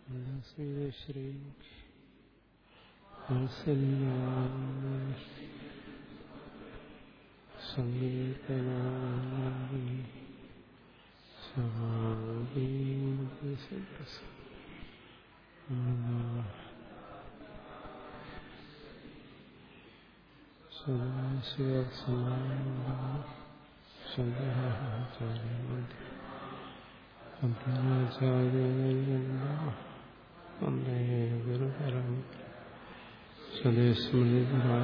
ശ്രീ സംഗീതനായി ഗുരുപരം സ്വദേശസ്മൃതി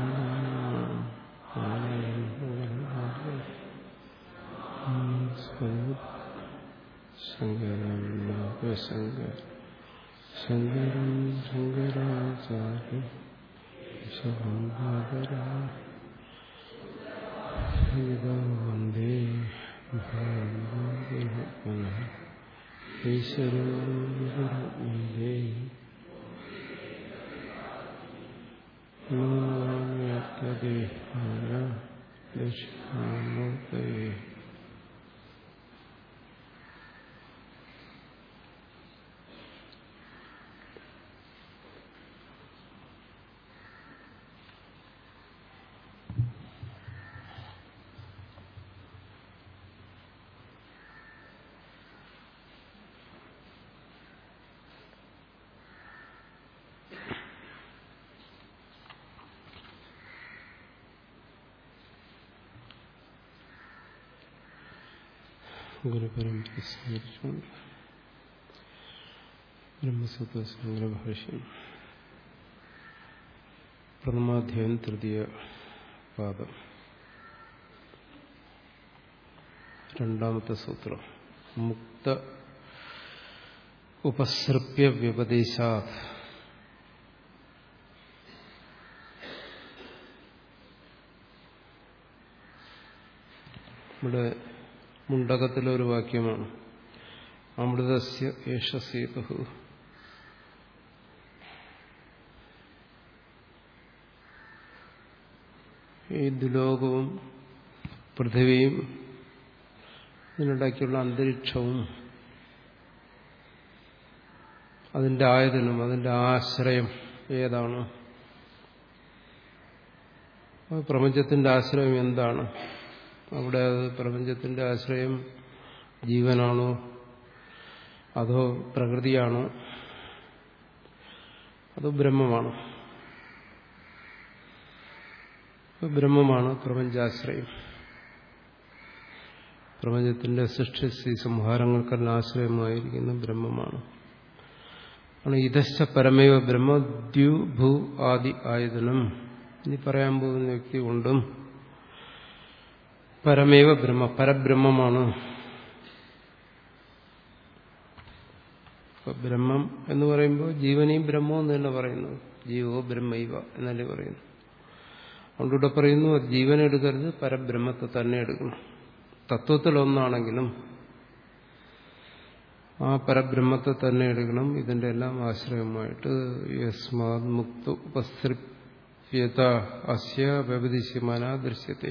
ശങ്കര ശങ്കരം ശങ്കരാചാര്യ വന്ദേ ഈശ്വരോ വന്ദേ ദേഹായ ദക്ഷിണാമൂർത്തയെ ഗുരുപരമ്പര സ്വീകരിച്ചുകൊണ്ട് ബ്രഹ്മസൂത്ര സംഗ്രഭാഷ്യം പ്രഥമാധ്യായം തൃതീയ പാദം രണ്ടാമത്തെ സൂത്രം മുക്ത ഉപസൃപ്യ വ്യപദേശാത് ഇവിടെ മുണ്ടകത്തിലെ ഒരു വാക്യമാണ് അമൃതസ്യ യേശസേതു ഈ ദുലോകവും പൃഥിവിയും ഇതിനിടയ്ക്കുള്ള അന്തരീക്ഷവും അതിന്റെ ആയതനം അതിന്റെ ആശ്രയം ഏതാണ് പ്രപഞ്ചത്തിന്റെ ആശ്രയം എന്താണ് അവിടെ അത് പ്രപഞ്ചത്തിന്റെ ആശ്രയം ജീവനാണോ അതോ പ്രകൃതിയാണോ അതോ ബ്രഹ്മമാണോ ബ്രഹ്മമാണ് പ്രപഞ്ചാശ്രയം പ്രപഞ്ചത്തിന്റെ സൃഷ്ടി സംഹാരങ്ങൾക്കെല്ലാം ആശ്രയമായിരിക്കുന്ന ബ്രഹ്മമാണ് ഇതശ്ച പരമേവ ബ്രഹ്മദ്യു ഭൂ ആദി ആയതനം ഇനി പറയാൻ പോകുന്ന വ്യക്തി കൊണ്ടും പരമേവ ബ്രഹ്മ പരബ്രഹ്മമാണ് ബ്രഹ്മം എന്ന് പറയുമ്പോൾ ജീവനെയും ബ്രഹ്മം എന്ന് തന്നെ പറയുന്നത് ജീവോ ബ്രഹ്മൈവ എന്നല്ലേ പറയുന്നു അതുകൊണ്ട് ഇവിടെ പറയുന്നു ജീവനെ എടുക്കരുത് പരബ്രഹ്മത്തെ തന്നെ എടുക്കണം തത്വത്തിൽ ഒന്നാണെങ്കിലും ആ പരബ്രഹ്മത്തെ തന്നെ എടുക്കണം ഇതിന്റെ എല്ലാം ആശ്രയമായിട്ട് യസ്മാത് മുക്ത ഉപസൃപ്യത അസ്യ വ്യപതിശ്യമാന ദൃശ്യത്തെ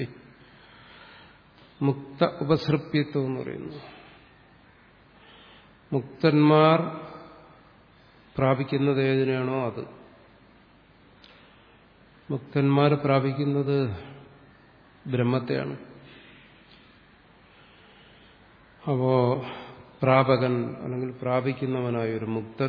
മുക്ത ഉപസൃപ്യത്വം എന്ന് പറയുന്നു മുക്തന്മാർ പ്രാപിക്കുന്നത് ഏതിനാണോ അത് മുക്തന്മാർ പ്രാപിക്കുന്നത് ബ്രഹ്മത്തെയാണ് അപ്പോ പ്രാപകൻ അല്ലെങ്കിൽ പ്രാപിക്കുന്നവനായ ഒരു മുക്തൻ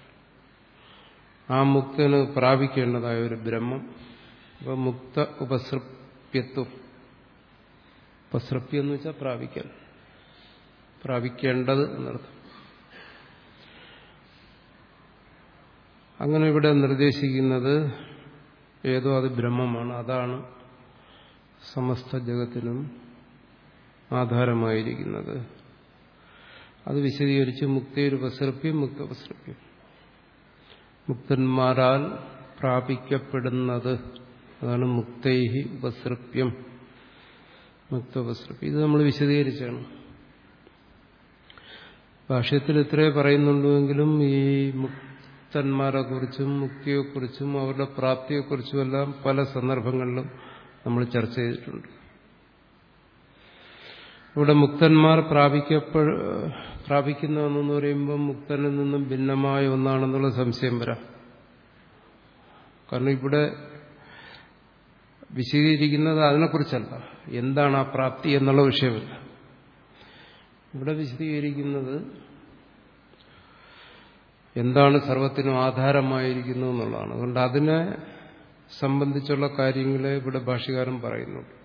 ആ മുക്തന് പ്രാപിക്കേണ്ടതായ ഒരു ബ്രഹ്മം അപ്പൊ മുക്ത ഉപസൃപ്യത്വം ഉപസൃപ്യം എന്ന് വെച്ചാൽ പ്രാപിക്കൽ പ്രാപിക്കേണ്ടത് എന്നർത്ഥം അങ്ങനെ ഇവിടെ നിർദ്ദേശിക്കുന്നത് ഏതോ അത് ബ്രഹ്മമാണ് അതാണ് സമസ്ത ജഗത്തിനും ആധാരമായിരിക്കുന്നത് അത് വിശദീകരിച്ച് മുക്തിയൊരു ഉപസൃപ്യം മുക്തോപസൃപ്യം മുക്തന്മാരാൽ പ്രാപിക്കപ്പെടുന്നത് അതാണ് മുക്തൈഹി ഉപസൃപ്യം മുക്തോപസൃപ്യം ഇത് നമ്മൾ വിശദീകരിച്ചാണ് ഭാഷ്യത്തിൽ ഇത്രേ പറയുന്നുണ്ടെങ്കിലും ഈ മുക്തന്മാരെ കുറിച്ചും മുക്തിയെക്കുറിച്ചും അവരുടെ പ്രാപ്തിയെക്കുറിച്ചുമെല്ലാം പല സന്ദർഭങ്ങളിലും നമ്മൾ ചർച്ച ചെയ്തിട്ടുണ്ട് ഇവിടെ മുക്തന്മാർ പ്രാപിക്കപ്പെ പ്രാപിക്കുന്നതെന്ന് പറയുമ്പോൾ മുക്തനിൽ നിന്നും ഭിന്നമായ ഒന്നാണെന്നുള്ള സംശയം വരാം കാരണം ഇവിടെ വിശദീകരിക്കുന്നത് അതിനെക്കുറിച്ചല്ല എന്താണ് ആ പ്രാപ്തി എന്നുള്ള വിഷയമല്ല ഇവിടെ വിശദീകരിക്കുന്നത് എന്താണ് സർവത്തിനും ആധാരമായിരിക്കുന്നു എന്നുള്ളതാണ് അതുകൊണ്ട് അതിനെ സംബന്ധിച്ചുള്ള കാര്യങ്ങളെ ഇവിടെ ഭാഷകാരൻ പറയുന്നുണ്ട്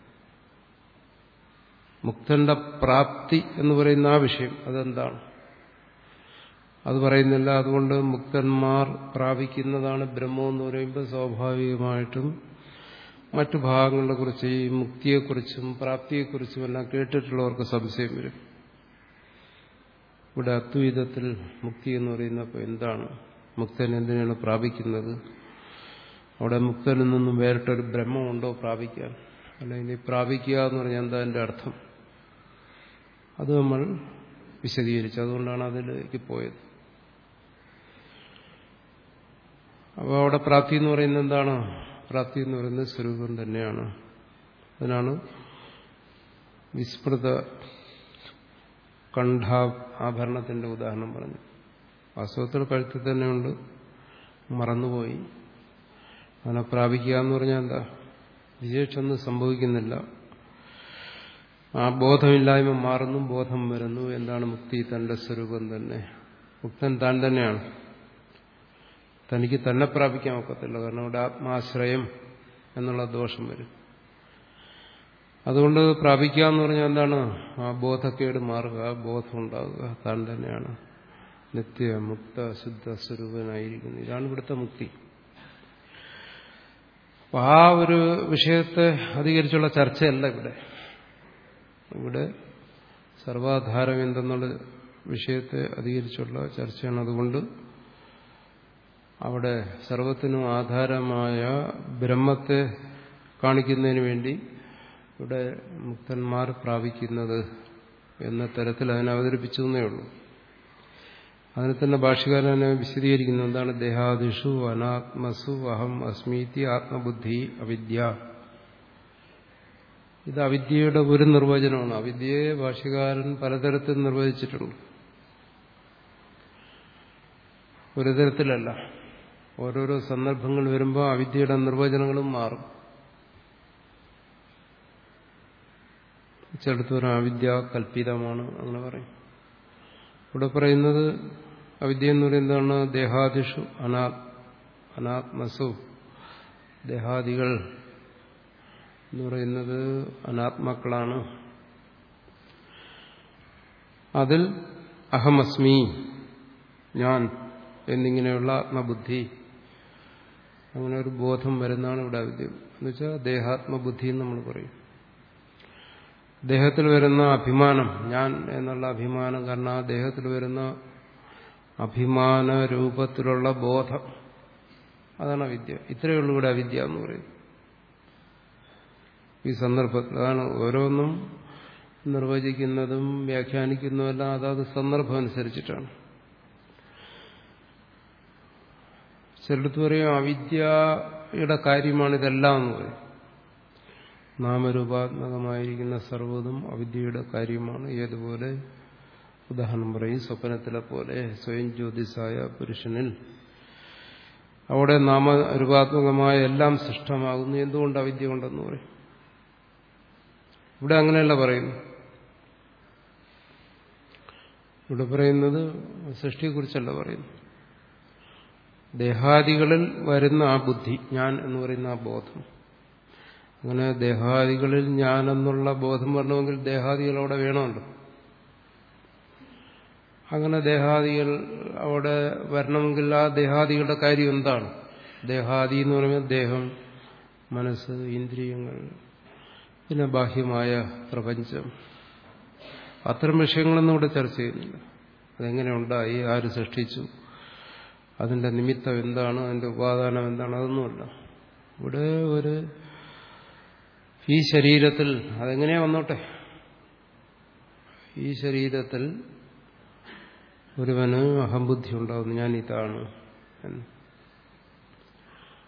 മുക്തന്റെ പ്രാപ്തി എന്ന് പറയുന്ന ആ വിഷയം അതെന്താണ് അത് പറയുന്നില്ല അതുകൊണ്ട് മുക്തന്മാർ പ്രാപിക്കുന്നതാണ് ബ്രഹ്മം എന്ന് പറയുമ്പോൾ സ്വാഭാവികമായിട്ടും മറ്റു ഭാഗങ്ങളെ കുറിച്ച് ഈ മുക്തിയെക്കുറിച്ചും പ്രാപ്തിയെക്കുറിച്ചും എല്ലാം കേട്ടിട്ടുള്ളവർക്ക് സംശയം വരും ഇവിടെ അദ്വൈതത്തിൽ മുക്തി എന്ന് പറയുന്നപ്പോൾ എന്താണ് മുക്തൻ എന്തിനാണ് പ്രാപിക്കുന്നത് അവിടെ മുക്തനിൽ നിന്നും വേറിട്ടൊരു ബ്രഹ്മമുണ്ടോ പ്രാപിക്കാൻ അല്ലെങ്കിൽ പ്രാപിക്കുക എന്ന് പറഞ്ഞാൽ എന്താ എൻ്റെ അർത്ഥം അത് നമ്മൾ വിശദീകരിച്ചു അതുകൊണ്ടാണ് അതിലേക്ക് പോയത് അപ്പോൾ അവിടെ പ്രാപ്തി എന്ന് പറയുന്നത് എന്താണ് പ്രാപ്തി എന്ന് പറയുന്നത് സ്വരൂപം തന്നെയാണ് അതിനാണ് വിസ്മൃത കണ്ഠാ ആഭരണത്തിന്റെ ഉദാഹരണം പറഞ്ഞു വാസ്തവത്തിൽ കഴുത്തിൽ തന്നെയുണ്ട് മറന്നുപോയി അതിനെ പ്രാപിക്കുക എന്ന് പറഞ്ഞാൽ എന്താ വിശേഷമൊന്നും സംഭവിക്കുന്നില്ല ആ ബോധമില്ലായ്മ മാറുന്നു ബോധം വരുന്നു എന്താണ് മുക്തി തന്റെ സ്വരൂപം തന്നെ മുക്തൻ താൻ തന്നെയാണ് തനിക്ക് തന്നെ പ്രാപിക്കാൻ ഒക്കത്തില്ല കാരണം ഇവിടെ ആത്മാശ്രയം എന്നുള്ള ദോഷം വരും അതുകൊണ്ട് പ്രാപിക്കുക എന്ന് പറഞ്ഞാൽ എന്താണ് ആ ബോധക്കേട് മാറുക ആ ബോധം ഉണ്ടാകുക താൻ തന്നെയാണ് നിത്യ മുക്ത ശുദ്ധ സ്വരൂപനായിരിക്കുന്നു ഇതാണ് ഇവിടുത്തെ മുക്തി അപ്പൊ ആ ഒരു വിഷയത്തെ അധികരിച്ചുള്ള ചർച്ചയല്ല ഇവിടെ ഇവിടെ സർവാധാരം എന്തെന്നുള്ള വിഷയത്തെ അധികരിച്ചുള്ള ചർച്ചയാണ് അതുകൊണ്ട് അവിടെ സർവത്തിനും ആധാരമായ ബ്രഹ്മത്തെ കാണിക്കുന്നതിന് വേണ്ടി ഇവിടെ മുക്തന്മാർ പ്രാപിക്കുന്നത് എന്ന തരത്തിൽ അതിനെ അവതരിപ്പിച്ചു എന്നേ ഉള്ളൂ അതിനെ തന്നെ ഭാഷകാരനെ വിശദീകരിക്കുന്നു എന്താണ് ദേഹാദിഷു അനാത്മസു അഹം അസ്മീതി ആത്മബുദ്ധി അവിദ്യ ഇത് അവിദ്യയുടെ ഒരു നിർവചനമാണ് അവിദ്യയെ ഭാഷകാരൻ പലതരത്തിൽ നിർവചിച്ചിട്ടുണ്ട് ഒരു തരത്തിലല്ല ഓരോരോ സന്ദർഭങ്ങൾ വരുമ്പോൾ അവിദ്യയുടെ നിർവചനങ്ങളും മാറും ചിലടത്ത് പറയും അവിദ്യ കൽപ്പിതമാണ് അങ്ങനെ പറയും ഇവിടെ പറയുന്നത് അവിദ്യ എന്ന് പറയുന്നതാണ് ദേഹാദിഷു അനാ അനാത്മസു ദേഹാദികൾ എന്ന് പറയുന്നത് അനാത്മാക്കളാണ് അതിൽ അഹമസ്മി ഞാൻ എന്നിങ്ങനെയുള്ള ആത്മബുദ്ധി അങ്ങനെ ഒരു ബോധം വരുന്നതാണ് ഇവിടെ അവിദ്യ എന്നുവെച്ചാൽ ദേഹാത്മബുദ്ധി എന്ന് നമ്മൾ പറയും ദേഹത്തിൽ വരുന്ന അഭിമാനം ഞാൻ എന്നുള്ള അഭിമാനം കാരണം ആ ദേഹത്തിൽ വരുന്ന അഭിമാന രൂപത്തിലുള്ള ബോധം അതാണ് അവിദ്യ ഇത്രയേ ഉള്ളൂ ഇവിടെ അവിദ്യ എന്ന് പറയും ഈ സന്ദർഭത്തിൽ അതാണ് ഓരോന്നും നിർവചിക്കുന്നതും വ്യാഖ്യാനിക്കുന്നതുമെല്ലാം അതാത് സന്ദർഭം അനുസരിച്ചിട്ടാണ് ചിലടത്ത് പറയും അവിദ്യയുടെ കാര്യമാണ് ഇതെല്ലാം എന്ന് പറയും നാമരൂപാത്മകമായിരിക്കുന്ന സർവ്വതും അവിദ്യയുടെ കാര്യമാണ് ഏതുപോലെ ഉദാഹരണം പറയും സ്വപ്നത്തിലെ പോലെ സ്വയം ജ്യോതിസായ പുരുഷനിൽ അവിടെ നാമരൂപാത്മകമായ എല്ലാം സൃഷ്ടമാകുന്നു എന്തുകൊണ്ട് അവിദ്യ കൊണ്ടെന്ന് പറയും ഇവിടെ അങ്ങനെയല്ല പറയുന്നു ഇവിടെ പറയുന്നത് സൃഷ്ടിയെക്കുറിച്ചല്ല പറയുന്നു ദേഹാദികളിൽ വരുന്ന ആ ബുദ്ധി ഞാൻ എന്ന് പറയുന്ന ആ ബോധം അങ്ങനെ ദേഹാദികളിൽ ഞാനെന്നുള്ള ബോധം വരണമെങ്കിൽ ദേഹാദികൾ അവിടെ വേണമല്ലോ അങ്ങനെ ദേഹാദികൾ അവിടെ വരണമെങ്കിൽ ആ ദേഹാദികളുടെ കാര്യം എന്താണ് ദേഹാദി എന്ന് പറയുമ്പോൾ ദേഹം മനസ്സ് ഇന്ദ്രിയങ്ങൾ പിന്നെ ബാഹ്യമായ പ്രപഞ്ചം അത്തരം വിഷയങ്ങളൊന്നും ഇവിടെ ചർച്ച ചെയ്യുന്നില്ല അതെങ്ങനെ ഉണ്ടായി ആര് സൃഷ്ടിച്ചു അതിന്റെ നിമിത്തം എന്താണ് അതിന്റെ ഉപാദാനം എന്താണ് അതൊന്നുമല്ല ഇവിടെ ഒരു ഈ ശരീരത്തിൽ അതെങ്ങനെയാ വന്നോട്ടെ ഈ ശരീരത്തിൽ ഒരുവന് അഹംബുദ്ധി ഉണ്ടാകുന്നു ഞാൻ ഇതാണ് എന്ന്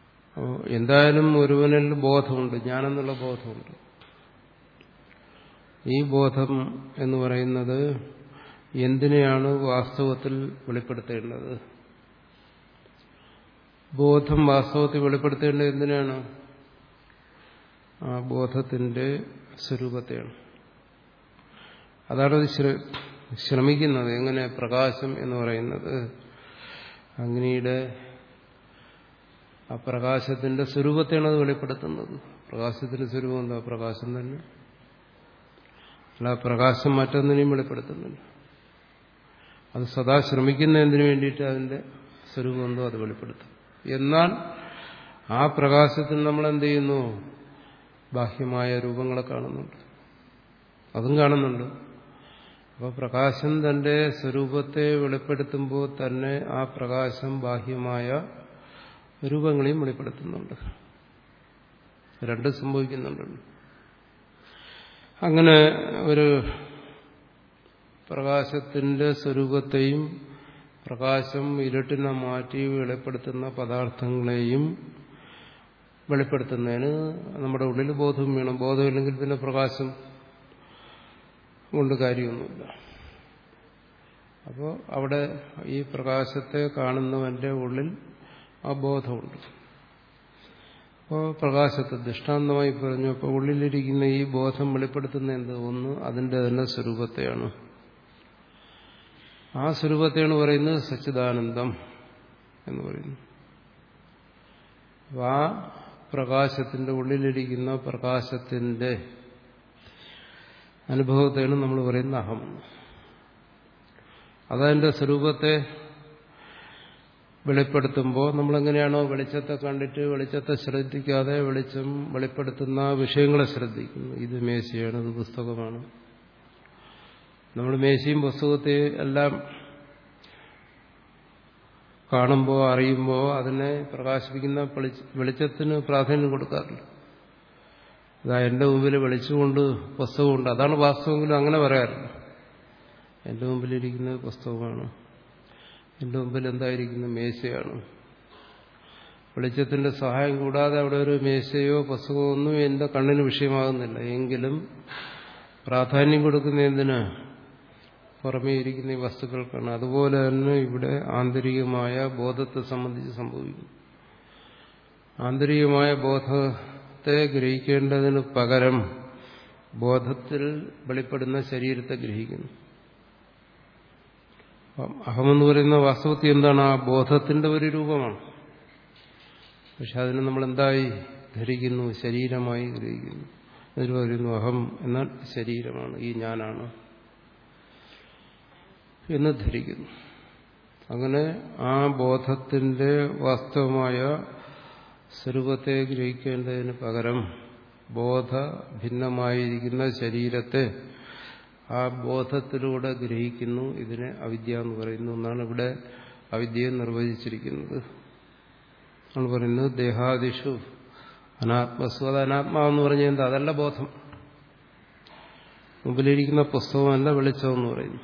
എന്തായാലും ഒരുവനിൽ ബോധമുണ്ട് ഞാനെന്നുള്ള ബോധമുണ്ട് ഈ ബോധം എന്ന് പറയുന്നത് എന്തിനെയാണ് വാസ്തവത്തിൽ വെളിപ്പെടുത്തേണ്ടത് ബോധം വാസ്തവത്തിൽ വെളിപ്പെടുത്തേണ്ടത് എന്തിനാണ് ആ ബോധത്തിന്റെ സ്വരൂപത്തെയാണ് അതാണ് അത് ശ്രമിക്കുന്നത് എങ്ങനെ പ്രകാശം എന്ന് പറയുന്നത് അഗ്നിയുടെ ആ പ്രകാശത്തിന്റെ സ്വരൂപത്തെയാണ് അത് വെളിപ്പെടുത്തുന്നത് പ്രകാശത്തിന്റെ സ്വരൂപം എന്താ പ്രകാശം തന്നെ അല്ല പ്രകാശം മറ്റൊന്നിനെയും വെളിപ്പെടുത്തുന്നില്ല അത് സദാ ശ്രമിക്കുന്ന എന്തിനു വേണ്ടിയിട്ട് അതിന്റെ സ്വരൂപം എന്തോ അത് വെളിപ്പെടുത്തും എന്നാൽ ആ പ്രകാശത്തിൽ നമ്മൾ എന്ത് ചെയ്യുന്നു ബാഹ്യമായ രൂപങ്ങളെ കാണുന്നുണ്ട് അതും കാണുന്നുണ്ട് അപ്പോൾ പ്രകാശം തന്റെ സ്വരൂപത്തെ വെളിപ്പെടുത്തുമ്പോൾ തന്നെ ആ പ്രകാശം ബാഹ്യമായ രൂപങ്ങളെയും വെളിപ്പെടുത്തുന്നുണ്ട് രണ്ടും സംഭവിക്കുന്നുണ്ടല്ലോ അങ്ങനെ ഒരു പ്രകാശത്തിന്റെ സ്വരൂപത്തെയും പ്രകാശം ഇരുട്ടിനെ മാറ്റി വെളിപ്പെടുത്തുന്ന പദാർത്ഥങ്ങളെയും വെളിപ്പെടുത്തുന്നതിന് നമ്മുടെ ഉള്ളിൽ ബോധം വേണം ബോധമില്ലെങ്കിൽ പിന്നെ പ്രകാശം കൊണ്ട് കാര്യമൊന്നുമില്ല അപ്പോൾ അവിടെ ഈ പ്രകാശത്തെ കാണുന്നവന്റെ ഉള്ളിൽ ആ ബോധമുണ്ട് അപ്പോൾ പ്രകാശത്തെ ദൃഷ്ടാന്തമായി പറഞ്ഞു അപ്പോൾ ഉള്ളിലിരിക്കുന്ന ഈ ബോധം വെളിപ്പെടുത്തുന്ന എന്ത് ഒന്ന് അതിന്റെ തന്നെ സ്വരൂപത്തെയാണ് ആ സ്വരൂപത്തെയാണ് പറയുന്നത് സച്ചിദാനന്ദം എന്ന് പറയുന്നു ആ പ്രകാശത്തിന്റെ ഉള്ളിലിരിക്കുന്ന പ്രകാശത്തിന്റെ അനുഭവത്തെയാണ് നമ്മൾ പറയുന്ന അഹം അതതിന്റെ സ്വരൂപത്തെ വെളിപ്പെടുത്തുമ്പോൾ നമ്മളെങ്ങനെയാണോ വെളിച്ചത്തെ കണ്ടിട്ട് വെളിച്ചത്തെ ശ്രദ്ധിക്കാതെ വെളിച്ചം വെളിപ്പെടുത്തുന്ന വിഷയങ്ങളെ ശ്രദ്ധിക്കുന്നു ഇത് മേശയാണ് ഇത് പുസ്തകമാണ് നമ്മൾ മേശയും പുസ്തകത്തെ എല്ലാം കാണുമ്പോൾ അറിയുമ്പോൾ അതിനെ പ്രകാശിപ്പിക്കുന്ന വെളിച്ചത്തിന് പ്രാധാന്യം കൊടുക്കാറില്ല ഇതാ എന്റെ മുമ്പിൽ വെളിച്ചുകൊണ്ട് പുസ്തകമുണ്ട് അതാണ് വാസ്തവമെങ്കിലും അങ്ങനെ പറയാറില്ല എന്റെ മുമ്പിലിരിക്കുന്നത് പുസ്തകമാണ് എന്റെ മുമ്പിൽ എന്തായിരിക്കുന്ന മേശയാണ് വെളിച്ചത്തിന്റെ സഹായം കൂടാതെ അവിടെ ഒരു മേശയോ പുസ്തകമോ ഒന്നും എന്റെ കണ്ണിന് വിഷയമാകുന്നില്ല എങ്കിലും പ്രാധാന്യം കൊടുക്കുന്ന എന്തിന് പുറമേ ഇരിക്കുന്ന ഈ വസ്തുക്കൾക്കാണ് അതുപോലെ തന്നെ ഇവിടെ ആന്തരികമായ ബോധത്തെ സംബന്ധിച്ച് സംഭവിക്കുന്നു ആന്തരികമായ ബോധത്തെ ഗ്രഹിക്കേണ്ടതിന് പകരം ബോധത്തിൽ വെളിപ്പെടുന്ന ശരീരത്തെ ഗ്രഹിക്കുന്നു അഹമെന്ന് പറയുന്ന വാസ്തവത്തിൽ എന്താണ് ആ ബോധത്തിന്റെ ഒരു രൂപമാണ് പക്ഷെ അതിനെ നമ്മൾ എന്തായി ധരിക്കുന്നു ശരീരമായി ഗ്രഹിക്കുന്നു അതിൽ പറയുന്നു അഹം എന്നാൽ ശരീരമാണ് ഈ ഞാനാണ് എന്ന് ധരിക്കുന്നു അങ്ങനെ ആ ബോധത്തിന്റെ വാസ്തവമായ സ്വരൂപത്തെ ഗ്രഹിക്കേണ്ടതിന് പകരം ബോധ ഭിന്നമായിരിക്കുന്ന ശരീരത്തെ ആ ബോധത്തിലൂടെ ഗ്രഹിക്കുന്നു ഇതിനെ അവിദ്യ എന്ന് പറയുന്നു എന്നാണ് ഇവിടെ അവിദ്യയെ നിർവചിച്ചിരിക്കുന്നത് നമ്മൾ പറയുന്നത് ദേഹാദിഷു അനാത്മസ്വ അത് അനാത്മാവെന്ന് പറഞ്ഞാൽ എന്താ അതല്ല ബോധം മുമ്പിലിരിക്കുന്ന പുസ്തകമല്ല വെളിച്ചമെന്ന് പറയുന്നു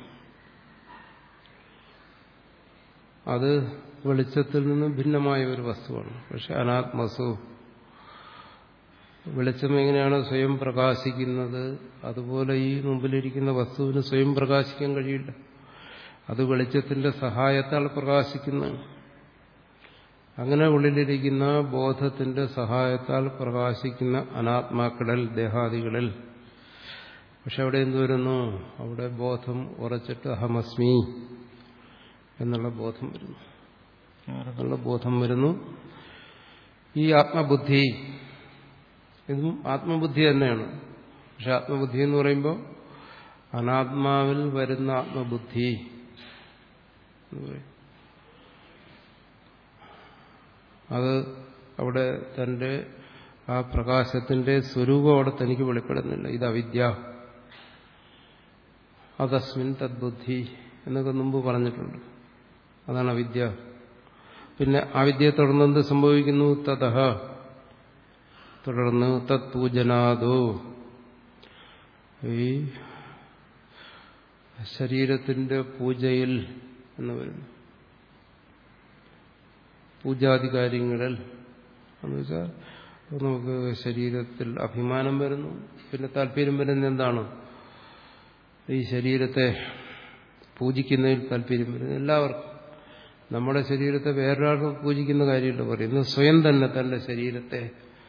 അത് വെളിച്ചത്തിൽ നിന്ന് ഭിന്നമായ ഒരു വസ്തുവാണ് പക്ഷെ അനാത്മസു വെളിച്ചം എങ്ങനെയാണ് സ്വയം പ്രകാശിക്കുന്നത് അതുപോലെ ഈ മുമ്പിലിരിക്കുന്ന വസ്തുവിന് സ്വയം പ്രകാശിക്കാൻ കഴിയില്ല അത് വെളിച്ചത്തിന്റെ സഹായത്താൽ പ്രകാശിക്കുന്നതാണ് അങ്ങനെ ഉള്ളിലിരിക്കുന്ന ബോധത്തിന്റെ സഹായത്താൽ പ്രകാശിക്കുന്ന അനാത്മാക്കളിൽ ദേഹാദികളിൽ പക്ഷെ അവിടെ എന്ത് വരുന്നു അവിടെ ബോധം ഉറച്ചിട്ട് അഹമസ്മി എന്നുള്ള ബോധം വരുന്നു എന്നുള്ള ബോധം വരുന്നു ഈ ആത്മബുദ്ധി ഇതും ആത്മബുദ്ധി തന്നെയാണ് പക്ഷെ ആത്മബുദ്ധി എന്ന് പറയുമ്പോൾ അനാത്മാവിൽ വരുന്ന ആത്മബുദ്ധി എന്ന് പറയും അത് അവിടെ തന്റെ ആ പ്രകാശത്തിന്റെ സ്വരൂപം അവിടെ തനിക്ക് വെളിപ്പെടുന്നില്ല ഇത് അവിദ്യ അതസ്മിൻ തദ്ബുദ്ധി എന്നൊക്കെ മുമ്പ് പറഞ്ഞിട്ടുണ്ട് അതാണ് അവിദ്യ പിന്നെ അവിദ്യയെ തുടർന്ന് എന്ത് സംഭവിക്കുന്നു തതഹ തുടർന്ന് തത് പൂജനാദോ ഈ ശരീരത്തിന്റെ പൂജയിൽ എന്ന് വരുന്നു പൂജാധികാര്യങ്ങളിൽ എന്ന് വെച്ചാൽ നമുക്ക് ശരീരത്തിൽ അഭിമാനം വരുന്നു പിന്നെ താല്പര്യം വരുന്നത് എന്താണ് ഈ ശരീരത്തെ പൂജിക്കുന്നതിൽ താല്പര്യം വരുന്നത് എല്ലാവർക്കും നമ്മുടെ ശരീരത്തെ വേറൊരാൾക്ക് പൂജിക്കുന്ന കാര്യമില്ല പറയുന്നത് സ്വയം തന്നെ തന്റെ ശരീരത്തെ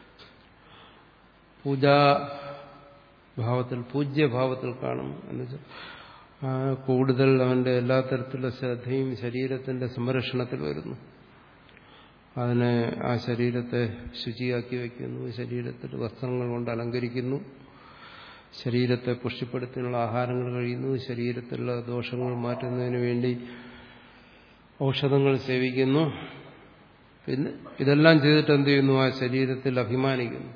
പൂജാഭാവത്തിൽ പൂജ്യഭാവത്തിൽ കാണും എന്ന് വെച്ചാൽ കൂടുതൽ അവന്റെ എല്ലാ തരത്തിലുള്ള ശ്രദ്ധയും ശരീരത്തിന്റെ സംരക്ഷണത്തിൽ വരുന്നു അതിനെ ആ ശരീരത്തെ ശുചിയാക്കി വയ്ക്കുന്നു ശരീരത്തിൽ വസ്ത്രങ്ങൾ കൊണ്ട് അലങ്കരിക്കുന്നു ശരീരത്തെ പുഷ്ടിപ്പെടുത്തിയുള്ള ആഹാരങ്ങൾ കഴിയുന്നു ശരീരത്തിലുള്ള ദോഷങ്ങൾ മാറ്റുന്നതിന് വേണ്ടി ഔഷധങ്ങൾ സേവിക്കുന്നു പിന്നെ ഇതെല്ലാം ചെയ്തിട്ട് എന്ത് ചെയ്യുന്നു ആ ശരീരത്തിൽ അഭിമാനിക്കുന്നു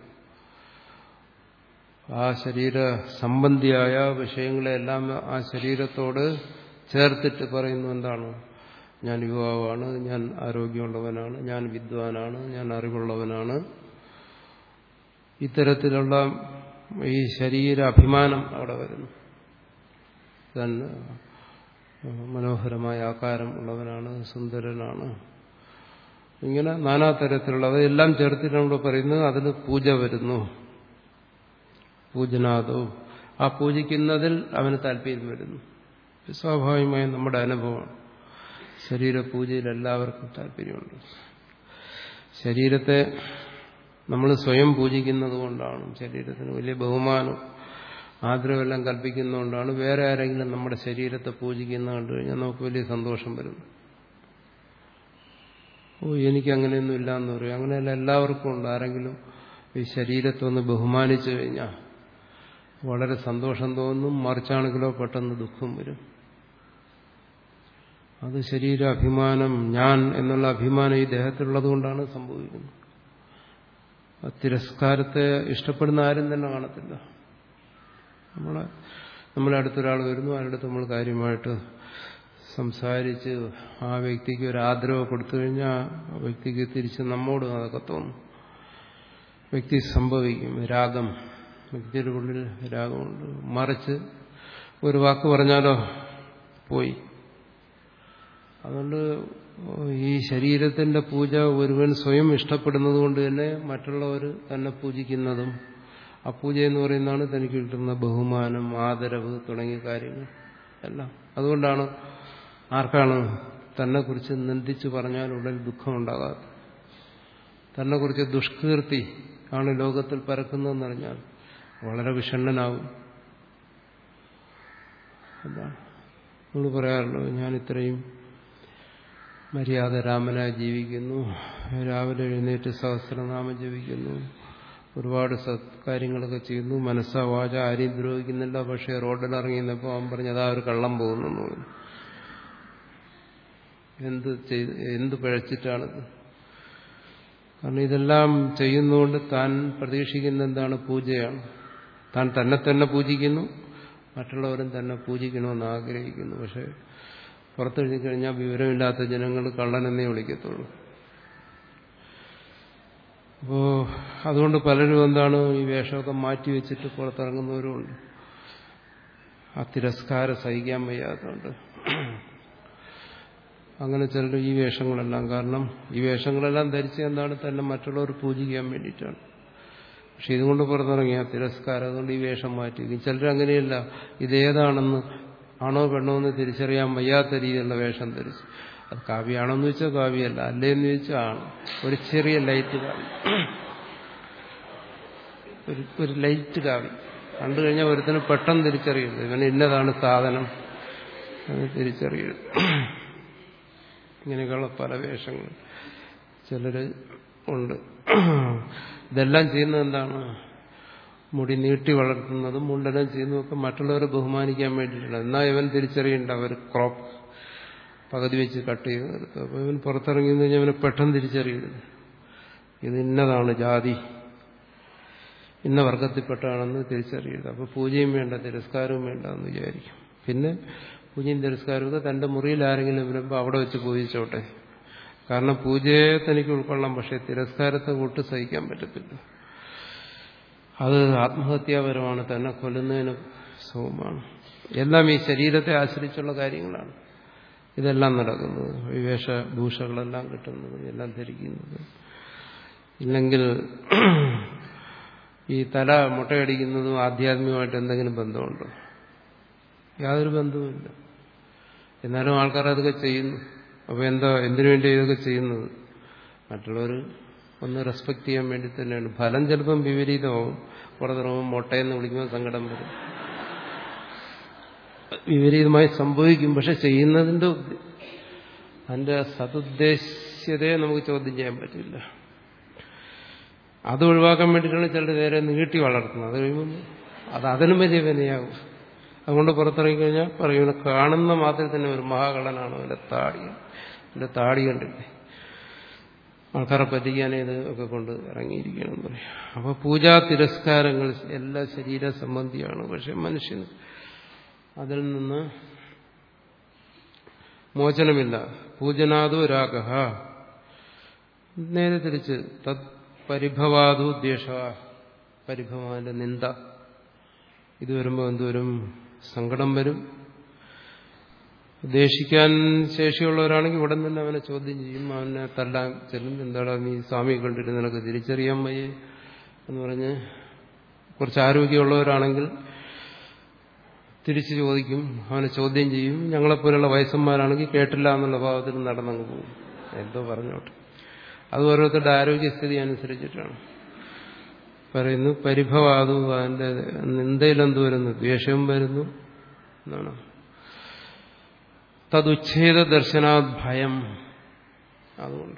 ആ ശരീര സംബന്ധിയായ വിഷയങ്ങളെല്ലാം ആ ശരീരത്തോട് ചേർത്തിട്ട് പറയുന്നു എന്താണ് ഞാൻ യുവാവാണ് ഞാൻ ആരോഗ്യമുള്ളവനാണ് ഞാൻ വിദ്വാനാണ് ഞാൻ അറിവുള്ളവനാണ് ഇത്തരത്തിലുള്ള ഈ ശരീര അഭിമാനം അവിടെ വരുന്നു തന്നെ മനോഹരമായ ആകാരം ഉള്ളവനാണ് സുന്ദരനാണ് ഇങ്ങനെ നാനാതരത്തിലുള്ള അതെല്ലാം ചേർത്തിട്ട് നമ്മൾ പറയുന്നത് അതിന് പൂജ വരുന്നു പൂജനാദോ ആ പൂജിക്കുന്നതിൽ അവന് താല്പര്യം വരുന്നു സ്വാഭാവികമായും നമ്മുടെ അനുഭവമാണ് ശരീരപൂജയിൽ എല്ലാവർക്കും താല്പര്യമുണ്ട് ശരീരത്തെ നമ്മൾ സ്വയം പൂജിക്കുന്നത് കൊണ്ടാണ് ശരീരത്തിന് വലിയ ബഹുമാനം ആദരവെല്ലാം കൽപ്പിക്കുന്നതുകൊണ്ടാണ് വേറെ ആരെങ്കിലും നമ്മുടെ ശരീരത്തെ പൂജിക്കുന്ന കണ്ടു കഴിഞ്ഞാൽ നമുക്ക് വലിയ സന്തോഷം വരുന്നു ഓ എനിക്ക് അങ്ങനെയൊന്നും ഇല്ല എന്ന് പറയും അങ്ങനെയല്ല എല്ലാവർക്കും ഉണ്ട് ആരെങ്കിലും ഈ ശരീരത്തെ ഒന്ന് ബഹുമാനിച്ചു കഴിഞ്ഞാൽ വളരെ സന്തോഷം തോന്നും മറിച്ചാണെങ്കിലോ പെട്ടെന്ന് ദുഃഖം വരും അത് ശരീരാഭിമാനം ഞാൻ എന്നുള്ള അഭിമാനം ഈ ദേഹത്തിലുള്ളത് കൊണ്ടാണ് സംഭവിക്കുന്നത് തിരസ്കാരത്തെ ഇഷ്ടപ്പെടുന്ന ആരും തന്നെ കാണത്തില്ല നമ്മളെ നമ്മളെ അടുത്തൊരാൾ വരുന്നു അയാളുടെ നമ്മൾ കാര്യമായിട്ട് സംസാരിച്ച് ആ വ്യക്തിക്ക് ഒരു ആദരവ് കൊടുത്തു കഴിഞ്ഞാൽ ആ വ്യക്തിക്ക് തിരിച്ച് നമ്മോട് അതൊക്കെ തോന്നും വ്യക്തി സംഭവിക്കും രാഗം വ്യക്തിയുടെ ഉള്ളിൽ രാഗമുണ്ട് മറിച്ച് ഒരു വാക്ക് പറഞ്ഞാലോ പോയി അതുകൊണ്ട് ഈ ശരീരത്തിന്റെ പൂജ ഒരുവൻ സ്വയം ഇഷ്ടപ്പെടുന്നത് കൊണ്ട് തന്നെ മറ്റുള്ളവർ തന്നെ പൂജിക്കുന്നതും ആ പൂജ എന്ന് പറയുന്നതാണ് തനിക്ക് കിട്ടുന്ന ബഹുമാനം ആദരവ് തുടങ്ങിയ കാര്യങ്ങൾ എല്ലാം അതുകൊണ്ടാണ് ആർക്കാണ് തന്നെക്കുറിച്ച് നിന്ദിച്ചു പറഞ്ഞാൽ ഉടൻ ദുഃഖമുണ്ടാകാത്തത് തന്നെക്കുറിച്ച് ദുഷ്കീർത്തി ആണ് ലോകത്തിൽ പരക്കുന്നതെന്ന് പറഞ്ഞാൽ വളരെ വിഷണ്ണനാവും എന്താണ് നമ്മൾ പറയാറുള്ളൂ ഞാൻ ഇത്രയും മര്യാദ രാമനായി ജീവിക്കുന്നു രാവിലെ എഴുന്നേറ്റ് സഹസ്രനാമം ജപിക്കുന്നു ഒരുപാട് സത്കാര്യങ്ങളൊക്കെ ചെയ്യുന്നു മനസ്സാ വാച ആരെയും ദ്രോഹിക്കുന്നില്ല പക്ഷേ റോഡിൽ ഇറങ്ങിയപ്പോൾ അവൻ പറഞ്ഞു അതാ ഒരു കള്ളം പോകുന്നു പറഞ്ഞു എന്ത് ചെയ്ത് എന്ത് പിഴച്ചിട്ടാണിത് കാരണം ഇതെല്ലാം ചെയ്യുന്നതുകൊണ്ട് താൻ പ്രതീക്ഷിക്കുന്ന എന്താണ് പൂജയാണ് താൻ തന്നെ തന്നെ പൂജിക്കുന്നു മറ്റുള്ളവരും തന്നെ പൂജിക്കണമെന്ന് ആഗ്രഹിക്കുന്നു പക്ഷെ പുറത്തെഴുതി കഴിഞ്ഞാൽ വിവരമില്ലാത്ത ജനങ്ങൾ കള്ളനെന്നേ വിളിക്കത്തുള്ളൂ അപ്പോ അതുകൊണ്ട് പലരും എന്താണ് ഈ വേഷമൊക്കെ മാറ്റി വെച്ചിട്ട് പുറത്തിറങ്ങുന്നവരുമുണ്ട് ആ തിരസ്കാരം സഹിക്കാൻ വയ്യാത്തതുകൊണ്ട് അങ്ങനെ ചിലർ ഈ വേഷങ്ങളെല്ലാം കാരണം ഈ വേഷങ്ങളെല്ലാം ധരിച്ച് എന്താണ് തന്നെ മറ്റുള്ളവർ പൂജിക്കാൻ വേണ്ടിയിട്ടാണ് പക്ഷെ ഇതുകൊണ്ട് പുറത്തിറങ്ങിയ തിരസ്കാരം അതുകൊണ്ട് ഈ വേഷം മാറ്റി ചിലർ അങ്ങനെയല്ല ഇതേതാണെന്ന് ആണോ പെണ്ണോ എന്ന് തിരിച്ചറിയാൻ വയ്യാത്ത രീതിയിലുള്ള വേഷം ധരിച്ചു അത് കാവ്യാണോന്ന് വെച്ചാൽ കാവ്യമല്ല അല്ലേന്ന് ചോദിച്ചാൽ ആണ് ഒരു ചെറിയ ലൈറ്റ് കാവ്യം ഒരു ഒരു ലൈറ്റ് കാവ്യം കണ്ടു കഴിഞ്ഞാൽ ഒരുത്തിന് പെട്ടെന്ന് തിരിച്ചറിയുന്നത് ഇവന് ഇന്നതാണ് സാധനം അത് തിരിച്ചറിയുന്നത് ഇങ്ങനെയൊക്കെയുള്ള പല വേഷങ്ങൾ ചിലര് ഉണ്ട് ഇതെല്ലാം ചെയ്യുന്നത് എന്താണ് മുടി നീട്ടി വളർത്തുന്നതും മുണ്ടനം ചെയ്യുന്നതൊക്കെ മറ്റുള്ളവരെ ബഹുമാനിക്കാൻ വേണ്ടിയിട്ടാണ് എന്നാൽ ഇവൻ തിരിച്ചറിയേണ്ട അവർ ക്രോപ്പ് പകുതി വെച്ച് കട്ട് ചെയ്ത് നിർത്തും അപ്പോൾ ഇവൻ പുറത്തിറങ്ങി കഴിഞ്ഞാൽ ഇവനെ പെട്ടെന്ന് തിരിച്ചറിയരുത് ഇത് ഇന്നതാണ് ജാതി ഇന്ന വർഗത്തിൽപ്പെട്ടാണെന്ന് തിരിച്ചറിയരുത് അപ്പോൾ പൂജയും വേണ്ട തിരസ്കാരവും വേണ്ട എന്ന് വിചാരിക്കും പിന്നെ പൂജയും തിരസ്കാരവും ഒക്കെ തന്റെ മുറിയിൽ ആരെങ്കിലും വരുമ്പോൾ അവിടെ വെച്ച് പൂജിച്ചോട്ടെ കാരണം പൂജയെ തനിക്ക് ഉൾക്കൊള്ളാം പക്ഷെ തിരസ്കാരത്തെ ഒട്ട് സഹിക്കാൻ പറ്റത്തില്ല അത് ആത്മഹത്യാപരമാണ് തന്നെ കൊല്ലുന്നതിന് സുഖമാണ് എല്ലാം ഈ ശരീരത്തെ ആശ്രയിച്ചുള്ള കാര്യങ്ങളാണ് ഇതെല്ലാം നടക്കുന്നത് ഈ വേഷഭൂഷകളെല്ലാം കിട്ടുന്നത് എല്ലാം ധരിക്കുന്നത് ഇല്ലെങ്കിൽ ഈ തല മുട്ടയടിക്കുന്നതും ആധ്യാത്മികമായിട്ട് എന്തെങ്കിലും ബന്ധമുണ്ടോ യാതൊരു ബന്ധവുമില്ല എന്നാലും ആൾക്കാർ അതൊക്കെ ചെയ്യുന്നു അപ്പോൾ എന്താ എന്തിനു വേണ്ടി ഇതൊക്കെ ചെയ്യുന്നത് മറ്റുള്ളവർ ഒന്ന് റെസ്പെക്ട് ചെയ്യാൻ വേണ്ടി തന്നെയാണ് ഫലം ചിലപ്പം വിപരീതമാവും പുറത്തിറങ്ങുമ്പോൾ മുട്ടയെന്ന് വിളിക്കുമ്പോൾ സങ്കടം വരും വിപരീതമായി സംഭവിക്കും പക്ഷെ ചെയ്യുന്നതിന്റെ അതിന്റെ സതുദ്ദേശീയതയെ നമുക്ക് ചോദ്യം ചെയ്യാൻ പറ്റില്ല അത് ഒഴിവാക്കാൻ വേണ്ടിയിട്ടാണ് ചിലർ നേരെ നീട്ടി വളർത്തുന്നത് അത് കഴിയുമ്പോൾ അത് അതിനും വലിയ വിനയാകും അതുകൊണ്ട് പുറത്തിറങ്ങി കഴിഞ്ഞാൽ പറയും കാണുന്ന മാത്രം തന്നെ ഒരു മഹാകള്ളനാണ് അവന്റെ താടി അവന്റെ താടി കണ്ടില്ലേ ആൾക്കാരെ പറ്റിക്കാനേ ഇത് ഒക്കെ കൊണ്ട് ഇറങ്ങിയിരിക്കണം പറയും അപ്പൊ പൂജാ തിരസ്കാരങ്ങൾ എല്ലാ ശരീര സംബന്ധിയാണ് പക്ഷെ മനുഷ്യന് അതിൽ നിന്ന് മോചനമില്ല പൂജനാദു രാഗ നേരെ തിരിച്ച് തത് പരിഭവാദു ദ്വേഷ പരിഭവാന്റെ നിന്ദ ഇത് വരുമ്പോൾ എന്തോരും സങ്കടം വരും ദേഷിക്കാൻ ശേഷിയുള്ളവരാണെങ്കിൽ ഉടൻ തന്നെ അവനെ ചോദ്യം ചെയ്യും അവനെ തല്ലാൻ ചെല്ലും എന്താടാ നീ സ്വാമിയെ കണ്ടിട്ട് നിനക്ക് തിരിച്ചറിയാൻ വയ്യേ എന്ന് പറഞ്ഞ് കുറച്ച് ആരോഗ്യമുള്ളവരാണെങ്കിൽ തിരിച്ചു ചോദിക്കും അവനെ ചോദ്യം ചെയ്യും ഞങ്ങളെപ്പോലുള്ള വയസ്സന്മാരാണെങ്കിൽ കേട്ടില്ല എന്നുള്ള ഭാവത്തിൽ നടന്നങ്ങ് പോകും എന്തോ പറഞ്ഞോട്ടെ അത് ഓരോരുത്തരുടെ ആരോഗ്യസ്ഥിതി അനുസരിച്ചിട്ടാണ് പറയുന്നു പരിഭവാതു അതിന്റെ നിന്ദയിലെന്ത് വരുന്നു ദ്വേഷവും വരുന്നു എന്നാണ് തതുച്ഛേദ ദർശനാത് ഭയം അതുകൊണ്ട്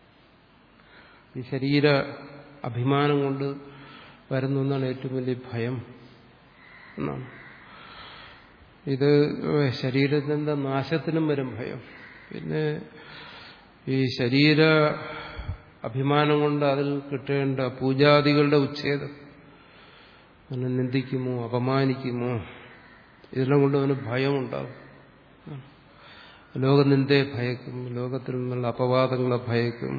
ഈ ശരീര അഭിമാനം കൊണ്ട് വരുന്നു എന്നാണ് ഏറ്റവും വലിയ ഭയം എന്നാണ് ഇത് ശരീരത്തിന്റെ നാശത്തിനും വരും ഭയം പിന്നെ ഈ ശരീര അഭിമാനം കൊണ്ട് അതിൽ കിട്ടേണ്ട പൂജാദികളുടെ ഉച്ഛേദം അവനെ നിന്ദിക്കുമോ അപമാനിക്കുമോ ഇതെല്ലാം കൊണ്ട് അവന് ഭയമുണ്ടാകും ലോകനിന്ദയെ ഭയക്കും ലോകത്തിൽ നിന്നുള്ള അപവാദങ്ങളെ ഭയക്കും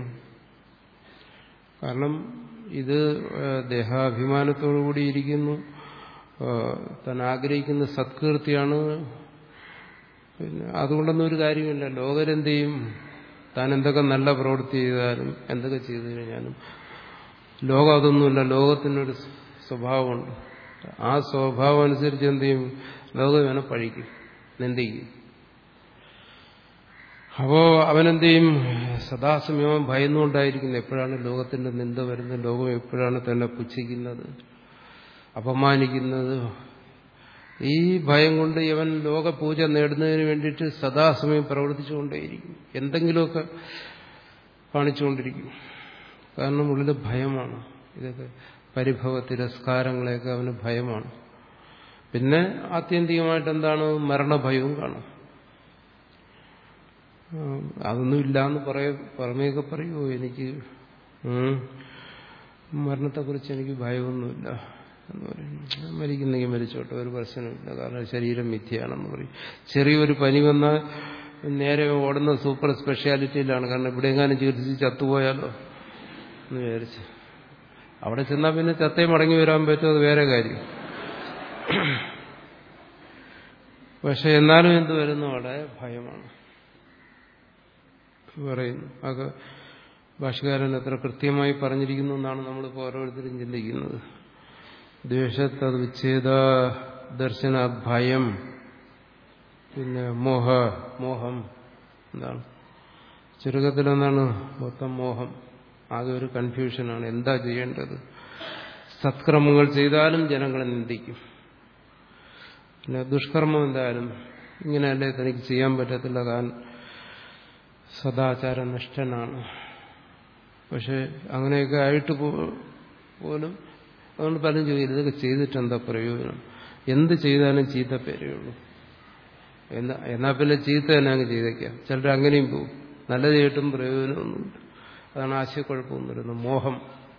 കാരണം ഇത് ദേഹാഭിമാനത്തോടുകൂടി ഇരിക്കുന്നു താൻ ആഗ്രഹിക്കുന്ന സത്കീർത്തിയാണ് പിന്നെ അതുകൊണ്ടൊന്നും ഒരു കാര്യമില്ല ലോകരെന്ത് ചെയ്യും താൻ എന്തൊക്കെ നല്ല പ്രവൃത്തി ചെയ്താലും എന്തൊക്കെ ചെയ്തു കഴിഞ്ഞാലും ലോകം അതൊന്നുമില്ല ലോകത്തിനൊരു സ്വഭാവമുണ്ട് ആ സ്വഭാവം അനുസരിച്ച് എന്ത് ചെയ്യും ലോകം ഇവനെ പഴിക്കും നിന്ദിക്കും അപ്പോ അവനെന്ത് ചെയ്യും സദാസമയം ഭയന്നുകൊണ്ടായിരിക്കുന്നത് എപ്പോഴാണ് ലോകത്തിന്റെ നിന്ദ വരുന്നത് ലോകം എപ്പോഴാണ് തന്നെ പുച്ഛിക്കുന്നത് അപമാനിക്കുന്നത് ഈ ഭയം കൊണ്ട് ഇവൻ ലോകപൂജ നേടുന്നതിന് വേണ്ടിയിട്ട് സദാസമയം പ്രവർത്തിച്ചുകൊണ്ടേയിരിക്കും എന്തെങ്കിലുമൊക്കെ കാണിച്ചുകൊണ്ടിരിക്കും കാരണം ഉള്ളിൽ ഭയമാണ് ഇതൊക്കെ പരിഭവ തിരസ്കാരങ്ങളെയൊക്കെ അവന് ഭയമാണ് പിന്നെ ആത്യന്തികമായിട്ട് എന്താണ് മരണഭയവും കാണും അതൊന്നും ഇല്ല എന്ന് പറയ പുറമേയൊക്കെ പറയുമോ എനിക്ക് മരണത്തെക്കുറിച്ച് എനിക്ക് ഭയമൊന്നുമില്ല എന്ന് പറയും മരിക്കുന്നെങ്കിൽ മരിച്ചോട്ടെ ഒരു പ്രശ്നമില്ല കാരണം ശരീരം മിഥ്യയാണെന്ന് പറയും ചെറിയൊരു പനി വന്നാൽ നേരെ ഓടുന്ന സൂപ്പർ സ്പെഷ്യാലിറ്റിയിലാണ് കാരണം ഇവിടെ എങ്ങാനും ചികിത്സിച്ച് ചത്തുപോയാലോ എന്ന് വിചാരിച്ച് അവിടെ ചെന്നാൽ പിന്നെ ചത്തേ മടങ്ങി വരാൻ പറ്റും അത് വേറെ കാര്യം പക്ഷെ എന്നാലും എന്ത് വരുന്നു അവിടെ ഭയമാണ് പറയുന്നു അത് ഭാഷകാരൻ എത്ര കൃത്യമായി പറഞ്ഞിരിക്കുന്നു എന്നാണ് നമ്മളിപ്പോൾ ഓരോരുത്തരും ചിന്തിക്കുന്നത് ദ്വേഷത്തത് വിച്ഛേദ ദർശന ഭയം പിന്നെ മോഹ മോഹം എന്താണ് ചുരുക്കത്തിൽ എന്താണ് മൊത്തം മോഹം ആകെ ഒരു കൺഫ്യൂഷനാണ് എന്താ ചെയ്യേണ്ടത് സത്കർമ്മങ്ങൾ ചെയ്താലും ജനങ്ങളെ നിന്ദിക്കും പിന്നെ ദുഷ്കർമ്മം എന്തായാലും ഇങ്ങനെയല്ലേ തനിക്ക് ചെയ്യാൻ പറ്റത്തില്ല താൻ സദാചാരനിഷ്ഠനാണ് പക്ഷെ അങ്ങനെയൊക്കെ ആയിട്ട് പോലും അതുകൊണ്ട് പലരും ചോദിക്കും ഇതൊക്കെ ചെയ്തിട്ട് എന്താ പ്രയോജനം എന്ത് ചെയ്താലും ചീത്ത പേരേ ഉള്ളൂ എന്നാ എന്നാ പിന്നെ ചീത്ത തന്നെ അങ്ങ് ചെയ്തേക്കാം ചിലർ അങ്ങനെയും പോകും നല്ലത് ചെയ്തിട്ടും പ്രയോജനമൊന്നുമില്ല അതാണ് ആശയക്കുഴപ്പം വരുന്നത് മോഹം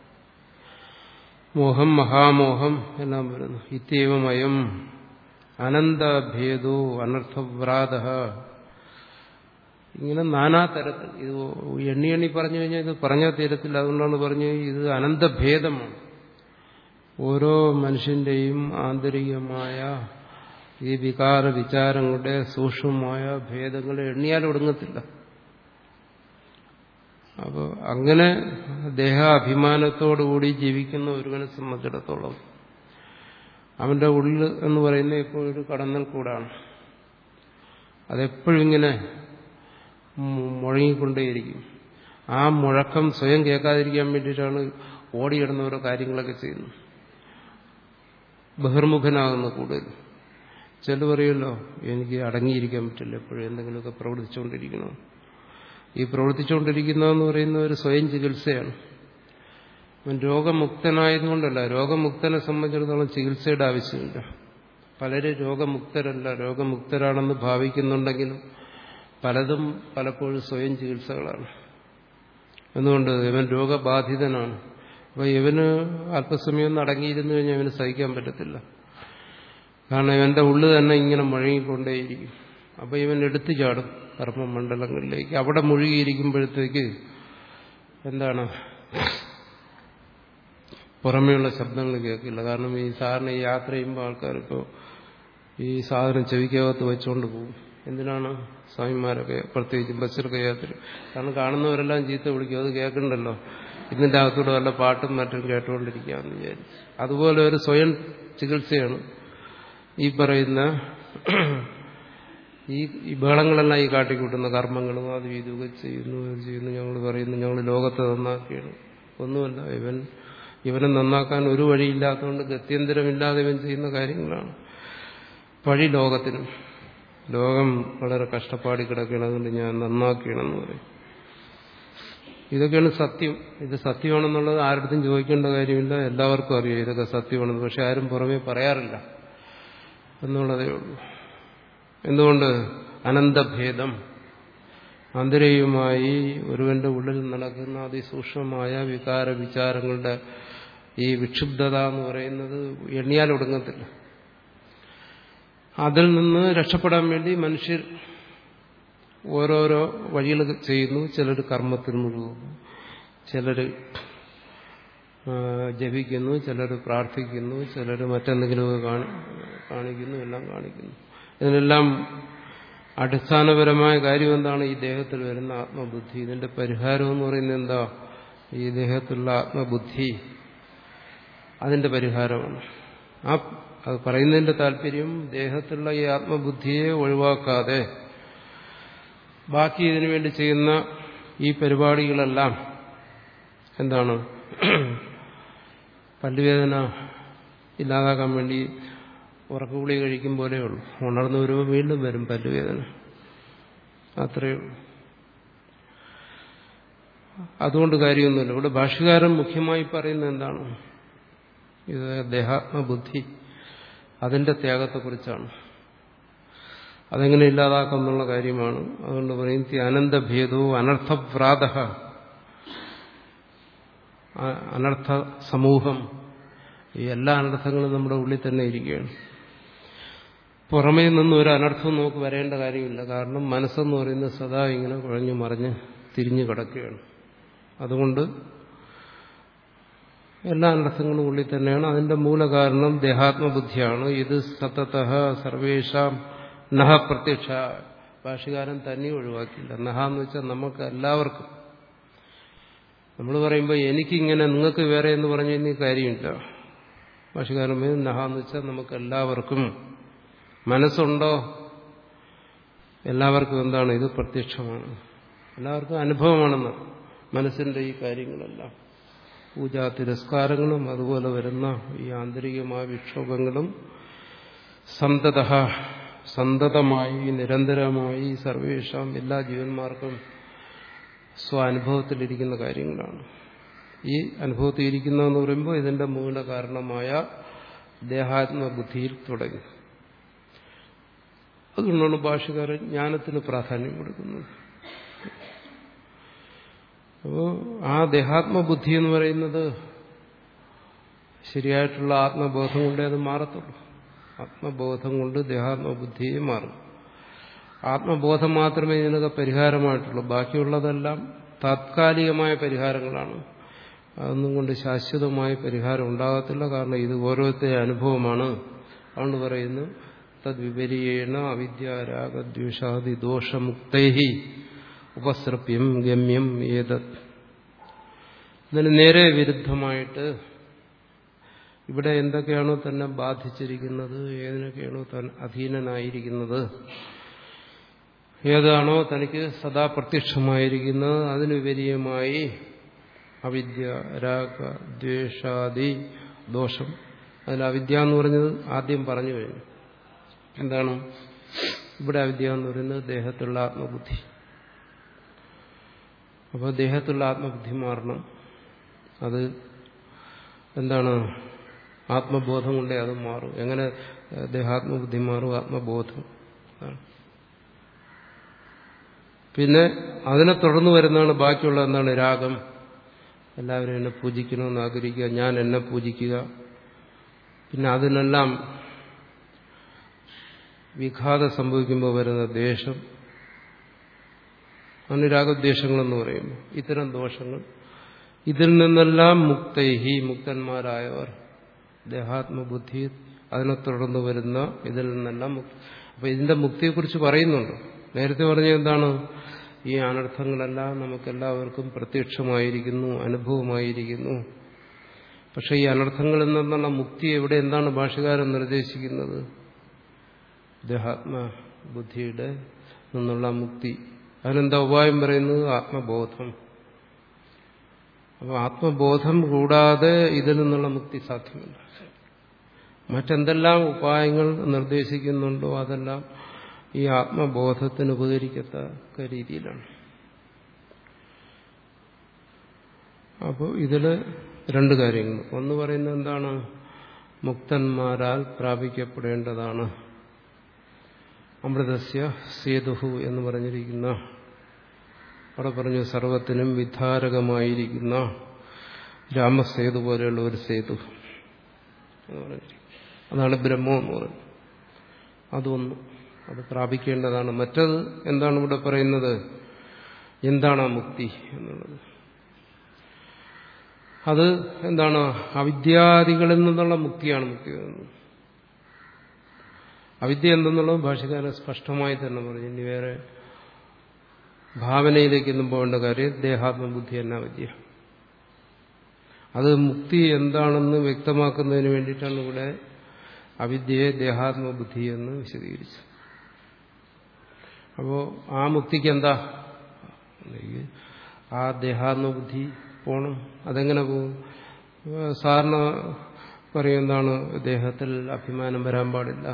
മോഹം മഹാമോഹം എല്ലാം വരുന്നു ഇത്യവമയം അനന്തഭേദോ അനർത്ഥവ്രാത ഇങ്ങനെ നാനാ തരത്തിൽ ഇത് എണ്ണി എണ്ണി പറഞ്ഞു കഴിഞ്ഞാൽ ഇത് പറഞ്ഞാൽ തീരത്തില്ല അതുകൊണ്ടാണ് പറഞ്ഞു ഇത് അനന്തഭേദമാണ് ഓരോ മനുഷ്യന്റെയും ആന്തരികമായ ഈ വികാര വിചാരങ്ങളുടെ സൂക്ഷ്മമായ ഭേദങ്ങൾ എണ്ണിയാൽ ഒടുങ്ങത്തില്ല അപ്പോൾ അങ്ങനെ ദേഹാഭിമാനത്തോടുകൂടി ജീവിക്കുന്ന ഒരുവനെ സംബന്ധിച്ചിടത്തോളം അവന്റെ ഉള്ളിൽ എന്ന് പറയുന്നത് ഇപ്പോൾ ഒരു കടന്നൽ കൂടാണ് അതെപ്പോഴും ഇങ്ങനെ മുഴങ്ങിക്കൊണ്ടേയിരിക്കും ആ മുഴക്കം സ്വയം കേൾക്കാതിരിക്കാൻ വേണ്ടിയിട്ടാണ് ഓടിയിടുന്ന ഓരോ കാര്യങ്ങളൊക്കെ ചെയ്യുന്നത് ബഹിർമുഖനാകുന്ന കൂടുതൽ ചില പറയുമല്ലോ എനിക്ക് അടങ്ങിയിരിക്കാൻ പറ്റില്ല എപ്പോഴും എന്തെങ്കിലുമൊക്കെ പ്രവർത്തിച്ചുകൊണ്ടിരിക്കണം ഈ പ്രവർത്തിച്ചുകൊണ്ടിരിക്കുന്നതെന്ന് പറയുന്ന ഒരു സ്വയം ചികിത്സയാണ് അവൻ രോഗമുക്തനായതുകൊണ്ടല്ല രോഗമുക്തനെ സംബന്ധിച്ചിടത്തോളം ചികിത്സയുടെ ആവശ്യമില്ല പലരും രോഗമുക്തരല്ല രോഗമുക്തരാണെന്ന് ഭാവിക്കുന്നുണ്ടെങ്കിലും പലതും പലപ്പോഴും സ്വയം ചികിത്സകളാണ് എന്തുകൊണ്ട് ഇവൻ രോഗബാധിതനാണ് അപ്പൊ ഇവന് അല്പസമയം ഒന്ന് അടങ്ങിയിരുന്നു കഴിഞ്ഞാൽ ഇവന് സഹിക്കാൻ പറ്റത്തില്ല കാരണം ഇവന്റെ ഉള്ളു തന്നെ ഇങ്ങനെ മുഴങ്ങിക്കൊണ്ടേയിരിക്കും അപ്പൊ ഇവൻ എടുത്തു ചാടും കർമ്മമണ്ഡലങ്ങളിലേക്ക് അവിടെ മുഴുകിയിരിക്കുമ്പോഴത്തേക്ക് എന്താണ് പുറമേയുള്ള ശബ്ദങ്ങൾ കേൾക്കില്ല കാരണം ഈ സാറിന് ഈ യാത്ര ചെയ്യുമ്പോൾ ആൾക്കാരിപ്പോൾ ഈ സാധനം ചെവിക്കകത്ത് വെച്ചുകൊണ്ട് പോകും എന്തിനാണ് സ്വാമിമാരൊക്കെ പ്രത്യേകിച്ച് ബസ്സിലൊക്കെ യാത്ര കാരണം കാണുന്നവരെല്ലാം ചീത്ത വിളിക്കും അത് കേൾക്കണ്ടല്ലോ ഇതിന്റെ അകത്തൂടെ വല്ല പാട്ടും മറ്റും കേട്ടുകൊണ്ടിരിക്കാമെന്ന് വിചാരിച്ചു അതുപോലെ ഒരു സ്വയം ചികിത്സയാണ് ഈ പറയുന്ന ഈ ഈ ബഹളങ്ങളെല്ലാം ഈ കാട്ടിക്കൂട്ടുന്ന കർമ്മങ്ങളും അത് ഇതൊക്കെ ചെയ്യുന്നു ഇത് ചെയ്യുന്നു ഞങ്ങൾ പറയുന്നു ഞങ്ങൾ ലോകത്തെ നന്നാക്കിയാണ് ഒന്നുമല്ല ഇവൻ ഇവനെ നന്നാക്കാൻ ഒരു വഴിയില്ലാത്തതുകൊണ്ട് ഗത്യന്തരമില്ലാതെ ഇവൻ ചെയ്യുന്ന കാര്യങ്ങളാണ് വഴി ലോകത്തിനും ലോകം വളരെ കഷ്ടപ്പാടി കിടക്കണം അതുകൊണ്ട് ഞാൻ നന്നാക്കിയണമെന്ന് പറയും ഇതൊക്കെയാണ് സത്യം ഇത് സത്യമാണെന്നുള്ളത് ആരുടെയും ചോദിക്കേണ്ട കാര്യമില്ല എല്ലാവർക്കും അറിയാം ഇതൊക്കെ സത്യമാണെന്ന് പക്ഷെ ആരും പുറമേ പറയാറില്ല എന്നുള്ളതേ ഉള്ളൂ എന്തുകൊണ്ട് അനന്തഭേദം ആന്തരികമായി ഒരുവന്റെ ഉള്ളിൽ നടക്കുന്ന അതിസൂക്ഷ്മമായ വികാര വിചാരങ്ങളുടെ ഈ വിക്ഷുബ്ധത എന്ന് പറയുന്നത് എണ്ണിയാൽ ഒടുങ്ങത്തില്ല അതിൽ നിന്ന് രക്ഷപ്പെടാൻ വേണ്ടി മനുഷ്യർ ഓരോരോ വഴികൾ ചെയ്യുന്നു ചിലർ കർമ്മത്തിൽ മുഴുകുന്നു ചിലർ ജപിക്കുന്നു ചിലർ പ്രാർത്ഥിക്കുന്നു ചിലർ മറ്റെന്തെങ്കിലുമൊക്കെ കാണിക്കുന്നു എല്ലാം കാണിക്കുന്നു ഇതിനെല്ലാം അടിസ്ഥാനപരമായ കാര്യം എന്താണ് ഈ ദേഹത്തിൽ വരുന്ന ആത്മബുദ്ധി ഇതിന്റെ പരിഹാരം എന്ന് പറയുന്നത് എന്താ ഈ ദേഹത്തിലുള്ള ആത്മബുദ്ധി അതിന്റെ പരിഹാരമാണ് ആ അത് പറയുന്നതിന്റെ താല്പര്യം ദേഹത്തിലുള്ള ഈ ആത്മബുദ്ധിയെ ഒഴിവാക്കാതെ ബാക്കി ഇതിനു വേണ്ടി ചെയ്യുന്ന ഈ പരിപാടികളെല്ലാം എന്താണ് പല്ലുവേദന ഇല്ലാതാക്കാൻ വേണ്ടി ഉറക്കുകുളി കഴിക്കും പോലെ ഉള്ളൂ ഉണർന്നു വരുമ്പോൾ വീണ്ടും വരും പല്ലുവേദന അത്രയേ ഉള്ളൂ അതുകൊണ്ട് കാര്യമൊന്നുമില്ല ഇവിടെ ഭാഷകാരൻ മുഖ്യമായി പറയുന്നത് എന്താണ് ഇത് ദേഹാത്മബുദ്ധി അതിന്റെ ത്യാഗത്തെക്കുറിച്ചാണ് അതെങ്ങനെ ഇല്ലാതാക്കാം എന്നുള്ള കാര്യമാണ് അതുകൊണ്ട് പറയും അനന്തഭേദവും അനർത്ഥവ്രാത അനർത്ഥ സമൂഹം ഈ എല്ലാ അനർത്ഥങ്ങളും നമ്മുടെ ഉള്ളിൽ തന്നെ ഇരിക്കുകയാണ് പുറമേ നിന്ന് ഒരു അനർത്ഥവും നമുക്ക് വരേണ്ട കാര്യമില്ല കാരണം മനസ്സെന്ന് പറയുന്നത് സദാ ഇങ്ങനെ കുഴഞ്ഞു മറിഞ്ഞ് തിരിഞ്ഞു കിടക്കുകയാണ് അതുകൊണ്ട് എല്ലാ അനർത്ഥങ്ങളും ഉള്ളിൽ തന്നെയാണ് അതിന്റെ മൂലകാരണം ദേഹാത്മബുദ്ധിയാണ് ഇത് സത്തത സർവേഷാം നഹ പ്രത്യക്ഷ ഭാഷകാരൻ തന്നെ ഒഴിവാക്കില്ല നഹ എന്ന് വെച്ചാൽ നമുക്ക് എല്ലാവർക്കും നമ്മൾ പറയുമ്പോൾ എനിക്കിങ്ങനെ നിങ്ങൾക്ക് വേറെ എന്ന് പറഞ്ഞു കഴിഞ്ഞാൽ കാര്യമില്ല ഭാഷകാരൻ നഹ എന്ന് വെച്ചാൽ നമുക്ക് എല്ലാവർക്കും മനസ്സുണ്ടോ എല്ലാവർക്കും എന്താണ് ഇത് പ്രത്യക്ഷമാണ് എല്ലാവർക്കും അനുഭവമാണെന്ന് മനസ്സിന്റെ ഈ കാര്യങ്ങളെല്ലാം പൂജാ തിരസ്കാരങ്ങളും അതുപോലെ വരുന്ന ഈ ആന്തരികമായ വിക്ഷോഭങ്ങളും സന്തത സന്തതമായി നിരന്തരമായി സർവേഷാം എല്ലാ ജീവന്മാർക്കും സ്വാനുഭവത്തിലിരിക്കുന്ന കാര്യങ്ങളാണ് ഈ അനുഭവത്തിൽ ഇരിക്കുന്നതെന്ന് പറയുമ്പോൾ ഇതിന്റെ മൂല കാരണമായ ദേഹാത്മബുദ്ധിയിൽ തുടങ്ങി അതുകൊണ്ടാണ് ഭാഷകാരൻ ജ്ഞാനത്തിന് പ്രാധാന്യം കൊടുക്കുന്നത് അപ്പോൾ ആ ദേഹാത്മബുദ്ധി എന്ന് പറയുന്നത് ശരിയായിട്ടുള്ള ആത്മബോധം കൊണ്ടേ അത് മാറത്തുള്ളൂ ആത്മബോധം കൊണ്ട് ദേഹാത്മബുദ്ധിയെ മാറും ആത്മബോധം മാത്രമേ ഇതിനൊക്കെ പരിഹാരമായിട്ടുള്ളൂ ബാക്കിയുള്ളതെല്ലാം താത്കാലികമായ പരിഹാരങ്ങളാണ് അതൊന്നും കൊണ്ട് ശാശ്വതമായ പരിഹാരം ഉണ്ടാകത്തില്ല കാരണം ഇത് ഓരോരുത്തരുടെ അനുഭവമാണ് അതുകൊണ്ട് പറയുന്നു തദ്വിപരീണ അവിദ്യാരാഗദ്വേഷാദി ദോഷമുക്തൈഹി ഉപസ്രപ്യം ഗമ്യം ഏതത് ഇതിന് നേരെ വിരുദ്ധമായിട്ട് ഇവിടെ എന്തൊക്കെയാണോ തന്നെ ബാധിച്ചിരിക്കുന്നത് ഏതിനൊക്കെയാണോ താൻ അധീനനായിരിക്കുന്നത് ഏതാണോ തനിക്ക് സദാ പ്രത്യക്ഷമായിരിക്കുന്നത് അതിന് വിപരീയമായി അവിദ്യ രാഗ ദ്വേഷാദി ദോഷം അതിൽ അവിദ്യ എന്ന് പറഞ്ഞത് ആദ്യം പറഞ്ഞു കഴിഞ്ഞു എന്താണ് ഇവിടെ അവിദ്യ എന്ന് പറയുന്നത് ദേഹത്തുള്ള ആത്മബുദ്ധി അപ്പോൾ ദേഹത്തുള്ള ആത്മബുദ്ധി മാറണം അത് എന്താണ് ആത്മബോധം കൊണ്ടേ അത് മാറും എങ്ങനെ ദേഹാത്മബുദ്ധി മാറും ആത്മബോധം അതാണ് പിന്നെ അതിനെ തുടർന്ന് വരുന്നതാണ് ബാക്കിയുള്ള എന്താണ് രാഗം എല്ലാവരും എന്നെ പൂജിക്കണമെന്ന് ആഗ്രഹിക്കുക ഞാൻ എന്നെ പൂജിക്കുക പിന്നെ അതിനെല്ലാം വിഘാതം സംഭവിക്കുമ്പോൾ വരുന്ന ദേഷം അനുരാഗദ്വേഷങ്ങളെന്ന് പറയുമ്പോൾ ഇത്തരം ദോഷങ്ങൾ ഇതിൽ നിന്നെല്ലാം മുക്തൈഹി മുക്തന്മാരായവർ ദേഹാത്മബുദ്ധി അതിനെ തുടർന്ന് വരുന്ന ഇതിൽ നിന്നെല്ലാം മുക്തി അപ്പൊ ഇതിന്റെ മുക്തിയെക്കുറിച്ച് പറയുന്നുണ്ട് നേരത്തെ പറഞ്ഞ എന്താണ് ഈ അനർത്ഥങ്ങളെല്ലാം നമുക്കെല്ലാവർക്കും പ്രത്യക്ഷമായിരിക്കുന്നു അനുഭവമായിരിക്കുന്നു പക്ഷെ ഈ അനർത്ഥങ്ങളിൽ നിന്നുള്ള മുക്തി എവിടെ എന്താണ് ഭാഷകാരൻ നിർദ്ദേശിക്കുന്നത് ദേഹാത്മ ബുദ്ധിയുടെ നിന്നുള്ള മുക്തി അതിനെന്താ ഉപായം പറയുന്നത് ആത്മബോധം അപ്പോൾ ആത്മബോധം കൂടാതെ ഇതിൽ നിന്നുള്ള മുക്തി സാധ്യമല്ല മറ്റെന്തെല്ലാം ഉപായങ്ങൾ നിർദ്ദേശിക്കുന്നുണ്ടോ അതെല്ലാം ഈ ആത്മബോധത്തിന് ഉപകരിക്കത്തക്ക രീതിയിലാണ് അപ്പോൾ ഇതിൽ രണ്ട് കാര്യങ്ങൾ ഒന്ന് പറയുന്നത് എന്താണ് മുക്തന്മാരാൽ പ്രാപിക്കപ്പെടേണ്ടതാണ് അമൃതസ്യ സേതുഹു എന്ന് പറഞ്ഞിരിക്കുന്ന അവിടെ പറഞ്ഞു സർവത്തിനും വിധാരകമായിരിക്കുന്ന രാമസേതു പോലെയുള്ള ഒരു സേതു എന്ന് പറഞ്ഞിരിക്കുന്നു അതാണ് ബ്രഹ്മം എന്ന് പറയുന്നത് അതൊന്നും അത് പ്രാപിക്കേണ്ടതാണ് മറ്റത് എന്താണ് ഇവിടെ പറയുന്നത് എന്താണ് ആ മുക്തി എന്നുള്ളത് അത് എന്താണ് അവിദ്യാദികളിൽ നിന്നുള്ള മുക്തിയാണ് മുക്തി വരുന്നത് അവിദ്യ എന്തെന്നുള്ളത് ഭാഷകാരൻ സ്പഷ്ടമായി തന്നെ പറഞ്ഞു ഇനി വേറെ ഭാവനയിലേക്കൊന്നും പോകേണ്ട കാര്യം ദേഹാത്മബുദ്ധി എന്ന വിദ്യ അത് മുക്തി എന്താണെന്ന് വ്യക്തമാക്കുന്നതിന് വേണ്ടിയിട്ടാണ് ഇവിടെ അവിദ്യയെ ദേഹാത്മബുദ്ധി എന്ന് വിശദീകരിച്ചത് അപ്പോൾ ആ മുക്തിക്ക് എന്താ ആ ദേഹാത്മബുദ്ധി പോകണം അതെങ്ങനെ പോകും സാറിന് പറയും എന്താണ് ദേഹത്തിൽ അഭിമാനം വരാൻ പാടില്ല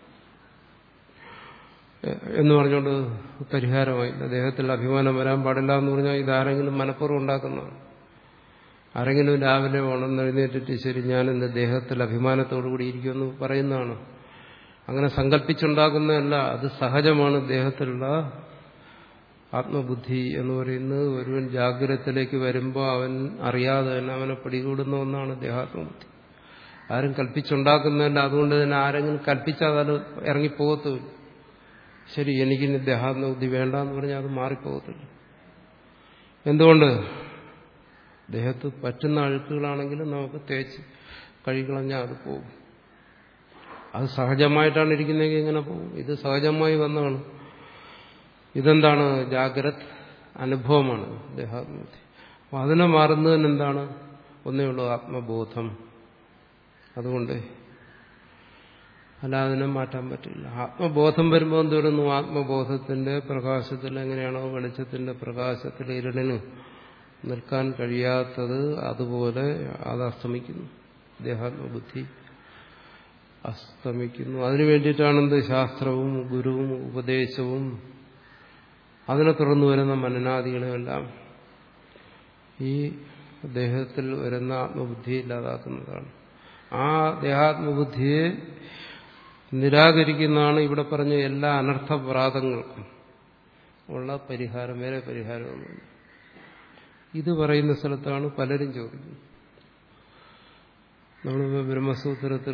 എന്ന് പറഞ്ഞുകൊണ്ട് പരിഹാരമായില്ല ദേഹത്തിൽ അഭിമാനം വരാൻ പാടില്ല എന്ന് പറഞ്ഞാൽ ഇതാരെങ്കിലും മനഃപൂർവ്വം ഉണ്ടാക്കുന്നതാണ് ആരെങ്കിലും രാവിലെ ഉണർന്നെഴുന്നേറ്റിട്ട് ശരി ഞാൻ എന്റെ ദേഹത്തിൽ അഭിമാനത്തോടുകൂടി ഇരിക്കുമെന്ന് പറയുന്നതാണ് അങ്ങനെ സങ്കല്പിച്ചുണ്ടാക്കുന്നതല്ല അത് സഹജമാണ് ദേഹത്തിലുള്ള ആത്മബുദ്ധി എന്ന് പറയുന്നത് ഒരുവൻ ജാഗ്രതത്തിലേക്ക് വരുമ്പോൾ അവൻ അറിയാതെ തന്നെ അവനെ പിടികൂടുന്ന ഒന്നാണ് ദേഹാത്മബുദ്ധി ആരും കൽപ്പിച്ചുണ്ടാക്കുന്നതല്ല അതുകൊണ്ട് തന്നെ ആരെങ്കിലും കൽപ്പിച്ചാൽ അത് ഇറങ്ങിപ്പോകത്തുമില്ല ശരി എനിക്കിനി ദേഹാത്മബുദ്ധി വേണ്ട എന്ന് പറഞ്ഞാൽ അത് മാറിപ്പോകത്തില്ല എന്തുകൊണ്ട് ദേഹത്ത് പറ്റുന്ന അഴുക്കുകളാണെങ്കിലും നമുക്ക് തേച്ച് കഴുകിക്കളഞ്ഞാൽ അത് പോകും അത് സഹജമായിട്ടാണ് ഇരിക്കുന്നതെങ്കിൽ എങ്ങനെ പോകും ഇത് സഹജമായി വന്നതാണ് ഇതെന്താണ് ജാഗ്രത് അനുഭവമാണ് ദേഹാത്മബുദ്ധി അപ്പം അതിനെ മാറുന്നതിന് എന്താണ് ഒന്നേ ഉള്ളൂ ആത്മബോധം അതുകൊണ്ട് അല്ലാതെ അതിനെ മാറ്റാൻ പറ്റില്ല ആത്മബോധം വരുമ്പോൾ എന്ത് വരുന്നു ആത്മബോധത്തിന്റെ പ്രകാശത്തിൽ എങ്ങനെയാണോ വെളിച്ചത്തിന്റെ പ്രകാശത്തിൽ ഇരുളിന് നിൽക്കാൻ കഴിയാത്തത് അതുപോലെ അത് അസ്തമിക്കുന്നു ദേഹാത്മബുദ്ധി അസ്തമിക്കുന്നു അതിനു വേണ്ടിയിട്ടാണെന്ത് ശാസ്ത്രവും ഗുരുവും ഉപദേശവും അതിനെ തുടർന്ന് വരുന്ന മനനാദികളുമെല്ലാം ഈ ദേഹത്തിൽ വരുന്ന ആത്മബുദ്ധി ഇല്ലാതാക്കുന്നതാണ് ആ ദേഹാത്മബുദ്ധിയെ നിരാകരിക്കുന്നതാണ് ഇവിടെ പറഞ്ഞ എല്ലാ അനർത്ഥപ്രാതങ്ങൾക്കും ഉള്ള പരിഹാരം വേറെ പരിഹാരമൊന്നുമില്ല ഇത് പറയുന്ന സ്ഥലത്താണ് പലരും ചോദിക്കുന്നത് നമ്മളിപ്പോൾ ബ്രഹ്മസൂത്രത്തിൽ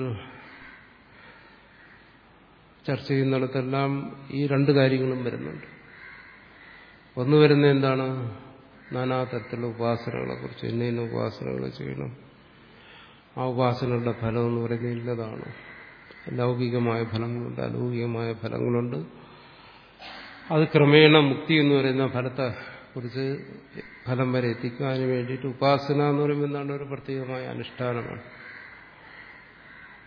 ചർച്ച ചെയ്യുന്നിടത്തെല്ലാം ഈ രണ്ട് കാര്യങ്ങളും വരുന്നുണ്ട് ഒന്ന് വരുന്ന എന്താണ് നാനാ തരത്തിലുള്ള ഉപാസനകളെ കുറിച്ച് ഇന്ന ഇന്ന ഉപാസനകൾ ചെയ്യണം ആ ഉപാസനകളുടെ ഫലം എന്ന് പറയുന്നത് ഇല്ലതാണ് ലൗകികമായ ഫലങ്ങളുണ്ട് അലൗകികമായ ഫലങ്ങളുണ്ട് അത് ക്രമേണ മുക്തി എന്ന് പറയുന്ന ഫലത്തെ കുറിച്ച് ഫലം വരെ എത്തിക്കാൻ വേണ്ടിയിട്ട് ഉപാസന എന്ന് പറയുമ്പോൾ എന്താണ് ഒരു പ്രത്യേകമായ അനുഷ്ഠാനമാണ്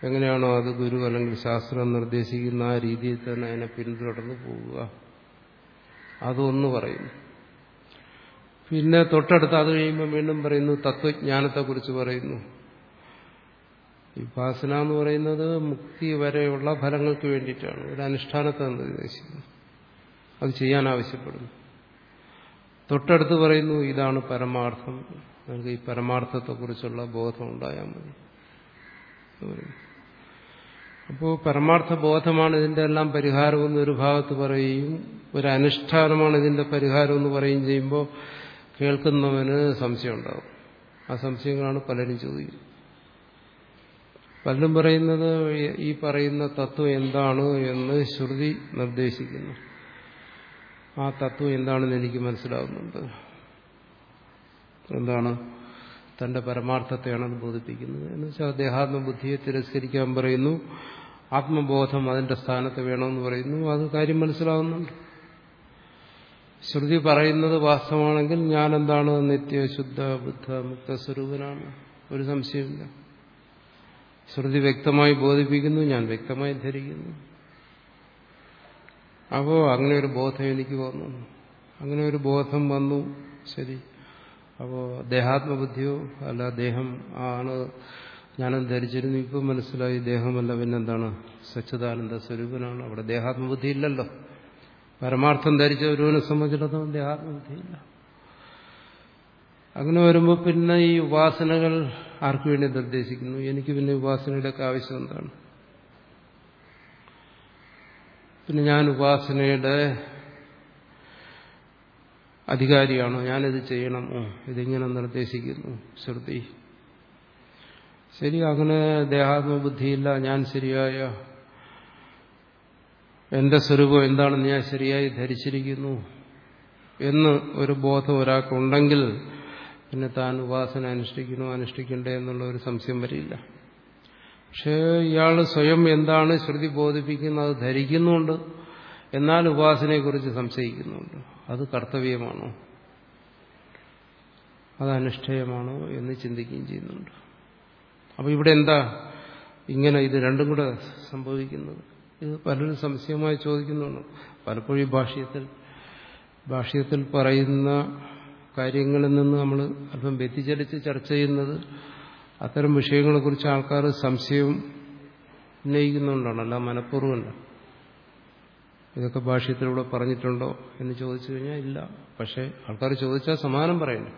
എങ്ങനെയാണോ അത് ഗുരു അല്ലെങ്കിൽ ശാസ്ത്രം നിർദ്ദേശിക്കുന്ന ആ രീതിയിൽ തന്നെ അതിനെ പിന്തുടർന്ന് പോവുക അതൊന്ന് പറയുന്നു പിന്നെ തൊട്ടടുത്ത് അത് കഴിയുമ്പോൾ വീണ്ടും പറയുന്നു തത്വജ്ഞാനത്തെക്കുറിച്ച് പറയുന്നു വിപാസന എന്ന് പറയുന്നത് മുക്തി വരെയുള്ള ഫലങ്ങൾക്ക് വേണ്ടിയിട്ടാണ് ഒരു അനുഷ്ഠാനത്തെ നിർദ്ദേശിക്കുന്നു അത് ചെയ്യാൻ ആവശ്യപ്പെടുന്നു തൊട്ടടുത്ത് പറയുന്നു ഇതാണ് പരമാർത്ഥം നിങ്ങൾക്ക് ഈ പരമാർത്ഥത്തെക്കുറിച്ചുള്ള ബോധം ഉണ്ടായാൽ മതി അപ്പോൾ പരമാർത്ഥ ബോധമാണ് ഇതിന്റെ എല്ലാം പരിഹാരമെന്ന് ഒരു ഭാഗത്ത് പറയുകയും ഒരു അനുഷ്ഠാനമാണ് ഇതിന്റെ പരിഹാരം എന്ന് പറയുകയും ചെയ്യുമ്പോൾ കേൾക്കുന്നവന് സംശയം ഉണ്ടാവും ആ സംശയങ്ങളാണ് പലരും ചോദിക്കുന്നത് പലരും പറയുന്നത് ഈ പറയുന്ന തത്വം എന്താണ് എന്ന് ശ്രുതി നിർദ്ദേശിക്കുന്നു ആ തത്വം എന്താണെന്ന് എനിക്ക് മനസ്സിലാവുന്നുണ്ട് എന്താണ് തന്റെ പരമാർത്ഥത്തെയാണ് അത് ബോധിപ്പിക്കുന്നത് എന്ന് വെച്ചാൽ ദേഹാത്മബുദ്ധിയെ തിരസ്കരിക്കാൻ പറയുന്നു ആത്മബോധം അതിന്റെ സ്ഥാനത്ത് വേണമെന്ന് പറയുന്നു അത് കാര്യം മനസ്സിലാവുന്നുണ്ട് ശ്രുതി പറയുന്നത് വാസ്തവമാണെങ്കിൽ ഞാൻ എന്താണ് നിത്യശുദ്ധ ബുദ്ധ മുക്തസ്വരൂപനാണ് ഒരു സംശയമില്ല ശ്രുതി വ്യക്തമായി ബോധിപ്പിക്കുന്നു ഞാൻ വ്യക്തമായി ധരിക്കുന്നു അപ്പോ അങ്ങനെ ഒരു ബോധം എനിക്ക് വന്നു അങ്ങനെ ഒരു ബോധം വന്നു ശരി അപ്പോൾ ദേഹാത്മബുദ്ധിയോ അല്ല ദേഹം ആണ് ഞാനും ധരിച്ചിരുന്നു ഇപ്പം മനസ്സിലായി ദേഹമല്ല പിന്നെന്താണ് സച്ചിദാനന്ദ സ്വരൂപനാണ് അവിടെ ദേഹാത്മബുദ്ധി ഇല്ലല്ലോ പരമാർത്ഥം ധരിച്ച ഒരുവനെ സംബന്ധിച്ചിടത്തോളം ദേഹാത്മബുദ്ധിയില്ല അങ്ങനെ വരുമ്പോൾ പിന്നെ ഈ ഉപാസനകൾ ആർക്കു വേണ്ടി നിർദ്ദേശിക്കുന്നു എനിക്ക് പിന്നെ ഉപാസനയുടെയൊക്കെ ആവശ്യം എന്താണ് പിന്നെ ഞാൻ ഉപാസനയുടെ അധികാരിയാണോ ഞാനിത് ചെയ്യണമോ ഇതിങ്ങനെ നിർദ്ദേശിക്കുന്നു ശ്രുതി ശരി അങ്ങനെ ദേഹാത്മബുദ്ധിയില്ല ഞാൻ ശരിയായ എന്റെ സ്വരൂപം എന്താണെന്ന് ഞാൻ ശരിയായി ധരിച്ചിരിക്കുന്നു എന്ന് ഒരു ബോധം ഒരാൾക്കുണ്ടെങ്കിൽ പിന്നെ താൻ ഉപാസന അനുഷ്ഠിക്കണോ അനുഷ്ഠിക്കണ്ടേ എന്നുള്ള ഒരു സംശയം വരില്ല പക്ഷേ ഇയാൾ സ്വയം എന്താണ് ശ്രുതി ബോധിപ്പിക്കുന്നത് ധരിക്കുന്നുണ്ട് എന്നാൽ ഉപാസനയെക്കുറിച്ച് സംശയിക്കുന്നുണ്ട് അത് കർത്തവ്യമാണോ അത് അനുഷ്ഠേയമാണോ എന്ന് ചിന്തിക്കുകയും ചെയ്യുന്നുണ്ട് അപ്പൊ ഇവിടെ എന്താ ഇങ്ങനെ ഇത് രണ്ടും കൂടെ സംഭവിക്കുന്നത് ഇത് പലരും സംശയമായി ചോദിക്കുന്നുണ്ട് പലപ്പോഴും ഈ ഭാഷ്യത്തിൽ ഭാഷ്യത്തിൽ പറയുന്ന കാര്യങ്ങളിൽ നിന്ന് നമ്മൾ അല്പം വ്യതിചലിച്ച് ചർച്ച ചെയ്യുന്നത് അത്തരം വിഷയങ്ങളെക്കുറിച്ച് ആൾക്കാർ സംശയവും ഉന്നയിക്കുന്നുണ്ടാണ് അല്ല മനഃപൂർവ്വമല്ല ഇതൊക്കെ ഭാഷ്യത്തിലൂടെ പറഞ്ഞിട്ടുണ്ടോ എന്ന് ചോദിച്ചു കഴിഞ്ഞാൽ ഇല്ല പക്ഷെ ആൾക്കാർ ചോദിച്ചാൽ സമാനം പറയണം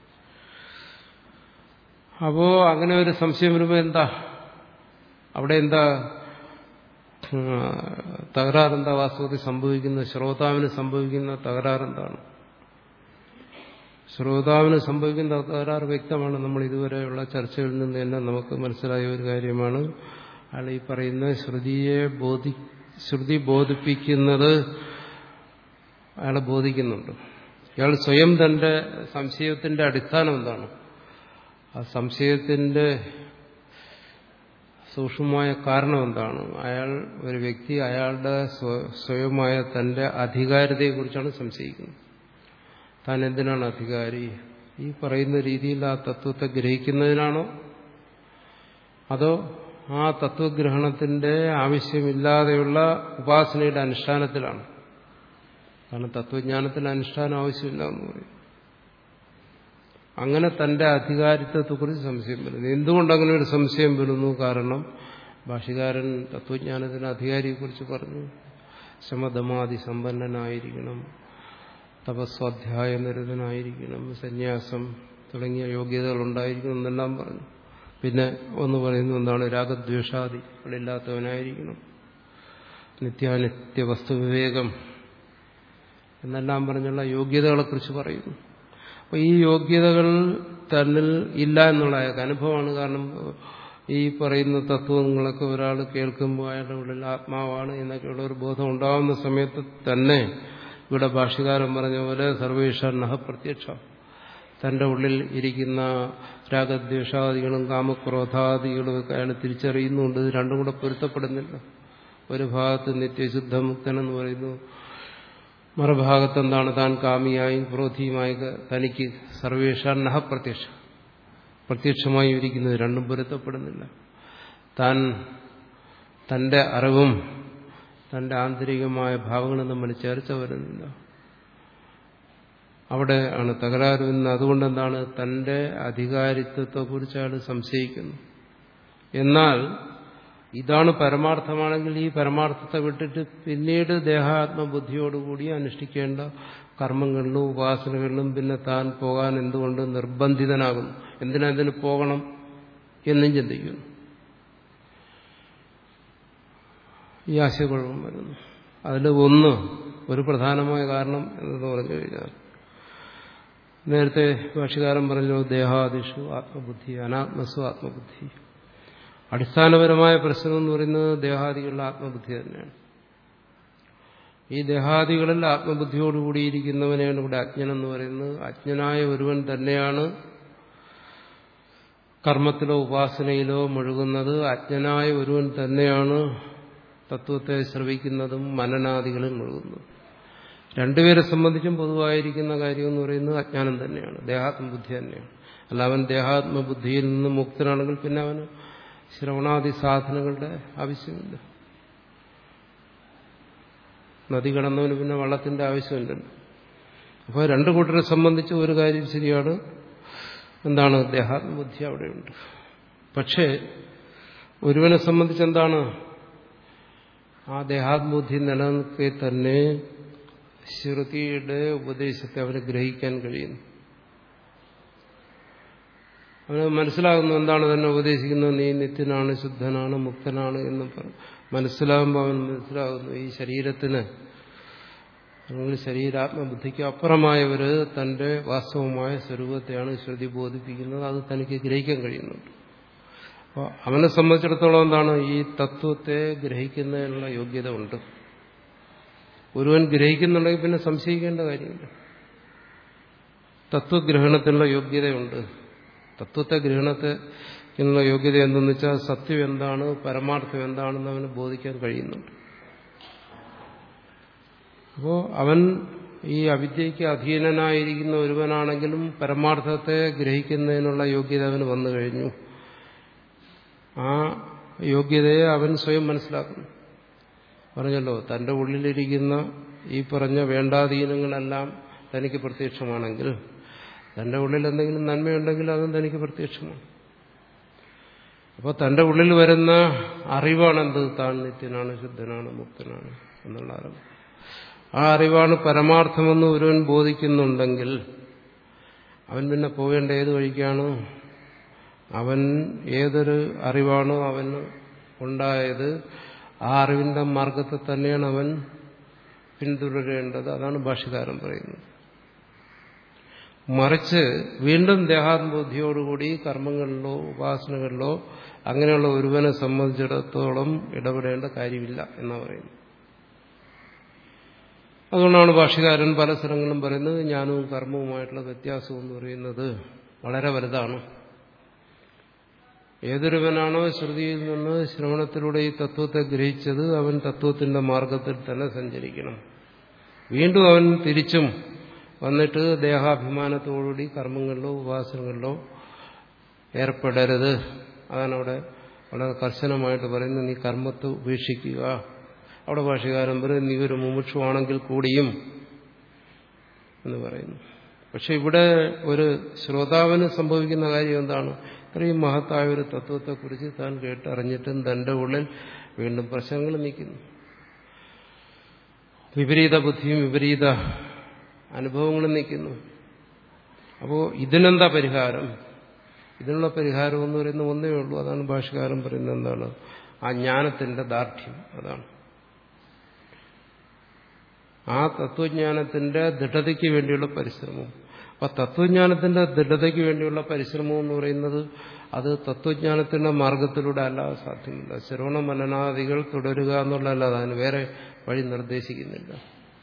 അപ്പോ അങ്ങനെ ഒരു സംശയം വരുമ്പോൾ എന്താ അവിടെ എന്താ തകരാറെന്താ വാസ്തവത്തിൽ സംഭവിക്കുന്ന ശ്രോതാവിന് സംഭവിക്കുന്ന തകരാറെന്താണ് ശ്രോതാവിന് സംഭവിക്കുന്ന തകരാറ് വ്യക്തമാണ് നമ്മൾ ഇതുവരെയുള്ള ചർച്ചകളിൽ നിന്ന് എല്ലാം നമുക്ക് മനസ്സിലായ ഒരു കാര്യമാണ് അയാൾ ഈ പറയുന്ന ശ്രുതിയെ ബോധി ശ്രുതി ബോധിപ്പിക്കുന്നത് അയാളെ ബോധിക്കുന്നുണ്ട് ഇയാൾ സ്വയം തന്റെ സംശയത്തിന്റെ അടിസ്ഥാനം എന്താണ് ആ സംശയത്തിന്റെ സൂക്ഷ്മമായ കാരണം എന്താണ് അയാൾ ഒരു വ്യക്തി അയാളുടെ സ്വയമായ തന്റെ അധികാരത്തെക്കുറിച്ചാണ് സംശയിക്കുന്നത് താൻ എന്തിനാണ് അധികാരി ഈ പറയുന്ന രീതിയിൽ ആ തത്വത്തെ ഗ്രഹിക്കുന്നതിനാണോ അതോ ആ തത്വഗ്രഹണത്തിന്റെ ആവശ്യമില്ലാതെയുള്ള ഉപാസനയുടെ അനുഷ്ഠാനത്തിലാണ് കാരണം തത്വജ്ഞാനത്തിന് അനുഷ്ഠാനം ആവശ്യമില്ല എന്ന് പറയും അങ്ങനെ തന്റെ അധികാരിത്വത്തെക്കുറിച്ച് സംശയം വരുന്നു എന്തുകൊണ്ട് അങ്ങനെ ഒരു സംശയം വരുന്നു കാരണം ഭാഷകാരൻ തത്വജ്ഞാനത്തിന് അധികാരിയെക്കുറിച്ച് പറഞ്ഞു ശമധമാതി സമ്പന്നനായിരിക്കണം തപസ്വാധ്യായ നിരതനായിരിക്കണം സന്യാസം തുടങ്ങിയ യോഗ്യതകൾ ഉണ്ടായിരിക്കണം എന്നെല്ലാം പറഞ്ഞു പിന്നെ ഒന്ന് പറയുന്നു എന്താണ് രാഗദ്വേഷാദികളില്ലാത്തവനായിരിക്കണം നിത്യാനിത്യ വസ്തുവിവേകം എന്നെല്ലാം പറഞ്ഞുള്ള യോഗ്യതകളെക്കുറിച്ച് പറയുന്നു അപ്പോൾ ഈ യോഗ്യതകൾ തന്നിൽ ഇല്ല എന്നുള്ള അയാൾക്ക് അനുഭവമാണ് കാരണം ഈ പറയുന്ന തത്വങ്ങളൊക്കെ ഒരാൾ കേൾക്കുമ്പോൾ അയാളുടെ ഉള്ളിൽ ആത്മാവാണ് എന്നൊക്കെയുള്ള ഒരു ബോധം ഉണ്ടാകുന്ന സമയത്ത് തന്നെ ഇവിടെ ഭാഷ്യകാരൻ പറഞ്ഞ പോലെ സർവേഷ പ്രത്യക്ഷ തന്റെ ഉള്ളിൽ ഇരിക്കുന്ന രാഗദ്വേഷാദികളും കാമക്രോധാദികളും ഒക്കെ അയാൾ തിരിച്ചറിയുന്നുണ്ട് ഇത് രണ്ടും കൂടെ പൊരുത്തപ്പെടുന്നില്ല ഒരു ഭാഗത്ത് നിത്യശുദ്ധമുക്തനെന്ന് പറയുന്നു മറുഭാഗത്ത് എന്താണ് താൻ കാമിയായും ക്രോധിയുമായി തനിക്ക് സർവേഷ നഹപ്രത്യക്ഷ പ്രത്യക്ഷമായി ഇരിക്കുന്നത് രണ്ടും പൊരുത്തപ്പെടുന്നില്ല താൻ തന്റെ അറിവും തന്റെ ആന്തരികമായ ഭാവങ്ങളും തമ്മിൽ ചേർച്ച വരുന്നില്ല അവിടെ ആണ് തകരാറ് വരുന്നത് അതുകൊണ്ട് എന്താണ് തന്റെ അധികാരിത്വത്തെക്കുറിച്ച് അയാൾ സംശയിക്കുന്നു എന്നാൽ ഇതാണ് പരമാർത്ഥമാണെങ്കിൽ ഈ പരമാർത്ഥത്തെ വിട്ടിട്ട് പിന്നീട് ദേഹാത്മബുദ്ധിയോടുകൂടി അനുഷ്ഠിക്കേണ്ട കർമ്മങ്ങളിലും ഉപാസനകളിലും പിന്നെ താൻ പോകാൻ എന്തുകൊണ്ട് നിർബന്ധിതനാകുന്നു എന്തിനതിന് പോകണം എന്നും ചിന്തിക്കുന്നു ഈ ആശയക്കുഴപ്പം വരുന്നു അതിൽ ഒന്ന് ഒരു പ്രധാനമായ കാരണം എന്ന് പറഞ്ഞു കഴിഞ്ഞാൽ നേരത്തെ ഭാഷകാരൻ പറഞ്ഞു ദേഹാദിഷു ആത്മബുദ്ധി അനാത്മസു ആത്മബുദ്ധി അടിസ്ഥാനപരമായ പ്രശ്നം എന്ന് പറയുന്നത് ദേഹാദികളുടെ ആത്മബുദ്ധി തന്നെയാണ് ഈ ദേഹാദികളിൽ ആത്മബുദ്ധിയോടുകൂടിയിരിക്കുന്നവനെയാണ് ഇവിടെ അജ്ഞൻ എന്ന് പറയുന്നത് അജ്ഞനായ ഒരുവൻ തന്നെയാണ് കർമ്മത്തിലോ ഉപാസനയിലോ മുഴുകുന്നത് അജ്ഞനായ ഒരുവൻ തന്നെയാണ് തത്വത്തെ ശ്രവിക്കുന്നതും മനനാദികളും മുഴുകുന്നതും രണ്ടുപേരെ സംബന്ധിച്ചും പൊതുവായിരിക്കുന്ന കാര്യം എന്ന് പറയുന്നത് അജ്ഞാനം തന്നെയാണ് ദേഹാത്മബുദ്ധി തന്നെയാണ് അല്ല അവൻ ദേഹാത്മബുദ്ധിയിൽ നിന്ന് മുക്തനാണെങ്കിൽ പിന്നെ അവന് ശ്രവണാദി സാധനങ്ങളുടെ ആവശ്യമില്ല നദി കടന്നവന് പിന്നെ വള്ളത്തിന്റെ ആവശ്യമില്ലല്ലോ അപ്പോൾ രണ്ടു കൂട്ടരെ സംബന്ധിച്ച് ഒരു കാര്യം ശരിയാണ് എന്താണ് ദേഹാത്മബുദ്ധി അവിടെയുണ്ട് പക്ഷേ ഒരുവനെ സംബന്ധിച്ച് എന്താണ് ആ ദേഹാത്മബുദ്ധി നിലനിൽക്കെ തന്നെ ശ്രുതിയുടെ ഉപദേശത്തെ അവന് ഗ്രഹിക്കാൻ കഴിയുന്നു അവന് മനസ്സിലാകുന്നു എന്താണ് തന്നെ ഉപദേശിക്കുന്നത് നീ നിത്യനാണ് ശുദ്ധനാണ് മുക്തനാണ് എന്ന് പറഞ്ഞു മനസ്സിലാകുമ്പോൾ അവൻ മനസ്സിലാകുന്നു ഈ ശരീരത്തിന് അല്ലെങ്കിൽ ശരീരാത്മബുദ്ധിക്ക് അപ്പുറമായവര് തന്റെ വാസ്തവമായ സ്വരൂപത്തെയാണ് ശ്രുതി ബോധിപ്പിക്കുന്നത് അത് തനിക്ക് ഗ്രഹിക്കാൻ കഴിയുന്നുണ്ട് അപ്പോൾ അവനെ സംബന്ധിച്ചിടത്തോളം എന്താണ് ഈ തത്വത്തെ ഗ്രഹിക്കുന്നതിനുള്ള യോഗ്യത ഉണ്ട് ഒരുവൻ ഗ്രഹിക്കുന്നുണ്ടെങ്കിൽ പിന്നെ സംശയിക്കേണ്ട കാര്യമില്ല തത്വഗ്രഹണത്തിനുള്ള യോഗ്യതയുണ്ട് തത്വത്തെ ഗ്രഹണത്തിനുള്ള യോഗ്യത എന്തെന്ന് വെച്ചാൽ സത്യം എന്താണ് പരമാർത്ഥം എന്താണെന്ന് അവന് ബോധിക്കാൻ കഴിയുന്നുണ്ട് അപ്പോൾ അവൻ ഈ അവിദ്യയ്ക്ക് അധീനനായിരിക്കുന്ന ഒരുവനാണെങ്കിലും പരമാർത്ഥത്തെ ഗ്രഹിക്കുന്നതിനുള്ള യോഗ്യത അവന് വന്നു കഴിഞ്ഞു ആ യോഗ്യതയെ അവൻ സ്വയം മനസ്സിലാക്കുന്നു പറഞ്ഞല്ലോ തന്റെ ഉള്ളിലിരിക്കുന്ന ഈ പറഞ്ഞ വേണ്ടാധീനങ്ങളെല്ലാം തനിക്ക് പ്രത്യക്ഷമാണെങ്കിൽ തന്റെ ഉള്ളിൽ എന്തെങ്കിലും നന്മയുണ്ടെങ്കിൽ അതും തനിക്ക് പ്രത്യക്ഷമാണ് അപ്പോൾ തന്റെ ഉള്ളിൽ വരുന്ന അറിവാണെന്ത് താൻ നിത്യനാണ് ശുദ്ധനാണ് മുക്തനാണ് എന്നുള്ള അറിവ് ആ അറിവാണ് പരമാർത്ഥമെന്ന് ഒരുവൻ ബോധിക്കുന്നുണ്ടെങ്കിൽ അവൻ പിന്നെ പോവേണ്ട ഏത് വഴിക്കാണ് അവൻ ഏതൊരു അറിവാണോ അവന് ഉണ്ടായത് ആ അറിവിന്റെ മാർഗത്തെ തന്നെയാണ് അവൻ പിന്തുടരേണ്ടത് അതാണ് ഭാഷകാരൻ പറയുന്നത് മറിച്ച് വീണ്ടും ദേഹാത്മബുദ്ധിയോടുകൂടി കർമ്മങ്ങളിലോ ഉപാസനകളിലോ അങ്ങനെയുള്ള ഒരുവനെ സംബന്ധിച്ചിടത്തോളം ഇടപെടേണ്ട കാര്യമില്ല എന്ന് പറയുന്നു അതുകൊണ്ടാണ് ഭാഷകാരൻ പല സ്ഥലങ്ങളും പറയുന്നത് ജ്ഞാനവും കർമ്മവുമായിട്ടുള്ള വ്യത്യാസം എന്ന് പറയുന്നത് വളരെ വലുതാണ് ഏതൊരുവനാണോ ശ്രുതിയിൽ നിന്ന് ശ്രവണത്തിലൂടെ ഈ തത്വത്തെ ഗ്രഹിച്ചത് അവൻ തത്വത്തിന്റെ മാർഗത്തിൽ തന്നെ സഞ്ചരിക്കണം വീണ്ടും അവൻ തിരിച്ചും വന്നിട്ട് ദേഹാഭിമാനത്തോടുകൂടി കർമ്മങ്ങളിലോ ഉപാസനകളിലോ ഏർപ്പെടരുത് അതാണ് അവിടെ വളരെ കർശനമായിട്ട് പറയുന്നത് നീ കർമ്മത്തെ ഉപേക്ഷിക്കുക അവിടെ ഭാഷകാരൻ പറയും നീ ഒരു മുമുക്ഷുവാണെങ്കിൽ കൂടിയും എന്ന് പറയുന്നു പക്ഷെ ഇവിടെ ഒരു ശ്രോതാവിന് സംഭവിക്കുന്ന കാര്യം എന്താണ് ഇത്രയും മഹത്തായ ഒരു തത്വത്തെക്കുറിച്ച് താൻ കേട്ടറിഞ്ഞിട്ടും തന്റെ ഉള്ളിൽ വീണ്ടും പ്രശ്നങ്ങൾ നിൽക്കുന്നു വിപരീത ബുദ്ധിയും വിപരീത അനുഭവങ്ങളും നിൽക്കുന്നു അപ്പോൾ ഇതിനെന്താ പരിഹാരം ഇതിനുള്ള പരിഹാരം എന്ന് പറയുന്നത് ഒന്നേ ഉള്ളൂ അതാണ് ഭാഷകാരൻ പറയുന്നത് എന്താണ് ആ ജ്ഞാനത്തിന്റെ ദാർഢ്യം അതാണ് ആ തത്വജ്ഞാനത്തിന്റെ ദൃഢതയ്ക്ക് വേണ്ടിയുള്ള പരിശ്രമം അപ്പൊ തത്വജ്ഞാനത്തിന്റെ ദൃഢതയ്ക്ക് വേണ്ടിയുള്ള പരിശ്രമം എന്ന് പറയുന്നത് അത് തത്വജ്ഞാനത്തിന്റെ മാർഗത്തിലൂടെ അല്ലാതെ സാധ്യമല്ല ശ്രവണ മനനാദികൾ തുടരുക എന്നുള്ളതല്ലാതെ അതിന് വേറെ വഴി നിർദ്ദേശിക്കുന്നില്ല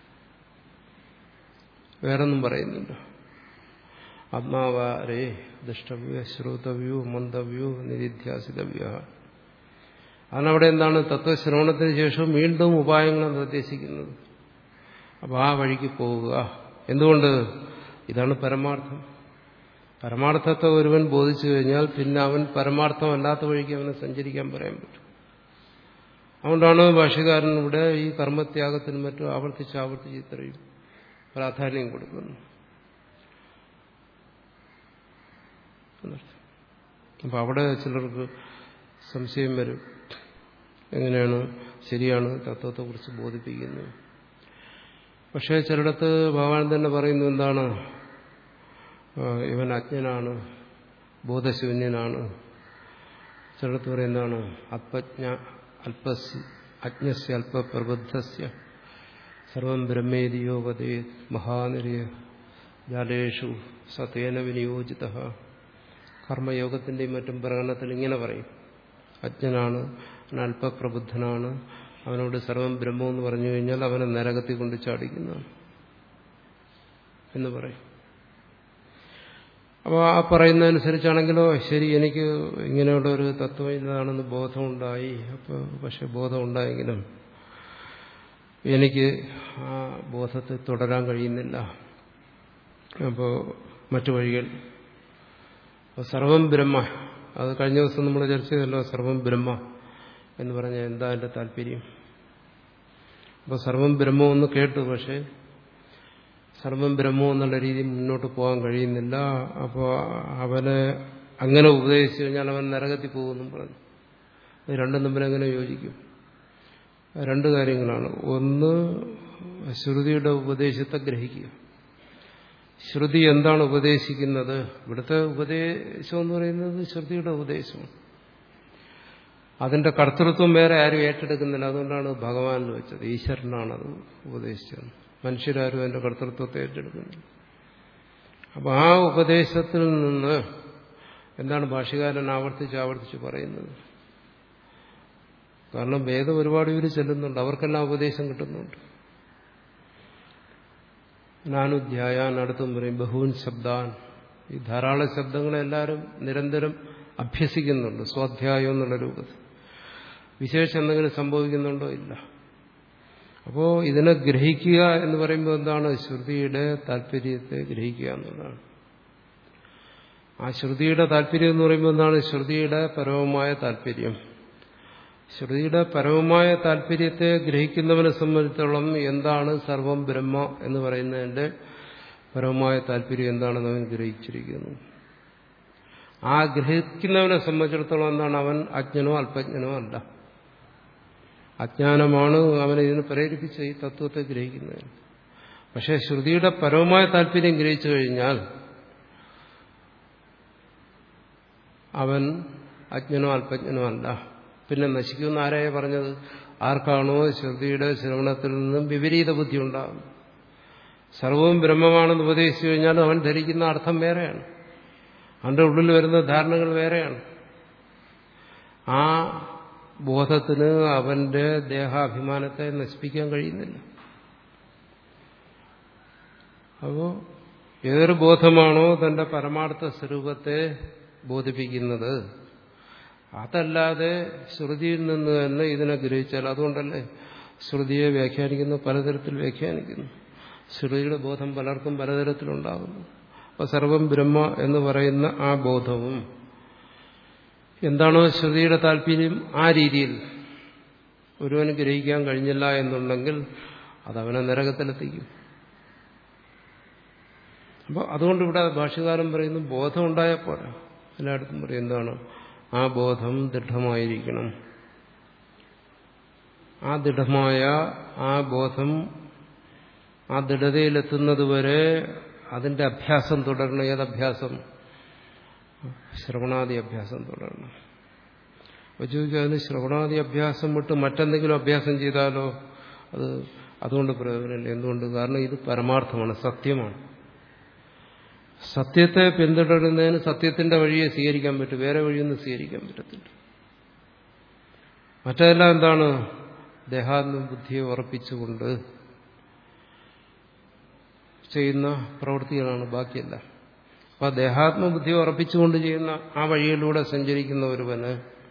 വേറൊന്നും പറയുന്നില്ല ആത്മാവാരേ ദുഷ്ടവ്യോ ശ്രോതവ്യോ മന്ദവ്യോ നിരിധ്യാസിതവ്യ അതിനവിടെ എന്താണ് തത്വശ്രവണത്തിന് ശേഷം വീണ്ടും ഉപായങ്ങൾ നിർദ്ദേശിക്കുന്നത് അപ്പോൾ ആ വഴിക്ക് പോവുക എന്തുകൊണ്ട് ഇതാണ് പരമാർത്ഥം പരമാർത്ഥത്തെ ഒരുവൻ ബോധിച്ചു കഴിഞ്ഞാൽ പിന്നെ അവൻ പരമാർത്ഥമല്ലാത്ത വഴിക്ക് അവനെ സഞ്ചരിക്കാൻ പറയാൻ പറ്റും അതുകൊണ്ടാണ് ഭാഷകാരൻ ഇവിടെ ഈ കർമ്മത്യാഗത്തിനും മറ്റും ആവർത്തിച്ച് ആവർത്തിച്ച് ഇത്രയും പ്രാധാന്യം കൊടുക്കുന്നു അപ്പൊ അവിടെ ചിലർക്ക് സംശയം വരും എങ്ങനെയാണ് ശരിയാണ് തത്വത്തെക്കുറിച്ച് ബോധിപ്പിക്കുന്നത് പക്ഷേ ചിലയിടത്ത് ഭഗവാൻ തന്നെ പറയുന്നു എന്താണ് ഇവൻ അജ്ഞനാണ് ബോധശൂന്യനാണ് ചിലടത്ത് പറയുന്നതാണ് അല്പജ്ഞ അല്പസ് അജ്ഞസ്യ അല്പപ്രബുദ്ധസ്യ സർവം ബ്രഹ്മേദിയോപതേ മഹാനിരയ ജാലേഷു സതേന വിനിയോജിത കർമ്മയോഗത്തിന്റെയും മറ്റും പ്രകടനത്തിൽ ഇങ്ങനെ പറയും അജ്ഞനാണ് അവൻ അല്പപ്രബുദ്ധനാണ് അവനോട് സർവം ബ്രഹ്മമെന്ന് പറഞ്ഞു കഴിഞ്ഞാൽ അവനെ നരകത്തിൽ കൊണ്ട് ചാടിക്കുന്നതാണ് എന്ന് പറയും അപ്പോൾ ആ പറയുന്നതനുസരിച്ചാണെങ്കിലോ ശരി എനിക്ക് ഇങ്ങനെയുള്ള ഒരു തത്വം ഇതാണെന്ന് ബോധമുണ്ടായി അപ്പോൾ പക്ഷെ ബോധം ഉണ്ടായെങ്കിലും എനിക്ക് ആ ബോധത്തെ തുടരാൻ കഴിയുന്നില്ല അപ്പോൾ മറ്റു വഴികൾ സർവം ബ്രഹ്മ അത് കഴിഞ്ഞ ദിവസം നമ്മൾ ചർച്ച ചെയ്തല്ലോ സർവം ബ്രഹ്മ എന്ന് പറഞ്ഞാൽ എന്താ എൻ്റെ താല്പര്യം അപ്പോൾ സർവം ബ്രഹ്മം ഒന്ന് കേട്ടു പക്ഷേ സർവം ബ്രഹ്മം എന്നുള്ള രീതിയിൽ മുന്നോട്ട് പോകാൻ കഴിയുന്നില്ല അപ്പോൾ അവനെ അങ്ങനെ ഉപദേശിച്ചു കഴിഞ്ഞാൽ അവൻ നരകത്തിൽ പോകുമെന്നും പറഞ്ഞു ഇത് രണ്ടും തമ്മിൽ എങ്ങനെ യോജിക്കും രണ്ട് കാര്യങ്ങളാണ് ഒന്ന് ശ്രുതിയുടെ ഉപദേശത്തെ ഗ്രഹിക്കുക ശ്രുതി എന്താണ് ഉപദേശിക്കുന്നത് ഇവിടുത്തെ ഉപദേശം എന്ന് പറയുന്നത് ശ്രുതിയുടെ ഉപദേശമാണ് അതിന്റെ കർത്തൃത്വം വേറെ ആരും ഏറ്റെടുക്കുന്നില്ല അതുകൊണ്ടാണ് ഭഗവാനിൽ വെച്ചത് ഈശ്വരനാണ് അത് ഉപദേശിച്ചത് മനുഷ്യരാരും അതിന്റെ കർത്തൃത്വത്തെ ഏറ്റെടുക്കുന്നില്ല അപ്പൊ ആ ഉപദേശത്തിൽ നിന്ന് എന്താണ് ഭാഷകാരൻ ആവർത്തിച്ച് ആവർത്തിച്ച് പറയുന്നത് കാരണം വേദം ഒരുപാട് പേര് ചെല്ലുന്നുണ്ട് അവർക്കെല്ലാം ഉപദേശം കിട്ടുന്നുണ്ട് നാനുധ്യായാൻ അടുത്തും പറയും ബഹുവൻ ശബ്ദാൻ ഈ ധാരാളം ശബ്ദങ്ങളെ എല്ലാവരും നിരന്തരം അഭ്യസിക്കുന്നുണ്ട് സ്വാധ്യായം എന്നുള്ള രൂപത്തിൽ വിശേഷം എന്തെങ്കിലും സംഭവിക്കുന്നുണ്ടോ ഇല്ല അപ്പോ ഇതിനെ ഗ്രഹിക്കുക എന്ന് പറയുമ്പോൾ എന്താണ് ശ്രുതിയുടെ താല്പര്യത്തെ ഗ്രഹിക്കുക എന്നുള്ളതാണ് ആ ശ്രുതിയുടെ താല്പര്യം എന്ന് പറയുമ്പോൾ എന്താണ് ശ്രുതിയുടെ പരമമായ താല്പര്യം ശ്രുതിയുടെ പരമമായ താല്പര്യത്തെ ഗ്രഹിക്കുന്നവനെ സംബന്ധിച്ചോളം എന്താണ് സർവം ബ്രഹ്മ എന്ന് പറയുന്നതിന്റെ പരമമായ താല്പര്യം എന്താണെന്ന് അവൻ ഗ്രഹിച്ചിരിക്കുന്നു ആ ഗ്രഹിക്കുന്നവനെ സംബന്ധിച്ചിടത്തോളം എന്താണ് അവൻ അജ്ഞനോ അല്പജ്ഞനോ അല്ല അജ്ഞാനമാണ് അവനെ ഇതിന് പ്രേരിപ്പിച്ച ഈ തത്വത്തെ ഗ്രഹിക്കുന്നതിന് പക്ഷെ ശ്രുതിയുടെ പരമമായ താല്പര്യം ഗ്രഹിച്ചു കഴിഞ്ഞാൽ അവൻ അജ്ഞനോ അല്പജ്ഞനോ അല്ല പിന്നെ നശിക്കുമെന്ന് ആരായ പറഞ്ഞത് ആർക്കാണോ ശ്രുതിയുടെ ശ്രവണത്തിൽ നിന്നും വിപരീത ബുദ്ധി ഉണ്ടാകും സർവവും ബ്രഹ്മമാണെന്ന് ഉപദേശിച്ചു കഴിഞ്ഞാൽ അവൻ ധരിക്കുന്ന അർത്ഥം വേറെയാണ് അവന്റെ ഉള്ളിൽ വരുന്ന ധാരണകൾ വേറെയാണ് ആ ബോധത്തിന് അവന്റെ ദേഹാഭിമാനത്തെ നശിപ്പിക്കാൻ കഴിയുന്നില്ല അപ്പോ ഏതൊരു ബോധമാണോ തന്റെ പരമാർത്ഥ സ്വരൂപത്തെ ബോധിപ്പിക്കുന്നത് അതല്ലാതെ ശ്രുതിയിൽ നിന്ന് തന്നെ ഇതിനെ ഗ്രഹിച്ചാൽ അതുകൊണ്ടല്ലേ ശ്രുതിയെ വ്യാഖ്യാനിക്കുന്നു പലതരത്തിൽ വ്യാഖ്യാനിക്കുന്നു ശ്രുതിയുടെ ബോധം പലർക്കും പലതരത്തിലുണ്ടാകുന്നു അപ്പൊ സർവം ബ്രഹ്മ എന്ന് പറയുന്ന ആ ബോധവും എന്താണോ ശ്രുതിയുടെ താല്പര്യം ആ രീതിയിൽ ഒരുവന് ഗ്രഹിക്കാൻ കഴിഞ്ഞില്ല എന്നുണ്ടെങ്കിൽ അതവനെ നരകത്തിലെത്തിക്കും അപ്പോൾ അതുകൊണ്ട് ഇവിടെ ഭാഷ്യകാരൻ പറയുന്നു ബോധം ഉണ്ടായാൽ പോരാ എല്ലായിടത്തും പറയും എന്താണ് ആ ബോധം ദൃഢമായിരിക്കണം ആ ദൃഢമായ ആ ബോധം ആ ദൃഢതയിലെത്തുന്നതുവരെ അതിന്റെ അഭ്യാസം തുടരണം ഏതഭ്യാസം ശ്രവണാദി അഭ്യാസം തുടരണം അപ്പോൾ ചോദിക്കുക അതിന് ശ്രവണാദി അഭ്യാസം വിട്ട് മറ്റെന്തെങ്കിലും അഭ്യാസം ചെയ്താലോ അത് അതുകൊണ്ട് പ്രയോജനമില്ല എന്തുകൊണ്ട് കാരണം ഇത് പരമാർത്ഥമാണ് സത്യമാണ് സത്യത്തെ പിന്തുടരുന്നതിന് സത്യത്തിന്റെ വഴിയെ സ്വീകരിക്കാൻ പറ്റും വേറെ വഴിയൊന്നും സ്വീകരിക്കാൻ പറ്റത്തില്ല മറ്റതെല്ലാം എന്താണ് ദേഹാത്മ ബുദ്ധിയെ ഉറപ്പിച്ചുകൊണ്ട് ചെയ്യുന്ന പ്രവൃത്തികളാണ് ബാക്കിയെല്ലാം അപ്പൊ ദേഹാത്മബുദ്ധി ഉറപ്പിച്ചുകൊണ്ട് ചെയ്യുന്ന ആ വഴിയിലൂടെ സഞ്ചരിക്കുന്ന ഒരുവന്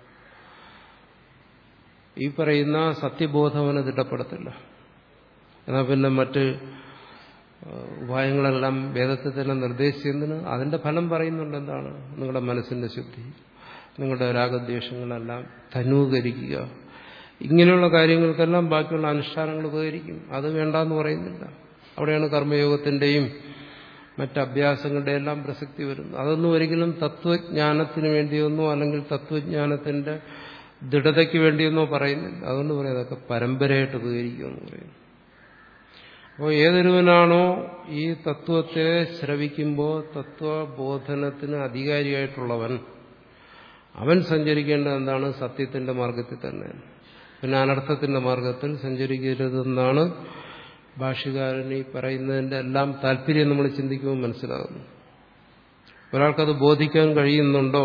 ഈ പറയുന്ന സത്യബോധവനെ ദൃഢപ്പെടുത്തില്ല എന്നാൽ പിന്നെ മറ്റ് ഉപായങ്ങളെല്ലാം വേദത്തിൽ തന്നെ നിർദ്ദേശിച്ചതിന് അതിന്റെ ഫലം പറയുന്നുണ്ട് എന്താണ് നിങ്ങളുടെ മനസ്സിന്റെ ശുദ്ധി നിങ്ങളുടെ രാഗദ്വേഷങ്ങളെല്ലാം ധനൂകരിക്കുക ഇങ്ങനെയുള്ള കാര്യങ്ങൾക്കെല്ലാം ബാക്കിയുള്ള അനുഷ്ഠാനങ്ങൾ ഉപകരിക്കും അത് വേണ്ടെന്ന് പറയുന്നില്ല അവിടെയാണ് കർമ്മയോഗത്തിന്റെയും മറ്റ് അഭ്യാസങ്ങളുടെ എല്ലാം പ്രസക്തി വരുന്നത് അതൊന്നും ഒരിക്കലും തത്വജ്ഞാനത്തിന് വേണ്ടിയൊന്നോ അല്ലെങ്കിൽ തത്വജ്ഞാനത്തിന്റെ ദൃഢതയ്ക്ക് വേണ്ടിയൊന്നോ പറയുന്നില്ല അതുകൊണ്ട് പറയാം അതൊക്കെ പരമ്പരയായിട്ട് ഉപകരിക്കുമെന്ന് പറയുന്നു അപ്പോൾ ഏതൊരുവനാണോ ഈ തത്വത്തെ ശ്രവിക്കുമ്പോൾ തത്വബോധനത്തിന് അധികാരിയായിട്ടുള്ളവൻ അവൻ സഞ്ചരിക്കേണ്ടത് എന്താണ് സത്യത്തിന്റെ മാർഗത്തിൽ തന്നെ പിന്നെ അനർത്ഥത്തിന്റെ മാർഗത്തിൽ സഞ്ചരിക്കരുതെന്നാണ് ഭാഷകാരൻ ഈ പറയുന്നതിന്റെ എല്ലാം താല്പര്യം നമ്മൾ ചിന്തിക്കുമ്പോൾ മനസ്സിലാകുന്നു ഒരാൾക്കത് ബോധിക്കാൻ കഴിയുന്നുണ്ടോ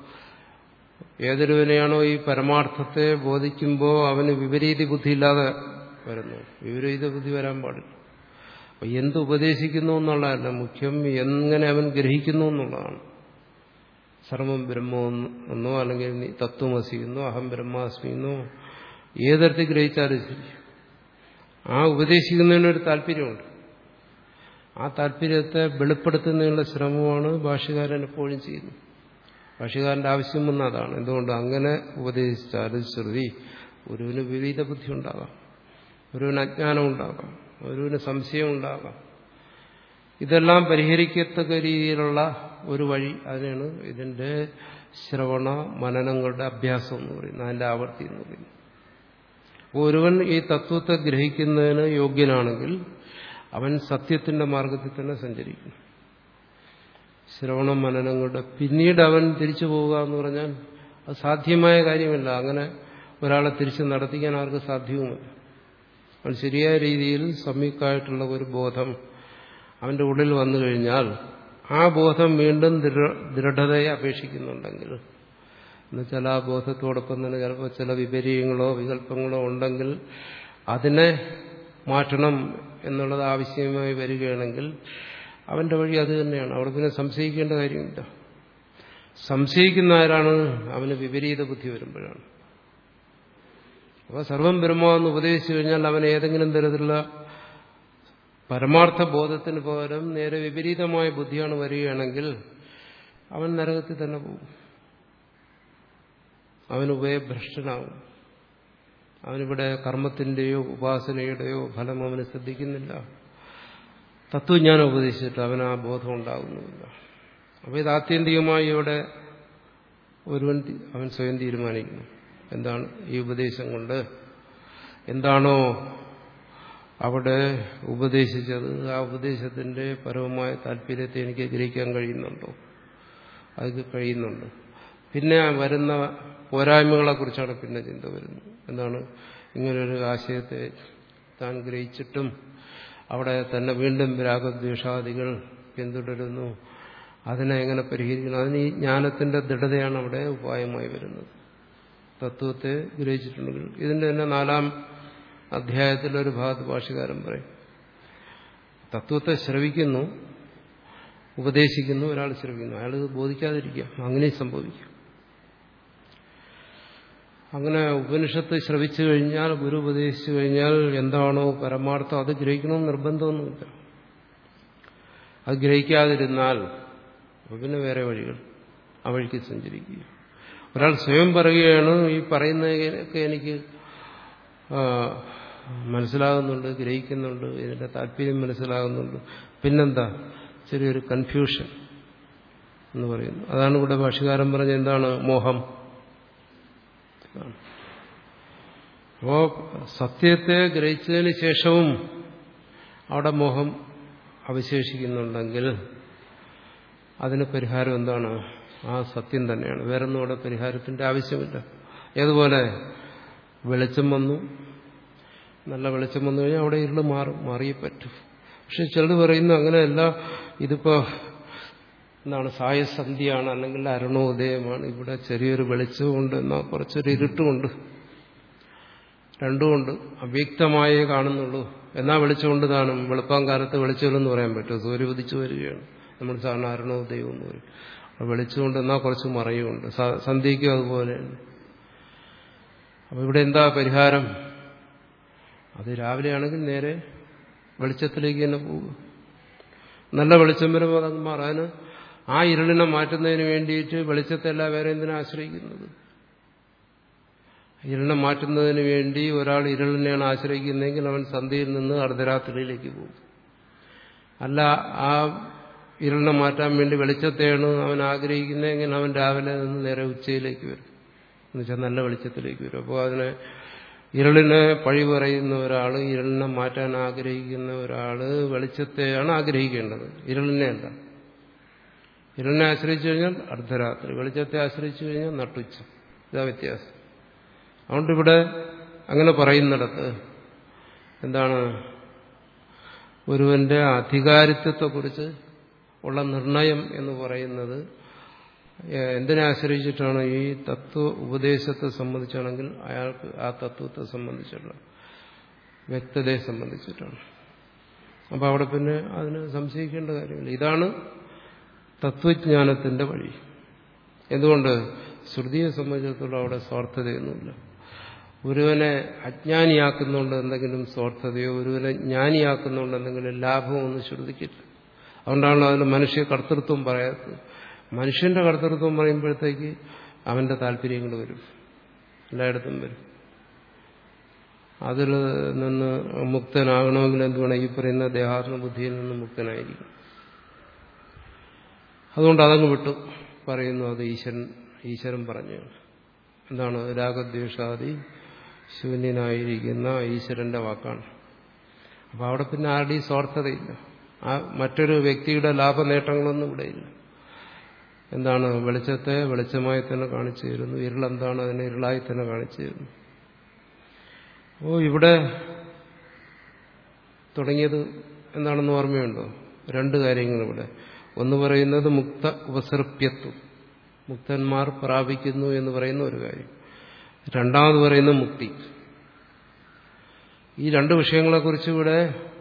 ഏതൊരുവനെയാണോ ഈ പരമാർത്ഥത്തെ ബോധിക്കുമ്പോൾ അവന് വിപരീത ബുദ്ധിയില്ലാതെ വരുന്നു വിപരീത ബുദ്ധി വരാൻ പാടില്ല അപ്പൊ എന്ത് ഉപദേശിക്കുന്നു എന്നുള്ളതല്ല മുഖ്യം എങ്ങനെ അവൻ ഗ്രഹിക്കുന്നു എന്നുള്ളതാണ് സർവം ബ്രഹ്മോ എന്നോ അല്ലെങ്കിൽ നീ തത്വമസിയെന്നോ അഹം ബ്രഹ്മാസ്മി എന്നോ ഏതരത്തിൽ ഗ്രഹിച്ചാലും ശരി ആ ഉപദേശിക്കുന്നതിനൊരു താല്പര്യമുണ്ട് ആ താല്പര്യത്തെ വെളിപ്പെടുത്തുന്നതിനുള്ള ശ്രമമാണ് ഭാഷകാരൻ എപ്പോഴും ചെയ്യുന്നത് ഭാഷകാരന്റെ ആവശ്യം വന്ന അതാണ് എന്തുകൊണ്ട് അങ്ങനെ ഉപദേശിച്ചാലും ശ്രുതി ഒരുവിന് വിവിധ ബുദ്ധി ഉണ്ടാകാം ഒരുവിന് അജ്ഞാനം ഉണ്ടാകാം ഒരുവിന് സംശയം ഉണ്ടാകാം ഇതെല്ലാം പരിഹരിക്കത്തക്ക രീതിയിലുള്ള ഒരു വഴി അതിനാണ് ഇതിന്റെ ശ്രവണ മനനങ്ങളുടെ അഭ്യാസം എന്ന് പറയുന്നത് അതിന്റെ ആവർത്തി എന്ന് പറയുന്നത് ഒരുവൻ ഈ തത്വത്തെ ഗ്രഹിക്കുന്നതിന് യോഗ്യനാണെങ്കിൽ അവൻ സത്യത്തിന്റെ മാർഗത്തിൽ തന്നെ സഞ്ചരിക്കും ശ്രവണ മനനങ്ങളുടെ പിന്നീട് അവൻ തിരിച്ചു പോവുക എന്ന് പറഞ്ഞാൽ അത് സാധ്യമായ കാര്യമല്ല അങ്ങനെ ഒരാളെ തിരിച്ച് നടത്തിക്കാൻ ആർക്ക് സാധ്യവുമല്ല അവൻ ശരിയായ രീതിയിൽ സമ്യക്കായിട്ടുള്ള ഒരു ബോധം അവന്റെ ഉള്ളിൽ വന്നു കഴിഞ്ഞാൽ ആ ബോധം വീണ്ടും ദൃഢതയെ അപേക്ഷിക്കുന്നുണ്ടെങ്കിൽ എന്നുവെച്ചാൽ ആ ബോധത്തോടൊപ്പം തന്നെ ചിലപ്പോൾ ചില വിപരീയങ്ങളോ വികല്പങ്ങളോ ഉണ്ടെങ്കിൽ അതിനെ മാറ്റണം എന്നുള്ളത് ആവശ്യമായി വരികയാണെങ്കിൽ അവന്റെ വഴി അത് തന്നെയാണ് അവിടെ പിന്നെ സംശയിക്കേണ്ട കാര്യമില്ല സംശയിക്കുന്ന ആരാണ് അവന് വിപരീത ബുദ്ധി വരുമ്പോഴാണ് അപ്പോൾ സർവം ബ്രഹ്മാവെന്ന് ഉപദേശിച്ചു കഴിഞ്ഞാൽ അവൻ ഏതെങ്കിലും തരത്തിലുള്ള പരമാർത്ഥ ബോധത്തിന് പകരം നേരെ വിപരീതമായ ബുദ്ധിയാണ് വരികയാണെങ്കിൽ അവൻ നരകത്തിൽ തന്നെ പോകും അവൻ ഉഭയഭ്രഷ്ടനാവും അവനിവിടെ കർമ്മത്തിന്റെയോ ഉപാസനയുടെയോ ഫലം അവന് ശ്രദ്ധിക്കുന്നില്ല തത്വജ്ഞാനം ഉപദേശിച്ചിട്ട് അവന് ആ ബോധം ഉണ്ടാകുന്നുമില്ല അപ്പോൾ ഇത് ആത്യന്തികമായി ഇവിടെ ഒരുവൻ അവൻ സ്വയം തീരുമാനിക്കുന്നു എന്താണ് ഈ ഉപദേശം കൊണ്ട് എന്താണോ അവിടെ ഉപദേശിച്ചത് ആ ഉപദേശത്തിന്റെ പരമമായ താല്പര്യത്തെ എനിക്ക് ഗ്രഹിക്കാൻ കഴിയുന്നുണ്ടോ അത് കഴിയുന്നുണ്ട് പിന്നെ വരുന്ന പോരായ്മകളെ കുറിച്ചാണ് പിന്നെ ചിന്ത വരുന്നത് എന്താണ് ഇങ്ങനൊരു ആശയത്തെ താൻ ഗ്രഹിച്ചിട്ടും അവിടെ തന്നെ വീണ്ടും രാഗദ്വേഷാദികൾ പിന്തുടരുന്നു അതിനെ എങ്ങനെ പരിഹരിക്കണം അതിന് ഈ ജ്ഞാനത്തിന്റെ ദൃഢതയാണ് അവിടെ ഉപായമായി വരുന്നത് തത്വത്തെ ഗ്രഹിച്ചിട്ടുണ്ടെങ്കിൽ ഇതിന്റെ തന്നെ നാലാം അധ്യായത്തിലൊരു ഭാഗത്ത് ഭാഷകാരൻ പറയും തത്വത്തെ ശ്രവിക്കുന്നു ഉപദേശിക്കുന്നു ഒരാൾ ശ്രവിക്കുന്നു അയാൾ ഇത് ബോധിക്കാതിരിക്കാം അങ്ങനെ സംഭവിക്കും അങ്ങനെ ഉപനിഷത്ത് ശ്രവിച്ചു കഴിഞ്ഞാൽ ഗുരു ഉപദേശിച്ചു കഴിഞ്ഞാൽ എന്താണോ പരമാർത്ഥം അത് ഗ്രഹിക്കണമെന്ന് നിർബന്ധമൊന്നുമില്ല അത് ഗ്രഹിക്കാതിരുന്നാൽ പിന്നെ വേറെ വഴികൾ ആ വഴിക്ക് സഞ്ചരിക്കുക ഒരാൾ സ്വയം പറയുകയാണ് ഈ പറയുന്നതൊക്കെ എനിക്ക് മനസ്സിലാകുന്നുണ്ട് ഗ്രഹിക്കുന്നുണ്ട് ഇതിന്റെ താല്പര്യം മനസ്സിലാകുന്നുണ്ട് പിന്നെന്താ ചെറിയൊരു കൺഫ്യൂഷൻ എന്ന് പറയുന്നു അതാണ് ഇവിടെ ഭാഷകാരൻ പറഞ്ഞ എന്താണ് മോഹം അപ്പോ സത്യത്തെ ഗ്രഹിച്ചതിന് ശേഷവും അവിടെ മോഹം അവശേഷിക്കുന്നുണ്ടെങ്കിൽ അതിന് പരിഹാരം എന്താണ് ആ സത്യം തന്നെയാണ് വേറൊന്നും അവിടെ പരിഹാരത്തിന്റെ ആവശ്യമില്ല ഏതുപോലെ വെളിച്ചം വന്നു നല്ല വെളിച്ചം വന്നു കഴിഞ്ഞാൽ അവിടെ ഇരുള് മാറും മാറിയേ പറ്റൂ പക്ഷെ ചിലർ പറയുന്നു അങ്ങനെയല്ല ഇതിപ്പോ എന്താണ് സായസന്ധ്യയാണ് അല്ലെങ്കിൽ അരുണോദയമാണ് ഇവിടെ ചെറിയൊരു വെളിച്ചമുണ്ട് എന്നാൽ കുറച്ചൊരു ഇരുട്ടുമുണ്ട് രണ്ടുമുണ്ട് അവ്യക്തമായേ കാണുന്നുള്ളൂ എന്നാ വെളിച്ചമുണ്ട് കാണും വെളുപ്പാൻ കാലത്ത് വെളിച്ചമില്ലെന്ന് പറയാൻ പറ്റുമോ സൂര്യ ഉദിച്ചു വരികയാണ് നമ്മൾ സാധാരണ അരുണോദയം എന്ന് പറയും വെളിച്ചമുണ്ട് എന്നാൽ കുറച്ച് മറയുമുണ്ട് സന്ധ്യയ്ക്കും അതുപോലെയാണ് അപ്പൊ ഇവിടെ എന്താ പരിഹാരം അത് രാവിലെ ആണെങ്കിൽ നേരെ വെളിച്ചത്തിലേക്ക് തന്നെ പോവുക നല്ല വെളിച്ചം വരുമ്പോൾ അതങ്ങ് മാറും അതിന് ആ ഇരുളിനെ മാറ്റുന്നതിന് വേണ്ടിയിട്ട് വെളിച്ചത്തെല്ല വേറെ എന്തിനാ ആശ്രയിക്കുന്നത് ഇരുളിനെ മാറ്റുന്നതിന് വേണ്ടി ഒരാൾ ഇരുളിനെയാണ് ആശ്രയിക്കുന്നതെങ്കിൽ അവൻ സന്ധ്യയിൽ നിന്ന് അർദ്ധരാത്രിയിലേക്ക് പോകും അല്ല ആ ഇരുളിനെ മാറ്റാൻ വേണ്ടി വെളിച്ചത്തെയാണ് അവൻ ആഗ്രഹിക്കുന്നതെങ്കിൽ അവൻ രാവിലെ നിന്ന് നേരെ ഉച്ചയിലേക്ക് വരും എന്നുവെച്ചാൽ നല്ല വെളിച്ചത്തിലേക്ക് വരും അപ്പോൾ അതിനെ ഇരുളിനെ പഴി പറയുന്ന ഒരാൾ ഇരുളിനെ മാറ്റാൻ ആഗ്രഹിക്കുന്ന ഒരാൾ വെളിച്ചത്തെയാണ് ആഗ്രഹിക്കേണ്ടത് ഇരുളിനെ അല്ല ഇരുളിനെ ആശ്രയിച്ചു കഴിഞ്ഞാൽ അർദ്ധരാത്രി വെളിച്ചത്തെ ആശ്രയിച്ചു കഴിഞ്ഞാൽ നട്ടുച്ച ഇതാ വ്യത്യാസം അതുകൊണ്ട് ഇവിടെ അങ്ങനെ പറയുന്നിടത്ത് എന്താണ് ഒരുവന്റെ അധികാരിത്വത്തെക്കുറിച്ച് ഉള്ള നിർണയം എന്ന് പറയുന്നത് എന്തിനെ ആശ്രയിച്ചിട്ടാണ് ഈ തത്വ ഉപദേശത്തെ സംബന്ധിച്ചാണെങ്കിൽ അയാൾക്ക് ആ തത്വത്തെ സംബന്ധിച്ചുള്ള വ്യക്തതയെ സംബന്ധിച്ചിട്ടാണ് അപ്പൊ അവിടെ പിന്നെ അതിന് സംശയിക്കേണ്ട കാര്യമില്ല ഇതാണ് തത്വജ്ഞാനത്തിന്റെ വഴി എന്തുകൊണ്ട് ശ്രുതിയെ സംബന്ധിച്ചിടത്തോളം അവിടെ സ്വാർത്ഥതയൊന്നുമില്ല ഒരുവനെ അജ്ഞാനിയാക്കുന്നുണ്ട് എന്തെങ്കിലും സ്വാർത്ഥതയോ ഒരുവനെ ജ്ഞാനിയാക്കുന്നുണ്ട് എന്തെങ്കിലും ലാഭമോ ഒന്നും ശ്രുതിക്കില്ല അതുകൊണ്ടാണ് അതിന് മനുഷ്യ കർത്തൃത്വം പറയാത്തത് മനുഷ്യന്റെ കർത്തൃത്വം പറയുമ്പോഴത്തേക്ക് അവന്റെ താല്പര്യങ്ങൾ വരും എല്ലായിടത്തും വരും അതിൽ നിന്ന് മുക്തനാകണമെങ്കിൽ എന്ത് വേണം ഈ പറയുന്ന ദേഹാത്മ ബുദ്ധിയിൽ നിന്ന് മുക്തനായിരിക്കും അതുകൊണ്ട് അതങ്ങ് വിട്ടു പറയുന്നു അത് ഈശ്വരൻ ഈശ്വരൻ പറഞ്ഞു എന്താണ് രാഗദ്വേഷാദി ശൂന്യനായിരിക്കുന്ന ഈശ്വരന്റെ വാക്കാണ് അപ്പൊ അവിടെ പിന്നെ ആരുടെയും സ്വാർത്ഥതയില്ല ആ മറ്റൊരു വ്യക്തിയുടെ ലാഭനേട്ടങ്ങളൊന്നും ഇവിടെയില്ല എന്താണ് വെളിച്ചത്തെ വെളിച്ചമായി തന്നെ കാണിച്ചു തരുന്നു ഇരുളെന്താണ് അതിനെ ഇരുളായി തന്നെ കാണിച്ചു തരുന്നു ഓ ഇവിടെ തുടങ്ങിയത് എന്താണെന്ന് ഓർമ്മയുണ്ടോ രണ്ട് കാര്യങ്ങൾ ഇവിടെ ഒന്ന് പറയുന്നത് മുക്ത ഉപസർപ്യത്വം മുക്തന്മാർ പ്രാപിക്കുന്നു എന്ന് പറയുന്ന ഒരു കാര്യം രണ്ടാമത് പറയുന്ന മുക്തി ഈ രണ്ട് വിഷയങ്ങളെക്കുറിച്ച് ഇവിടെ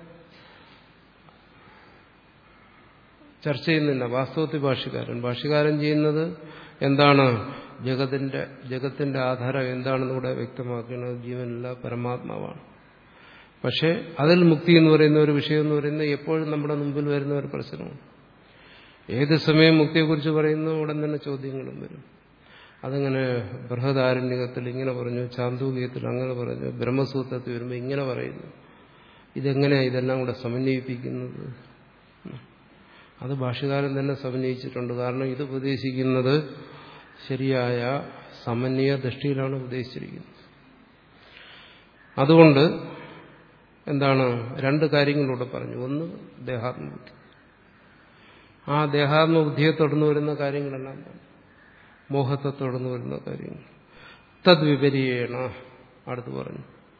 ചർച്ച ചെയ്യുന്നില്ല വാസ്തവത്തിൽ ഭാഷ്യകാരൻ ഭാഷ്യകാരൻ ചെയ്യുന്നത് എന്താണ് ജഗത്തിന്റെ ജഗത്തിന്റെ ആധാരം എന്താണെന്ന് ഇവിടെ വ്യക്തമാക്കുന്നത് ജീവനല്ല പരമാത്മാവാണ് പക്ഷെ അതിൽ മുക്തി എന്ന് പറയുന്ന ഒരു വിഷയം എന്ന് പറയുന്നത് എപ്പോഴും നമ്മുടെ മുമ്പിൽ വരുന്ന ഒരു പ്രശ്നമാണ് ഏത് സമയം മുക്തിയെക്കുറിച്ച് പറയുന്നു ഉടൻ തന്നെ ചോദ്യങ്ങളും വരും അതങ്ങനെ ബൃഹദാരണ്യകത്തിൽ ഇങ്ങനെ പറഞ്ഞു ചാന്തൂകീയത്തിൽ അങ്ങനെ പറഞ്ഞു ബ്രഹ്മസൂത്രത്തിൽ വരുമ്പോൾ ഇങ്ങനെ പറയുന്നു ഇതെങ്ങനെയാണ് ഇതെല്ലാം കൂടെ സമന്വയിപ്പിക്കുന്നത് അത് ഭാഷകാരൻ തന്നെ സമന്വയിച്ചിട്ടുണ്ട് കാരണം ഇത് ഉപദേശിക്കുന്നത് ശരിയായ സമന്വയ ദൃഷ്ടിയിലാണ് ഉപദേശിച്ചിരിക്കുന്നത് അതുകൊണ്ട് എന്താണ് രണ്ട് കാര്യങ്ങളിലൂടെ പറഞ്ഞു ഒന്ന് ദേഹാത്മബുദ്ധി ആ ദേഹാത്മബുദ്ധിയെ തുടർന്ന് വരുന്ന കാര്യങ്ങളെല്ലാം മോഹത്തെ തുടർന്ന് വരുന്ന കാര്യങ്ങൾ തദ്വിപരീയേണ അടുത്ത് പറഞ്ഞു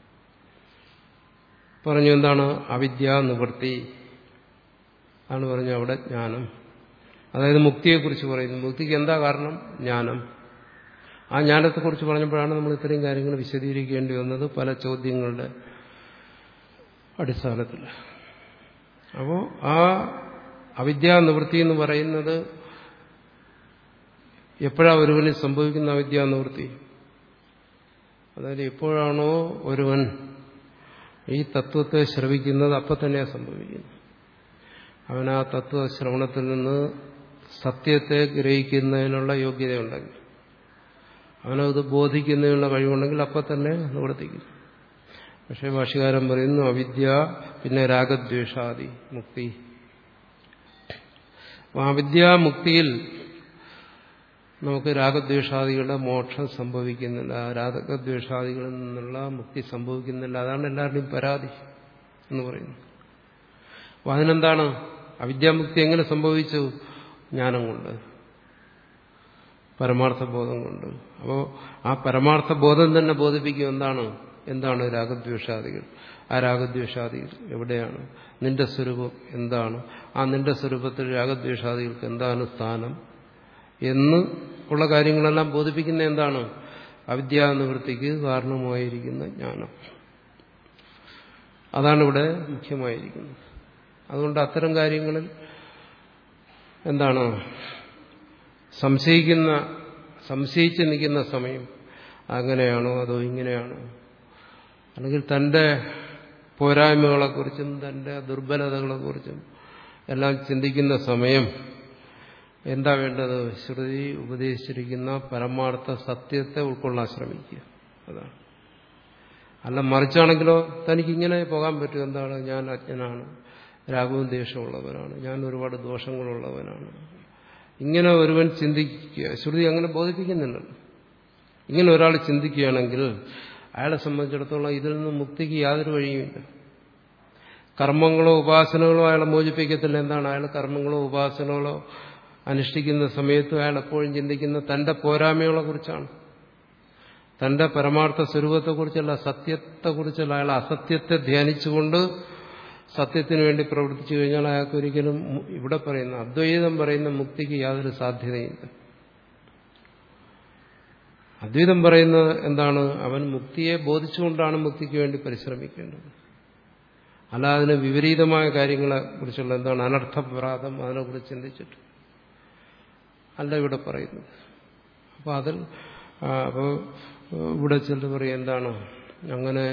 പറഞ്ഞു എന്താണ് അവിദ്യ നിവൃത്തി ആണ് പറഞ്ഞു അവിടെ ജ്ഞാനം അതായത് മുക്തിയെക്കുറിച്ച് പറയുന്നു മുക്തിക്ക് എന്താ കാരണം ജ്ഞാനം ആ ജ്ഞാനത്തെക്കുറിച്ച് പറഞ്ഞപ്പോഴാണ് നമ്മൾ ഇത്രയും കാര്യങ്ങൾ വിശദീകരിക്കേണ്ടി വന്നത് പല ചോദ്യങ്ങളുടെ അടിസ്ഥാനത്തിൽ അപ്പോൾ ആ അവിദ്യാനിവൃത്തി എന്ന് പറയുന്നത് എപ്പോഴാണ് ഒരുവന് സംഭവിക്കുന്ന അവിദ്യാനിവൃത്തി അതായത് എപ്പോഴാണോ ഒരുവൻ ഈ തത്വത്തെ ശ്രവിക്കുന്നത് അപ്പം തന്നെയാണ് സംഭവിക്കുന്നത് അവൻ ആ തത്വ ശ്രവണത്തിൽ നിന്ന് സത്യത്തെ ഗ്രഹിക്കുന്നതിനുള്ള യോഗ്യതയുണ്ടെങ്കിൽ അവനത് ബോധിക്കുന്നതിനുള്ള കഴിവുണ്ടെങ്കിൽ അപ്പം തന്നെ നിവർത്തിക്കും പക്ഷേ ഭാഷകാരൻ പറയുന്നു അവിദ്യ പിന്നെ രാഗദ്വേഷാദി മുക്തി അവിദ്യാമുക്തിയിൽ നമുക്ക് രാഗദ്വേഷാദികളുടെ മോക്ഷം സംഭവിക്കുന്നില്ല രാഗദ്വേഷാദികളിൽ നിന്നുള്ള മുക്തി സംഭവിക്കുന്നില്ല അതാണ് എല്ലാവരുടെയും പരാതി എന്ന് പറയുന്നു അപ്പൊ അതിനെന്താണ് അവിദ്യാമുക്തി എങ്ങനെ സംഭവിച്ചു ജ്ഞാനം കൊണ്ട് പരമാർത്ഥ ബോധം കൊണ്ട് അപ്പോൾ ആ പരമാർത്ഥ ബോധം തന്നെ ബോധിപ്പിക്കും എന്താണ് എന്താണ് രാഗദ്വേഷാദികൾ ആ രാഗദ്വേഷാദികൾ എവിടെയാണ് നിന്റെ സ്വരൂപം എന്താണ് ആ നിന്റെ സ്വരൂപത്തിൽ രാഗദ്വേഷാദികൾക്ക് എന്താണ് സ്ഥാനം എന്ന് ഉള്ള കാര്യങ്ങളെല്ലാം ബോധിപ്പിക്കുന്ന എന്താണ് അവിദ്യാനിവൃത്തിക്ക് കാരണമായിരിക്കുന്ന ജ്ഞാനം അതാണ് ഇവിടെ മുഖ്യമായിരിക്കുന്നത് അതുകൊണ്ട് അത്തരം കാര്യങ്ങളിൽ എന്താണ് സംശയിക്കുന്ന സംശയിച്ച് നിൽക്കുന്ന സമയം അങ്ങനെയാണോ അതോ ഇങ്ങനെയാണോ അല്ലെങ്കിൽ തന്റെ പോരായ്മകളെക്കുറിച്ചും തന്റെ ദുർബലതകളെക്കുറിച്ചും എല്ലാം ചിന്തിക്കുന്ന സമയം എന്താ വേണ്ടത് ശ്രുതി ഉപദേശിച്ചിരിക്കുന്ന പരമാർത്ഥ സത്യത്തെ ഉൾക്കൊള്ളാൻ ശ്രമിക്കുക അതാണ് അല്ല മറിച്ചാണെങ്കിലോ തനിക്ക് ഇങ്ങനെ പോകാൻ പറ്റും എന്താണ് ഞാൻ അജ്ഞനാണ് രാഗവും ദേഷ്യമുള്ളവനാണ് ഞാൻ ഒരുപാട് ദോഷങ്ങളുള്ളവനാണ് ഇങ്ങനെ ഒരുവൻ ചിന്തിക്കുക ശ്രുതി അങ്ങനെ ബോധിപ്പിക്കുന്നുണ്ടല്ലോ ഇങ്ങനെ ഒരാൾ ചിന്തിക്കുകയാണെങ്കിൽ അയാളെ സംബന്ധിച്ചിടത്തോളം ഇതിൽ നിന്ന് മുക്തിക്ക് യാതൊരു വഴിയുമില്ല കർമ്മങ്ങളോ ഉപാസനകളോ അയാളെ മോചിപ്പിക്കത്തില്ല എന്താണ് അയാൾ കർമ്മങ്ങളോ ഉപാസനകളോ അനുഷ്ഠിക്കുന്ന സമയത്ത് അയാൾ എപ്പോഴും ചിന്തിക്കുന്ന തന്റെ പോരായ്മകളെ കുറിച്ചാണ് തന്റെ പരമാർത്ഥ സ്വരൂപത്തെക്കുറിച്ചല്ല സത്യത്തെക്കുറിച്ചല്ല അയാൾ അസത്യത്തെ ധ്യാനിച്ചുകൊണ്ട് സത്യത്തിന് വേണ്ടി പ്രവർത്തിച്ചു കഴിഞ്ഞാൽ അയാൾക്ക് ഒരിക്കലും ഇവിടെ പറയുന്ന അദ്വൈതം പറയുന്ന മുക്തിക്ക് യാതൊരു സാധ്യതയില്ല അദ്വൈതം പറയുന്നത് എന്താണ് അവൻ മുക്തിയെ ബോധിച്ചുകൊണ്ടാണ് മുക്തിക്ക് വേണ്ടി പരിശ്രമിക്കേണ്ടത് അല്ല അതിന് വിപരീതമായ കാര്യങ്ങളെ കുറിച്ചുള്ള എന്താണ് അനർത്ഥപ്രാതം അതിനെക്കുറിച്ച് ചിന്തിച്ചിട്ട് അല്ല ഇവിടെ പറയുന്നത് അപ്പോൾ അതിൽ അപ്പോൾ ഇവിടെ ചിലർ പറയും എന്താണ് അങ്ങനെ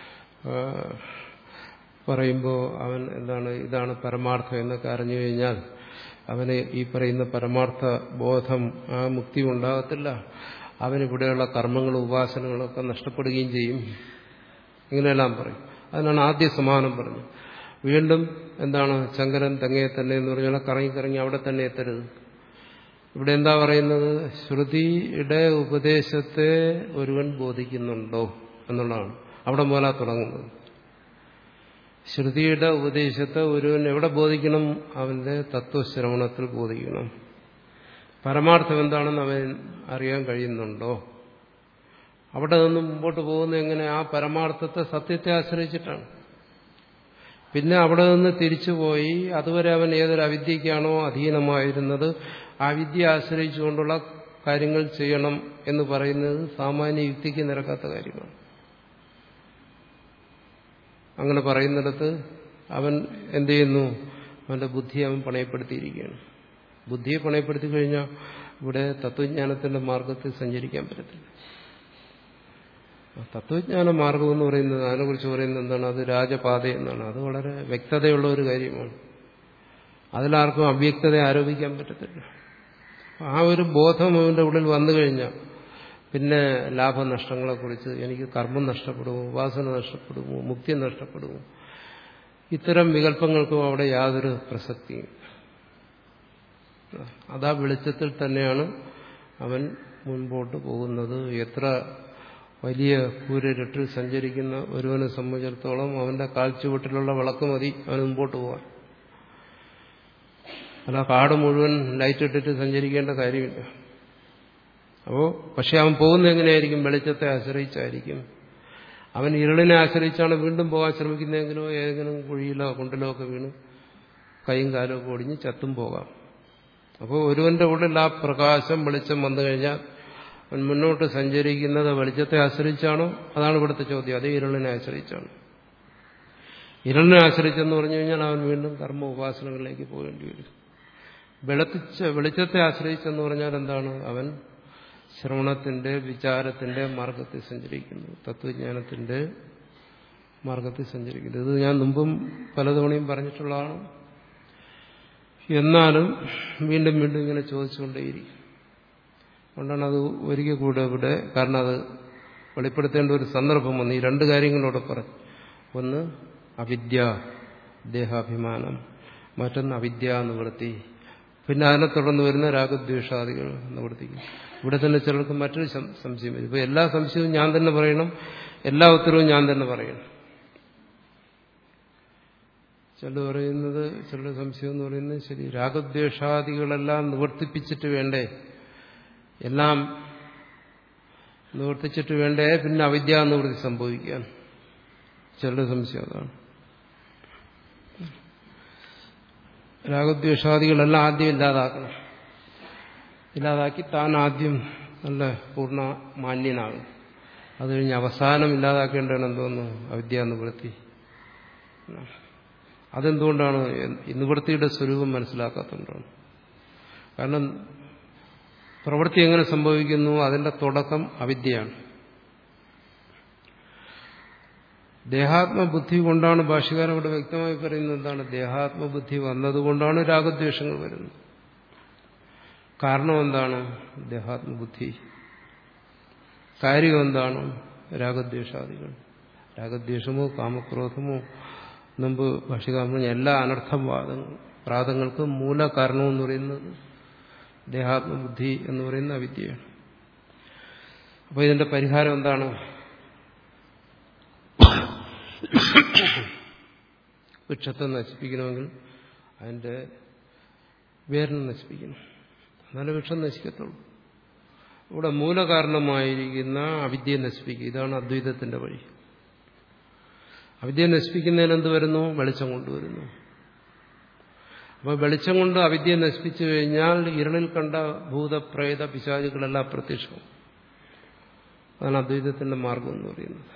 പറയുമ്പോൾ അവൻ എന്താണ് ഇതാണ് പരമാർത്ഥം എന്നൊക്കെ അറിഞ്ഞു കഴിഞ്ഞാൽ അവന് ഈ പറയുന്ന പരമാർത്ഥ ബോധം ആ മുക്തി ഉണ്ടാകത്തില്ല അവനിവിടെയുള്ള കർമ്മങ്ങളും ഉപാസനകളും ഒക്കെ നഷ്ടപ്പെടുകയും ചെയ്യും ഇങ്ങനെയെല്ലാം പറയും അതിനാണ് ആദ്യ സമാനം പറഞ്ഞത് വീണ്ടും എന്താണ് ശങ്കരൻ തെങ്ങയെ തന്നെ എന്ന് പറഞ്ഞാൽ കറങ്ങി കറങ്ങി അവിടെ തന്നെ എത്തരുത് ഇവിടെ എന്താ പറയുന്നത് ശ്രുതിയുടെ ഉപദേശത്തെ ഒരുവൻ ബോധിക്കുന്നുണ്ടോ എന്നുള്ളതാണ് അവിടെ മുതലാ തുടങ്ങുന്നത് ശ്രുതിയുടെ ഉപദേശത്തെ ഒരുവൻ എവിടെ ബോധിക്കണം അവന്റെ തത്വശ്രവണത്തിൽ ബോധിക്കണം പരമാർത്ഥം എന്താണെന്ന് അവൻ അറിയാൻ കഴിയുന്നുണ്ടോ അവിടെ നിന്ന് മുമ്പോട്ട് പോകുന്ന എങ്ങനെ ആ പരമാർത്ഥത്തെ സത്യത്തെ ആശ്രയിച്ചിട്ടാണ് പിന്നെ അവിടെ നിന്ന് തിരിച്ചുപോയി അതുവരെ അവൻ ഏതൊരു അവിദ്യക്കാണോ അധീനമായിരുന്നത് ആ വിദ്യ ആശ്രയിച്ചുകൊണ്ടുള്ള കാര്യങ്ങൾ ചെയ്യണം എന്ന് പറയുന്നത് സാമാന്യ യുക്തിക്ക് നിരക്കാത്ത കാര്യമാണ് അങ്ങനെ പറയുന്നിടത്ത് അവൻ എന്ത് ചെയ്യുന്നു അവന്റെ ബുദ്ധി അവൻ പണയപ്പെടുത്തിയിരിക്കുകയാണ് ബുദ്ധിയെ പണയപ്പെടുത്തി കഴിഞ്ഞാൽ ഇവിടെ തത്വജ്ഞാനത്തിന്റെ മാർഗത്തിൽ സഞ്ചരിക്കാൻ പറ്റത്തില്ല തത്വജ്ഞാന മാർഗം എന്ന് പറയുന്നത് അതിനെക്കുറിച്ച് പറയുന്നത് എന്താണ് അത് രാജപാത എന്നാണ് അത് വളരെ വ്യക്തതയുള്ള ഒരു കാര്യമാണ് അതിലാർക്കും അവ്യക്തത ആരോപിക്കാൻ പറ്റത്തില്ല ആ ഒരു ബോധം അവന്റെ ഉള്ളിൽ വന്നു കഴിഞ്ഞാൽ പിന്നെ ലാഭനഷ്ടങ്ങളെക്കുറിച്ച് എനിക്ക് കർമ്മം നഷ്ടപ്പെടുമോ ഉപാസന നഷ്ടപ്പെടുമോ മുക്തി നഷ്ടപ്പെടുമോ ഇത്തരം വികല്പങ്ങൾക്കും അവിടെ യാതൊരു പ്രസക്തിയും അതാ വെളിച്ചത്തിൽ തന്നെയാണ് അവൻ മുൻപോട്ട് പോകുന്നത് എത്ര വലിയ കൂരിരട്ടിൽ സഞ്ചരിക്കുന്ന ഒരുവനെ സംബന്ധിച്ചിടത്തോളം അവന്റെ കാൽച്ചുവട്ടിലുള്ള വിളക്ക് മതി അവന് മുമ്പോട്ട് പോകാൻ അല്ല കാട് മുഴുവൻ ലൈറ്റ് ഇട്ടിട്ട് സഞ്ചരിക്കേണ്ട കാര്യമില്ല അപ്പോ പക്ഷെ അവൻ പോകുന്ന എങ്ങനെയായിരിക്കും വെളിച്ചത്തെ ആശ്രയിച്ചായിരിക്കും അവൻ ഇരുളിനെ ആശ്രയിച്ചാണ് വീണ്ടും പോകാൻ ശ്രമിക്കുന്നതെങ്കിലോ ഏതെങ്കിലും കുഴിയിലോ കുണ്ടിലോ ഒക്കെ വീണ് കൈയും കാലും ഒക്കെ ഒടിഞ്ഞ് ചത്തും പോകാം അപ്പോൾ ഒരുവന്റെ ഉള്ളിൽ ആ പ്രകാശം വെളിച്ചം വന്നു കഴിഞ്ഞാൽ അവൻ മുന്നോട്ട് സഞ്ചരിക്കുന്നത് വെളിച്ചത്തെ ആശ്രയിച്ചാണോ അതാണ് ഇവിടുത്തെ ചോദ്യം അതേ ഇരുളിനെ ആശ്രയിച്ചാണ് ഇരുളിനെ ആശ്രയിച്ചെന്ന് പറഞ്ഞു കഴിഞ്ഞാൽ അവൻ വീണ്ടും കർമ്മ ഉപാസനകളിലേക്ക് പോകേണ്ടി വരും വെളുത്തിച്ച വെളിച്ചത്തെ ആശ്രയിച്ചെന്ന് പറഞ്ഞാൽ എന്താണ് അവൻ ശ്രവണത്തിന്റെ വിചാരത്തിന്റെ മാർഗത്തിൽ സഞ്ചരിക്കുന്നു തത്വജ്ഞാനത്തിന്റെ മാർഗത്തിൽ സഞ്ചരിക്കുന്നു ഇത് ഞാൻ മുമ്പും പലതവണയും പറഞ്ഞിട്ടുള്ളതാണ് എന്നാലും വീണ്ടും വീണ്ടും ഇങ്ങനെ ചോദിച്ചുകൊണ്ടേയിരിക്കും അതുകൊണ്ടാണ് അത് ഒരിക്കൽ കൂടെ ഇവിടെ കാരണം അത് വെളിപ്പെടുത്തേണ്ട ഒരു സന്ദർഭം വന്നു ഈ രണ്ട് കാര്യങ്ങളോടെ പറഞ്ഞു ഒന്ന് അവിദ്യ ദേഹാഭിമാനം മറ്റൊന്ന് അവിദ്യ നിവൃത്തി പിന്നെ അതിനെ തുടർന്ന് വരുന്ന രാഗദ്വേഷാദികൾ നിവർത്തിക്കും ഇവിടെ തന്നെ ചിലർക്ക് മറ്റൊരു സംശയം വരും ഇപ്പൊ എല്ലാ സംശയവും ഞാൻ തന്നെ പറയണം എല്ലാ ഉത്തരവും ഞാൻ തന്നെ പറയണം ചില പറയുന്നത് ചിലരുടെ സംശയം എന്ന് പറയുന്നത് ശരി രാഗദ്വേഷാദികളെല്ലാം നിവർത്തിപ്പിച്ചിട്ട് വേണ്ടേ എല്ലാം നിവർത്തിച്ചിട്ട് വേണ്ടേ പിന്നെ അവിദ്യ നിവൃത്തി സംഭവിക്കാൻ ചിലരുടെ സംശയം അതാണ് രാഗദ്വേഷാദികളെല്ലാം ആദ്യം ഇല്ലാതാക്കണം ഇല്ലാതാക്കി താൻ ആദ്യം നല്ല പൂർണ്ണ മാന്യനാകും അത് കഴിഞ്ഞ് അവസാനം ഇല്ലാതാക്കേണ്ടതാണ് എന്തോന്നു അവിദ്യ നിവൃത്തി അതെന്തുകൊണ്ടാണ് നിവൃത്തിയുടെ സ്വരൂപം മനസ്സിലാക്കാത്തതുകൊണ്ടാണ് കാരണം പ്രവൃത്തി എങ്ങനെ സംഭവിക്കുന്നു അതിന്റെ തുടക്കം അവിദ്യയാണ് ദേഹാത്മബുദ്ധി കൊണ്ടാണ് ഭാഷകാരൻ ഇവിടെ വ്യക്തമായി പറയുന്നത് എന്താണ് ദേഹാത്മബുദ്ധി വന്നതുകൊണ്ടാണ് രാഗദ്വേഷങ്ങൾ വരുന്നത് കാരണം എന്താണ് ദേഹാത്മബുദ്ധി കാര്യം എന്താണ് രാഗദ്വേഷാദികൾ രാഗദ്വേഷമോ കാമക്രോധമോ മുമ്പ് ഭാഷകാരൻ പറഞ്ഞ എല്ലാ അനർത്ഥവാദങ്ങളും പ്രാതങ്ങൾക്കും മൂല കാരണമെന്ന് പറയുന്നത് ദേഹാത്മബുദ്ധി എന്ന് പറയുന്ന അവിദ്യയാണ് അപ്പോൾ ഇതിന്റെ പരിഹാരം എന്താണ് വൃക്ഷത്തെ നശിപ്പിക്കണമെങ്കിൽ അതിന്റെ വേരിനെ നശിപ്പിക്കണം എന്നാലേ വൃക്ഷം നശിക്കത്തുള്ളൂ ഇവിടെ മൂലകാരണമായിരിക്കുന്ന അവിദ്യയെ നശിപ്പിക്കുക ഇതാണ് അദ്വൈതത്തിന്റെ വഴി അവിദ്യയെ നശിപ്പിക്കുന്നതിന് എന്ത് വരുന്നു വെളിച്ചം കൊണ്ടുവരുന്നു അപ്പോൾ വെളിച്ചം കൊണ്ട് അവിദ്യയെ നശിപ്പിച്ചു കഴിഞ്ഞാൽ ഇരുളിൽ കണ്ട ഭൂതപ്രേത പിശാചുകളെല്ലാം പ്രത്യക്ഷവും അതാണ് അദ്വൈതത്തിന്റെ മാർഗം എന്ന് പറയുന്നത്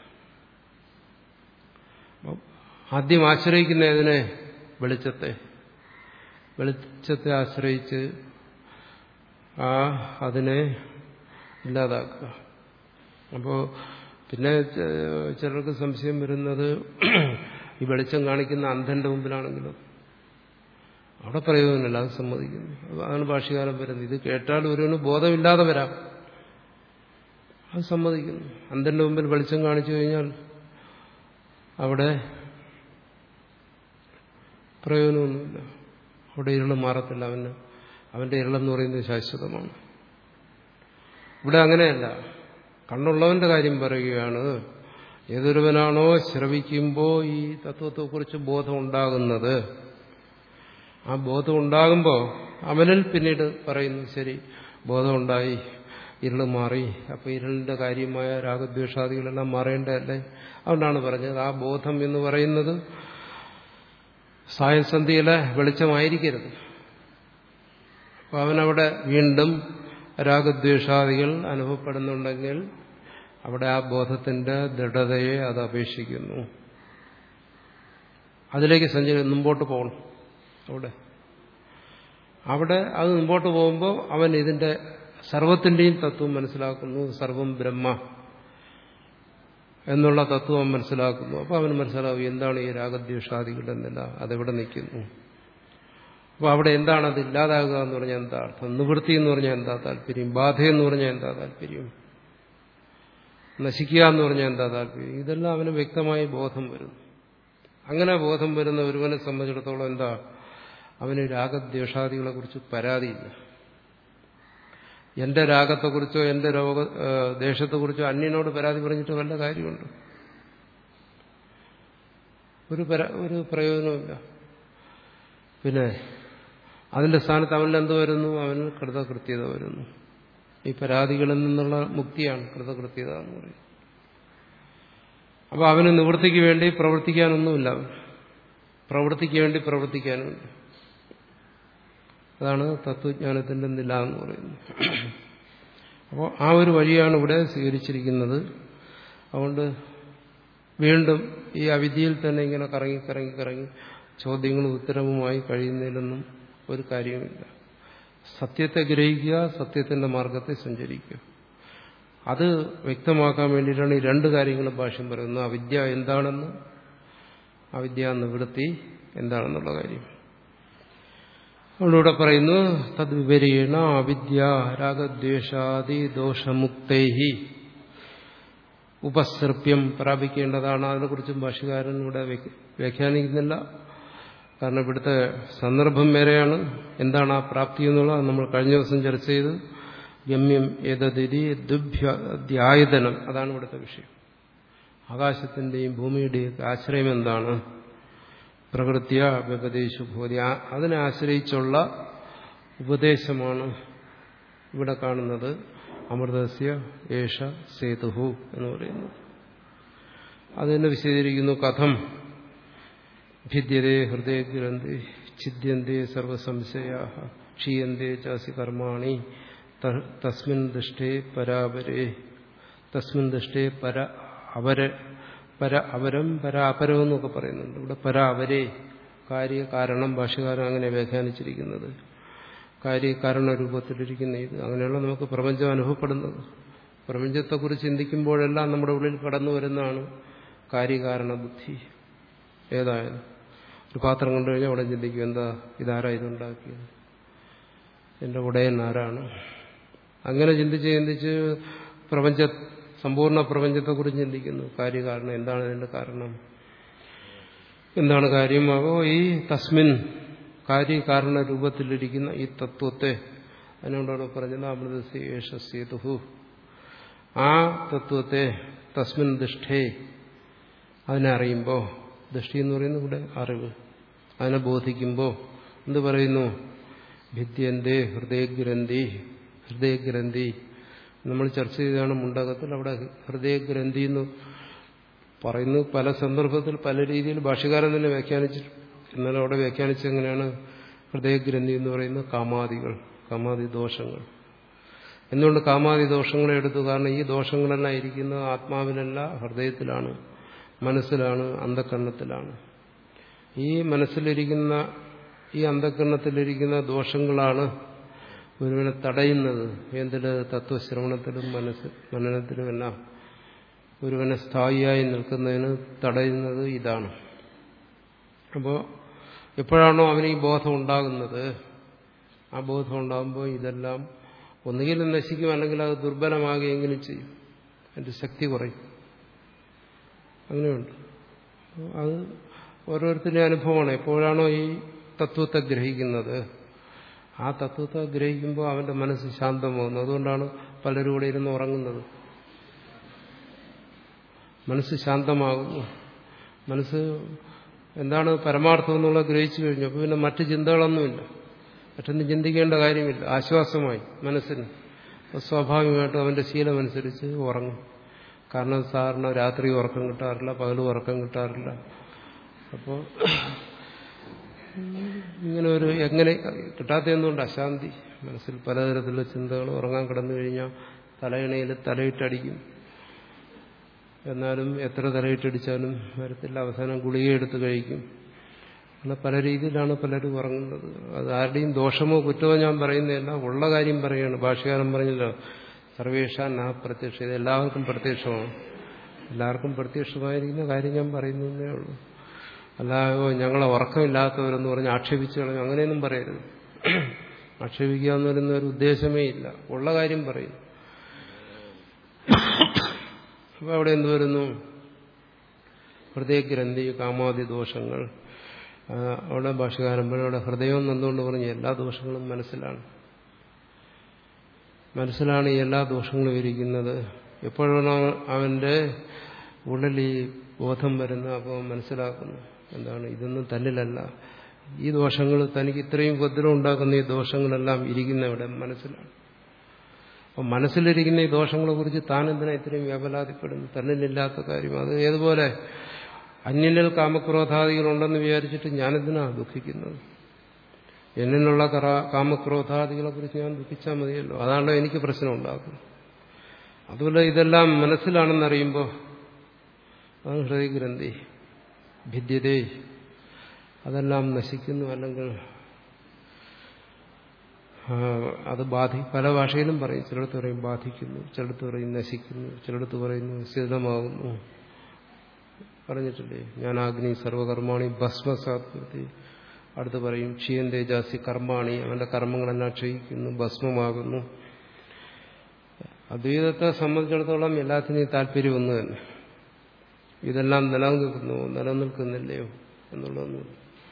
ആദ്യം ആശ്രയിക്കുന്ന ഇതിനെ വെളിച്ചത്തെ വെളിച്ചത്തെ ആശ്രയിച്ച് ആ അതിനെ ഇല്ലാതാക്കുക അപ്പോൾ പിന്നെ ചിലർക്ക് സംശയം വരുന്നത് ഈ വെളിച്ചം കാണിക്കുന്ന അന്ധന്റെ മുമ്പിലാണെങ്കിലും അവിടെ പ്രയോജനമില്ല അത് സമ്മതിക്കുന്നു അതാണ് ഭാഷകാലം വരുന്നത് ഇത് കേട്ടാൽ ഒരുവന് ബോധമില്ലാതെ വരാം അത് സമ്മതിക്കുന്നു അന്ധന്റെ മുമ്പിൽ വെളിച്ചം കാണിച്ചു കഴിഞ്ഞാൽ അവിടെ പ്രയോജനമൊന്നുമില്ല അവിടെ ഇരുള് മാറത്തില്ല അവന് അവന്റെ ഇരുളെന്ന് പറയുന്നത് ശാശ്വതമാണ് ഇവിടെ അങ്ങനെയല്ല കണ്ണുള്ളവന്റെ കാര്യം പറയുകയാണ് ഏതൊരുവനാണോ ശ്രവിക്കുമ്പോൾ ഈ തത്വത്തെക്കുറിച്ച് ബോധം ഉണ്ടാകുന്നത് ആ ബോധം ഉണ്ടാകുമ്പോൾ അവനിൽ പിന്നീട് പറയുന്നു ശരി ബോധമുണ്ടായി ഇരുള് മാറി അപ്പൊ ഇരുളിന്റെ കാര്യമായ രാഗദ്വേഷാദികളെല്ലാം മാറേണ്ടതല്ലേ അതുകൊണ്ടാണ് പറഞ്ഞത് ആ ബോധം എന്ന് പറയുന്നത് സായസന്ധിയിലെ വെളിച്ചമായിരിക്കരുത് അപ്പൊ അവനവിടെ വീണ്ടും രാഗദ്വേഷാദികൾ അനുഭവപ്പെടുന്നുണ്ടെങ്കിൽ അവിടെ ആ ബോധത്തിന്റെ ദൃഢതയെ അത് അപേക്ഷിക്കുന്നു അതിലേക്ക് സഞ്ചരി മുമ്പോട്ട് പോകണം അവിടെ അവിടെ അത് മുമ്പോട്ട് പോകുമ്പോൾ അവൻ ഇതിന്റെ സർവത്തിന്റെയും തത്വം മനസ്സിലാക്കുന്നു സർവം ബ്രഹ്മ എന്നുള്ള തത്വം മനസ്സിലാക്കുന്നു അപ്പോൾ അവന് മനസ്സിലാവും എന്താണ് ഈ രാഗദ്വേഷാദികൾ എന്നില്ല അതെവിടെ നിൽക്കുന്നു അപ്പോൾ അവിടെ എന്താണ് അത് ഇല്ലാതാകുക എന്ന് പറഞ്ഞാൽ എന്താ അർത്ഥം നിവൃത്തി എന്ന് പറഞ്ഞാൽ എന്താ താല്പര്യം ബാധ എന്ന് പറഞ്ഞാൽ എന്താ താല്പര്യം നശിക്കുക എന്ന് പറഞ്ഞാൽ എന്താ താല്പര്യം ഇതെല്ലാം അവന് വ്യക്തമായി ബോധം വരുന്നു അങ്ങനെ ബോധം വരുന്ന ഒരുവനെ സംബന്ധിച്ചിടത്തോളം എന്താ അവന് രാഗദ്വേഷാദികളെ കുറിച്ച് പരാതിയില്ല എന്റെ രാഗത്തെക്കുറിച്ചോ എന്റെ രോഗ ദേശത്തെക്കുറിച്ചോ അന്യനോട് പരാതി പറഞ്ഞിട്ട് വല്ല കാര്യമുണ്ട് ഒരു ഒരു പ്രയോജനമില്ല പിന്നെ അതിന്റെ സ്ഥാനത്ത് അവനിൽ എന്ത് വരുന്നു അവന് കൃതകൃത്യത വരുന്നു ഈ പരാതികളിൽ നിന്നുള്ള മുക്തിയാണ് കൃതകൃത്യത എന്ന് പറയുന്നത് അപ്പൊ അവന് നിവൃത്തിക്ക് വേണ്ടി പ്രവർത്തിക്കാനൊന്നുമില്ല അവൻ പ്രവൃത്തിക്ക് വേണ്ടി പ്രവർത്തിക്കാനുമില്ല അതാണ് തത്വജ്ഞാനത്തിന്റെ നില എന്ന് പറയുന്നത് അപ്പോൾ ആ ഒരു വഴിയാണ് ഇവിടെ സ്വീകരിച്ചിരിക്കുന്നത് അതുകൊണ്ട് വീണ്ടും ഈ അവിദ്യയിൽ തന്നെ ഇങ്ങനെ കറങ്ങി കറങ്ങി കറങ്ങി ചോദ്യങ്ങളും ഉത്തരവുമായി കഴിയുന്നതിലൊന്നും ഒരു കാര്യമില്ല സത്യത്തെ ഗ്രഹിക്കുക സത്യത്തിന്റെ മാർഗത്തെ സഞ്ചരിക്കുക അത് വ്യക്തമാക്കാൻ വേണ്ടിയിട്ടാണ് ഈ രണ്ട് കാര്യങ്ങളും ഭാഷ്യം പറയുന്നത് അവിദ്യ എന്താണെന്ന് അവിദ്യ നിവൃത്തി എന്താണെന്നുള്ള കാര്യം അവളിവിടെ പറയുന്നു തദ്വിപരീണ അവിദ്യ രാഗദ്വേഷാദി ദോഷമുക്തൈഹി ഉപസർപ്യം പ്രാപിക്കേണ്ടതാണ് അതിനെക്കുറിച്ചും ഭാഷകാരൻ ഇവിടെ വ്യാഖ്യാനിക്കുന്നില്ല കാരണം ഇവിടുത്തെ സന്ദർഭം വേറെയാണ് എന്താണ് ആ പ്രാപ്തി എന്നുള്ളത് നമ്മൾ കഴിഞ്ഞ ദിവസം ചർച്ച ചെയ്ത് ഗമ്യം ഏതതിരി ദുഭ്യായതനം അതാണ് ഇവിടുത്തെ വിഷയം ആകാശത്തിന്റെയും ഭൂമിയുടെയും ആശ്രയം എന്താണ് പ്രകൃത്യ വ്യപദേശു ഭൂതി അതിനെ ആശ്രയിച്ചുള്ള ഉപദേശമാണ് ഇവിടെ കാണുന്നത് അമൃതസ്യ ഏഷ സേതുഹു എന്ന് പറയുന്നത് അതിനെ വിശദീകരിക്കുന്നു കഥം ഭിദ്യതേ ഹൃദയഗ്രന്ഥി ഛിദ്യന്തേ സർവസംശയാ ക്ഷീയന്തേ ചാസി കർമാണി തസ്മിൻ ദൃഷ്ടേ പരാപരേ തസ്മിൻ ദൃഷ്ടേ പര അവരെ പര അവരം പര അപരം എന്നൊക്കെ പറയുന്നുണ്ട് ഇവിടെ പര അവരെ കാര്യകാരണം ഭാഷകാരൻ അങ്ങനെ വ്യാഖ്യാനിച്ചിരിക്കുന്നത് കാര്യകാരണ രൂപത്തിലിരിക്കുന്ന ഇത് അങ്ങനെയുള്ള നമുക്ക് പ്രപഞ്ചം അനുഭവപ്പെടുന്നത് പ്രപഞ്ചത്തെക്കുറിച്ച് ചിന്തിക്കുമ്പോഴെല്ലാം നമ്മുടെ ഉള്ളിൽ കടന്നു വരുന്നതാണ് കാര്യകാരണ ബുദ്ധി ഏതായാലും ഒരു പാത്രം കണ്ടു കഴിഞ്ഞാൽ അവിടെ ചിന്തിക്കും എന്താ ഇതാരാ ഇതുണ്ടാക്കിയത് എന്റെ ഉടയൻ ആരാണ് അങ്ങനെ ചിന്തിച്ച് ചിന്തിച്ച് പ്രപഞ്ച സമ്പൂർണ്ണ പ്രപഞ്ചത്തെക്കുറിച്ച് ചിന്തിക്കുന്നു കാര്യകാരണം എന്താണ് ഇതിന്റെ കാരണം എന്താണ് കാര്യം അപ്പോൾ ഈ തസ്മിൻ കാര്യകാരണ രൂപത്തിലിരിക്കുന്ന ഈ തത്വത്തെ അതിനോടവിടെ പറഞ്ഞത് അമൃതസേഷസ്യതുഹു ആ തത്വത്തെ തസ്മിൻ ദുഷ്ടേ അതിനെ അറിയുമ്പോൾ ദൃഷ്ടി എന്ന് പറയുന്നത് ഇവിടെ അറിവ് അതിനെ ബോധിക്കുമ്പോൾ എന്ത് പറയുന്നു ഭിദ്യന്തേ ഹൃദയഗ്രന്ഥി ഹൃദയഗ്രന്ഥി നമ്മൾ ചർച്ച ചെയ്തതാണ് മുണ്ടകത്തിൽ അവിടെ ഹൃദയഗ്രന്ഥി എന്ന് പറയുന്നു പല സന്ദർഭത്തിൽ പല രീതിയിൽ ഭാഷകാരൻ തന്നെ വ്യാഖ്യാനിച്ചിട്ടുണ്ട് എന്നാൽ അവിടെ വ്യാഖ്യാനിച്ചത് എങ്ങനെയാണ് ഹൃദയഗ്രന്ഥി എന്ന് പറയുന്നത് കാമാദികൾ കാമാദി ദോഷങ്ങൾ എന്തുകൊണ്ട് കാമാദി ദോഷങ്ങളെ എടുത്തു കാരണം ഈ ദോഷങ്ങളെല്ലാം ഇരിക്കുന്നത് ആത്മാവിലല്ല ഹൃദയത്തിലാണ് മനസ്സിലാണ് അന്ധകരണത്തിലാണ് ഈ മനസ്സിലിരിക്കുന്ന ഈ അന്ധകരണത്തിലിരിക്കുന്ന ദോഷങ്ങളാണ് ഒരുവനെ തടയുന്നത് എന്തില് തത്വശ്രവണത്തിലും മനസ്സ് മനനത്തിലുമെല്ലാം ഒരുവനെ സ്ഥായിയായി നിൽക്കുന്നതിന് തടയുന്നത് ഇതാണ് അപ്പോൾ എപ്പോഴാണോ അവന് ഈ ബോധം ഉണ്ടാകുന്നത് ആ ബോധം ഉണ്ടാകുമ്പോൾ ഇതെല്ലാം ഒന്നുകിൽ നശിക്കും അല്ലെങ്കിൽ അത് ദുർബലമാകുകയെങ്കിലും ചെയ്യും അതിൻ്റെ ശക്തി കുറയും അങ്ങനെയുണ്ട് അത് ഓരോരുത്തരുടെ അനുഭവമാണ് എപ്പോഴാണോ ഈ തത്വത്തെ ഗ്രഹിക്കുന്നത് ആ തത്വത്തെ ഗ്രഹിക്കുമ്പോൾ അവന്റെ മനസ്സ് ശാന്തമാകുന്നു അതുകൊണ്ടാണ് പലരും കൂടെ ഇരുന്ന് ഉറങ്ങുന്നത് മനസ്സ് ശാന്തമാകുന്നു മനസ്സ് എന്താണ് പരമാർത്ഥം എന്നുള്ളത് ഗ്രഹിച്ചു കഴിഞ്ഞു അപ്പോൾ പിന്നെ മറ്റു ചിന്തകളൊന്നുമില്ല മറ്റൊന്നും ചിന്തിക്കേണ്ട കാര്യമില്ല ആശ്വാസമായി മനസ്സിന് അപ്പോൾ സ്വാഭാവികമായിട്ടും അവന്റെ ശീലമനുസരിച്ച് ഉറങ്ങും കാരണം സാറിന് രാത്രി ഉറക്കം കിട്ടാറില്ല പകൽ ഉറക്കം കിട്ടാറില്ല അപ്പോൾ ഇങ്ങനെ ഒരു എങ്ങനെ കിട്ടാത്തതെന്നുകൊണ്ട് അശാന്തി മനസ്സിൽ പലതരത്തിലുള്ള ചിന്തകൾ ഉറങ്ങാൻ കിടന്നു കഴിഞ്ഞാൽ തലയിണയിൽ തലയിട്ടടിക്കും എന്നാലും എത്ര തലയിട്ടടിച്ചാലും വരത്തില്ല അവസാനം ഗുളിക എടുത്ത് കഴിക്കും അങ്ങനെ പല രീതിയിലാണ് പലരും ഉറങ്ങുന്നത് അത് ആരുടെയും ദോഷമോ കുറ്റമോ ഞാൻ പറയുന്നതല്ല ഉള്ള കാര്യം പറയുകയാണ് ഭാഷകാരൻ പറഞ്ഞല്ലോ സർവേഷാൻ ആ പ്രത്യക്ഷ ഇത് എല്ലാവർക്കും പ്രത്യക്ഷമാണ് എല്ലാവർക്കും പ്രത്യക്ഷമായിരിക്കുന്ന കാര്യം ഞാൻ പറയുന്നതേ ഉള്ളൂ അല്ലാതെ ഞങ്ങളെ ഉറക്കമില്ലാത്തവരെന്ന് പറഞ്ഞ് ആക്ഷേപിച്ചു കളഞ്ഞു അങ്ങനെയൊന്നും പറയരുത് ആക്ഷേപിക്കുക എന്ന് പറയുന്ന ഒരു ഉദ്ദേശമേ ഇല്ല ഉള്ള കാര്യം പറയും അപ്പൊ അവിടെ എന്ത് വരുന്നു ഹൃദയഗ്രന്ഥി കാമാദി ദോഷങ്ങൾ അവിടെ ഭാഷകാരൻ അവിടെ ഹൃദയം എന്നുകൊണ്ട് പറഞ്ഞു എല്ലാ ദോഷങ്ങളും മനസ്സിലാണ് മനസ്സിലാണ് ഈ എല്ലാ ദോഷങ്ങളും ഇരിക്കുന്നത് എപ്പോഴാണ് അവന്റെ ഉള്ളിൽ ഈ ബോധം വരുന്നത് അപ്പോൾ മനസ്സിലാക്കുന്നു എന്താണ് ഇതൊന്നും തന്നിലല്ല ഈ ദോഷങ്ങൾ തനിക്ക് ഇത്രയും ഉപദ്രവം ഉണ്ടാക്കുന്ന ഈ ദോഷങ്ങളെല്ലാം ഇരിക്കുന്ന ഇവിടെ മനസ്സിലാണ് അപ്പം മനസ്സിലിരിക്കുന്ന ഈ ദോഷങ്ങളെ കുറിച്ച് താൻ എന്തിനാ ഇത്രയും വ്യാപലാതിപ്പെടുന്നു തന്നിലില്ലാത്ത കാര്യം അത് ഏതുപോലെ അന്യനിൽ കാമക്രോധാദികളുണ്ടെന്ന് വിചാരിച്ചിട്ട് ഞാനെന്തിനാ ദുഃഖിക്കുന്നത് എന്നിലുള്ള കാമക്രോധാദികളെ കുറിച്ച് ഞാൻ ദുഃഖിച്ചാൽ മതിയല്ലോ അതാണല്ലോ എനിക്ക് പ്രശ്നം ഉണ്ടാക്കുന്നത് അതുപോലെ ഇതെല്ലാം മനസ്സിലാണെന്നറിയുമ്പോൾ അതാണ് ഹൃദയഗ്രന്ഥി ഭിദ്യതേ അതെല്ലാം നശിക്കുന്നു അല്ലെങ്കിൽ അത് ബാധി പല ഭാഷയിലും പറയും ചിലടത്ത് പറയും ബാധിക്കുന്നു ചിലടത്ത് പറയും നശിക്കുന്നു ചിലടത്ത് പറയുന്നു സ്ഥിതമാകുന്നു പറഞ്ഞിട്ടില്ലേ ഞാൻ അഗ്നി സർവകർമാണി ഭസ്മസാത്മത്തി അടുത്ത് പറയും ക്ഷീയൻ തേജാസി കർമാണി അവന്റെ കർമ്മങ്ങളെല്ലാം ക്ഷയിക്കുന്നു ഭസ്മമാകുന്നു അദ്വൈതത്തെ സംബന്ധിച്ചിടത്തോളം എല്ലാത്തിനും താല്പര്യം ഒന്ന് തന്നെ ഇതെല്ലാം നിലനിൽക്കുന്നു നിലനിൽക്കുന്നില്ലയോ എന്നുള്ളതൊന്നും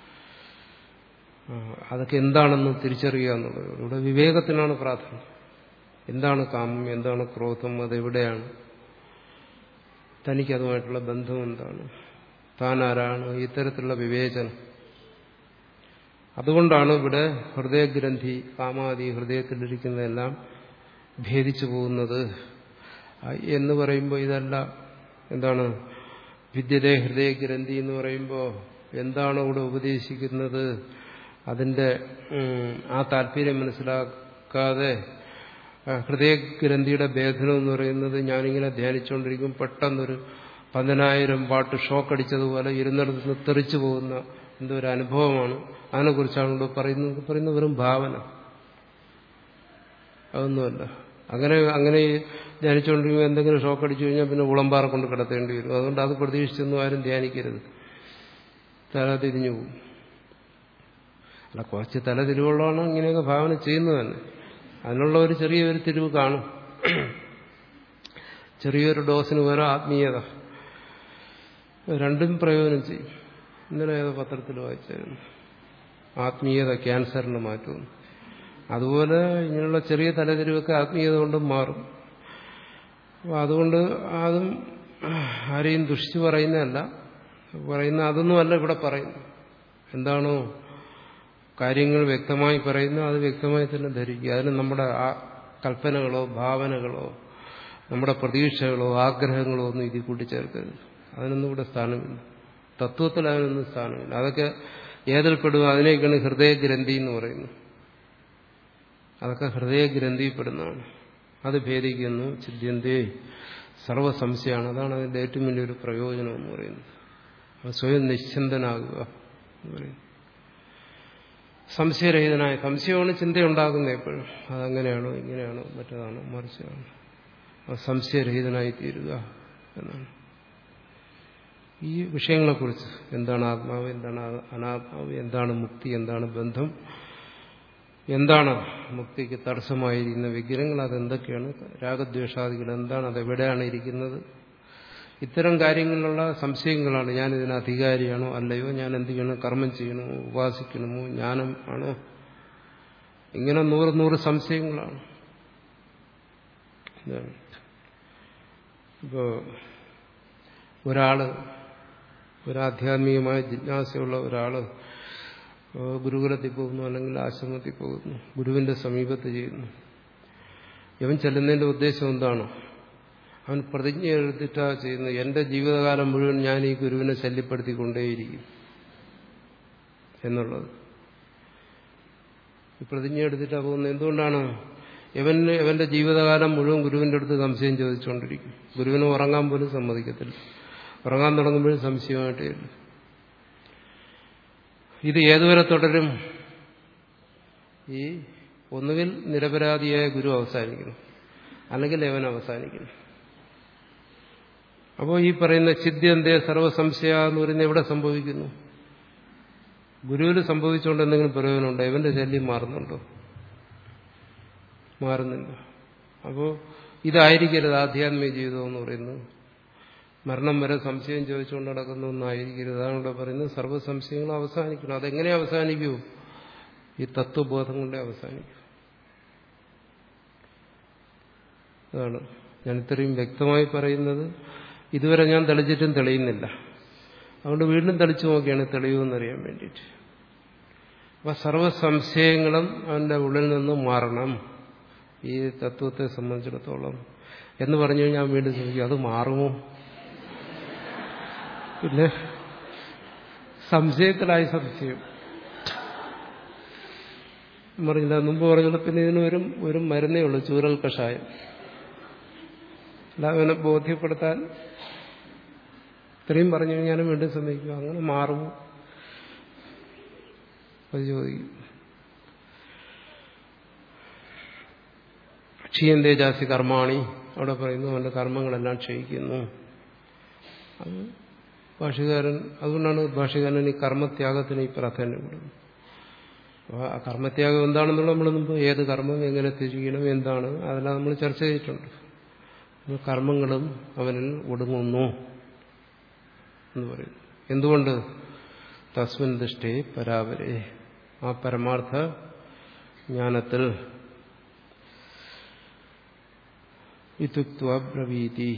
അതൊക്കെ എന്താണെന്ന് തിരിച്ചറിയുക എന്നുള്ളത് ഇവിടെ വിവേകത്തിനാണ് പ്രാധാന്യം എന്താണ് കാമം എന്താണ് ക്രോധം അതെവിടെയാണ് തനിക്കതുമായിട്ടുള്ള ബന്ധം എന്താണ് താൻ ആരാണ് ഇത്തരത്തിലുള്ള വിവേചനം അതുകൊണ്ടാണ് ഇവിടെ ഹൃദയഗ്രന്ഥി കാമാദി ഹൃദയത്തിലിരിക്കുന്നതെല്ലാം ഭേദിച്ചു പോകുന്നത് എന്ന് പറയുമ്പോൾ ഇതല്ല എന്താണ് വിദ്യതേ ഹൃദയഗ്രന്ഥി എന്ന് പറയുമ്പോൾ എന്താണ് ഇവിടെ ഉപദേശിക്കുന്നത് അതിന്റെ ആ താല്പര്യം മനസ്സിലാക്കാതെ ഹൃദയഗ്രന്ഥിയുടെ ഭേദനം എന്ന് പറയുന്നത് ഞാനിങ്ങനെ ധ്യാനിച്ചുകൊണ്ടിരിക്കും പെട്ടെന്നൊരു പതിനായിരം പാട്ട് ഷോക്ക് അടിച്ചതുപോലെ ഇരുന്നിടത്ത് നിന്ന് തെറിച്ചു പോകുന്ന എന്തോ ഒരു അനുഭവമാണ് അതിനെക്കുറിച്ചാണ് ഇവിടെ പറയുന്നത് പറയുന്ന വെറും ഭാവന അതൊന്നുമല്ല അങ്ങനെ അങ്ങനെ ധ്യാനിച്ചുകൊണ്ടിരിക്കുമ്പോൾ എന്തെങ്കിലും ഷോക്ക് അടിച്ചു കഴിഞ്ഞാൽ പിന്നെ ഉളമ്പാറ കൊണ്ട് കിടത്തേണ്ടി വരും അതുകൊണ്ട് അത് പ്രതീക്ഷിച്ചൊന്നും ആരും ധ്യാനിക്കരുത് തല തിരിഞ്ഞു പോകും അല്ല കുറച്ച് തല തിരിവുള്ളതാണ് ഇങ്ങനെയൊക്കെ ഭാവന ചെയ്യുന്നത് തന്നെ അതിനുള്ള ഒരു ചെറിയൊരു തിരിവ് കാണും ചെറിയൊരു ഡോസിന് വേറെ ആത്മീയത രണ്ടും പ്രയോജനം ചെയ്യും ഇന്നലെ ഏതോ പത്രത്തിൽ വായിച്ചായിരുന്നു ആത്മീയത ക്യാൻസറിന് മാറ്റുന്നു അതുപോലെ ഇങ്ങനെയുള്ള ചെറിയ തലതിരിവൊക്കെ ആത്മീയത കൊണ്ടും മാറും അപ്പോൾ അതുകൊണ്ട് അതും ആരെയും ദുഷിച്ചു പറയുന്നതല്ല പറയുന്ന അതൊന്നുമല്ല ഇവിടെ പറയുന്നു എന്താണോ കാര്യങ്ങൾ വ്യക്തമായി പറയുന്നു അത് വ്യക്തമായി തന്നെ ധരിക്കുക അതിന് നമ്മുടെ ആ കൽപ്പനകളോ ഭാവനകളോ നമ്മുടെ പ്രതീക്ഷകളോ ആഗ്രഹങ്ങളോ ഒന്നും ഇതിൽ കൂട്ടിച്ചേർക്കരുത് അതിനൊന്നും ഇവിടെ സ്ഥാനമില്ല തത്വത്തിൽ അതിനൊന്നും സ്ഥാനമില്ല അതൊക്കെ ഏതിൽപ്പെടും അതിനേക്കാണ് ഹൃദയഗ്രന്ഥി എന്ന് പറയുന്നത് അതൊക്കെ ഹൃദയഗ്രന്ഥിപ്പെടുന്നതാണ് അത് ഭേദിക്കുന്നു ചിദ്യന്തേ സർവസംശയമാണ് അതാണ് അതിന്റെ ഏറ്റവും വലിയൊരു പ്രയോജനം എന്ന് പറയുന്നത് അത് സ്വയം നിശ്ചന്തനാകുക എന്ന് പറയുന്നു സംശയരഹിതനായ സംശയമാണ് ചിന്തയുണ്ടാകുന്നത് എപ്പോഴും അതങ്ങനെയാണോ ഇങ്ങനെയാണോ മറ്റേതാണോ മറിച്ചാണോ അത് സംശയരഹിതനായി തീരുക എന്നാണ് ഈ വിഷയങ്ങളെക്കുറിച്ച് എന്താണ് ആത്മാവ് എന്താണ് അനാത്മാവ് എന്താണ് മുക്തി എന്താണ് ബന്ധം എന്താണ് മുക്തിക്ക് തടസ്സമായിരിക്കുന്ന വിഗ്രഹങ്ങൾ അതെന്തൊക്കെയാണ് രാഗദ്വേഷാദികൾ എന്താണ് അത് എവിടെയാണ് ഇരിക്കുന്നത് ഇത്തരം കാര്യങ്ങളിലുള്ള സംശയങ്ങളാണ് ഞാൻ ഇതിന് അധികാരിയാണോ അല്ലയോ ഞാൻ എന്ത് ചെയ്യണം കർമ്മം ചെയ്യണമോ ഉപാസിക്കണമോ ജ്ഞാനം ആണോ ഇങ്ങനെ നൂറ് നൂറ് സംശയങ്ങളാണ് ഇപ്പോ ഒരാള് ഒരാധ്യാത്മികമായ ജിജ്ഞാസയുള്ള ഒരാള് ഗുരുകുലത്തിൽ പോകുന്നു അല്ലെങ്കിൽ ആശ്രമത്തിൽ പോകുന്നു ഗുരുവിന്റെ സമീപത്ത് ചെയ്യുന്നു ഇവൻ ചെല്ലുന്നതിന്റെ ഉദ്ദേശം എന്താണ് അവൻ പ്രതിജ്ഞ എടുത്തിട്ടാ ചെയ്യുന്നത് എന്റെ ജീവിതകാലം മുഴുവൻ ഞാൻ ഈ ഗുരുവിനെ ശല്യപ്പെടുത്തിക്കൊണ്ടേയിരിക്കും എന്നുള്ളത് ഈ പ്രതിജ്ഞ എടുത്തിട്ടാ പോകുന്നത് എന്തുകൊണ്ടാണ് ഇവന് ഇവന്റെ ജീവിതകാലം മുഴുവൻ ഗുരുവിന്റെ അടുത്ത് സംശയം ചോദിച്ചുകൊണ്ടിരിക്കും ഗുരുവിന് ഉറങ്ങാൻ പോലും സമ്മതിക്കത്തില്ല ഉറങ്ങാൻ തുടങ്ങുമ്പോഴും സംശയമായിട്ടേ ഉള്ളൂ ഇത് ഏതുവരെ തുടരും ഈ ഒന്നുകിൽ നിരപരാധിയായ ഗുരു അവസാനിക്കണം അല്ലെങ്കിൽ യവൻ അവസാനിക്കണം അപ്പോൾ ഈ പറയുന്ന ചിദ്യന്തേ സർവസംശയ എന്ന് പറയുന്നത് എവിടെ സംഭവിക്കുന്നു ഗുരുവിൽ സംഭവിച്ചുകൊണ്ട് എന്തെങ്കിലും പ്രയോജനമുണ്ടോ ഇവന്റെ ശല്യം മാറുന്നുണ്ടോ മാറുന്നില്ല അപ്പോൾ ഇതായിരിക്കരുത് ആധ്യാത്മിക ജീവിതം എന്ന് പറയുന്നത് മരണം വരെ സംശയം ചോദിച്ചുകൊണ്ട് നടക്കുന്ന ഒന്നായിരിക്കരുത് അതാണ് ഇവിടെ പറയുന്നത് സർവ്വസംശയങ്ങളും അവസാനിക്കണം അതെങ്ങനെ അവസാനിക്കൂ ഈ തത്വബോധം കൊണ്ടേ അവസാനിക്കൂ അതാണ് ഞാൻ ഇത്രയും വ്യക്തമായി പറയുന്നത് ഇതുവരെ ഞാൻ തെളിച്ചിട്ടും തെളിയുന്നില്ല അതുകൊണ്ട് വീണ്ടും തെളിച്ചു നോക്കിയാണ് തെളിയുമെന്നറിയാൻ വേണ്ടിയിട്ട് അപ്പൊ സർവ്വസംശയങ്ങളും അവന്റെ ഉള്ളിൽ നിന്ന് മാറണം ഈ തത്വത്തെ സംബന്ധിച്ചിടത്തോളം എന്ന് പറഞ്ഞു കഴിഞ്ഞാൽ വീണ്ടും ചോദിക്കും അത് മാറുമോ പിന്നെ സംശയത്തിലായി സംശയം പറഞ്ഞില്ല മുമ്പ് പറഞ്ഞത് പിന്നെ ഇതിന് ഒരു ഒരു മരുന്നേ ഉള്ളൂ ചൂരൽ കഷായം അല്ല അവനെ ബോധ്യപ്പെടുത്താൻ ഇത്രയും പറഞ്ഞു കഴിഞ്ഞാൽ വീണ്ടും സമ്മതിക്കും അങ്ങനെ മാറുമോ അത് ചോദിക്കും ക്ഷീയന്തേ ജാസി കർമാണി അവിടെ പറയുന്നു അവന്റെ കർമ്മങ്ങളെല്ലാം ക്ഷയിക്കുന്നു അത് ഭാഷകാരൻ അതുകൊണ്ടാണ് ഭാഷകാരൻ ഈ കർമ്മത്യാഗത്തിന് ഈ പ്രാധാന്യം കൊടുക്കുന്നത് അപ്പോൾ ആ കർമ്മത്യാഗം എന്താണെന്നുള്ള നമ്മൾ മുമ്പ് ഏത് കർമ്മം എങ്ങനെ തിരിക്കണം എന്താണ് അതെല്ലാം നമ്മൾ ചർച്ച ചെയ്തിട്ടുണ്ട് കർമ്മങ്ങളും അവനിൽ ഒടുങ്ങുന്നു എന്ന് പറയുന്നു എന്തുകൊണ്ട് തസ്മിൻ ദൃഷ്ടി പരാവരെ ആ പരമാർത്ഥ ജ്ഞാനത്തിൽ ഇതുക്വ ബ്രവീതി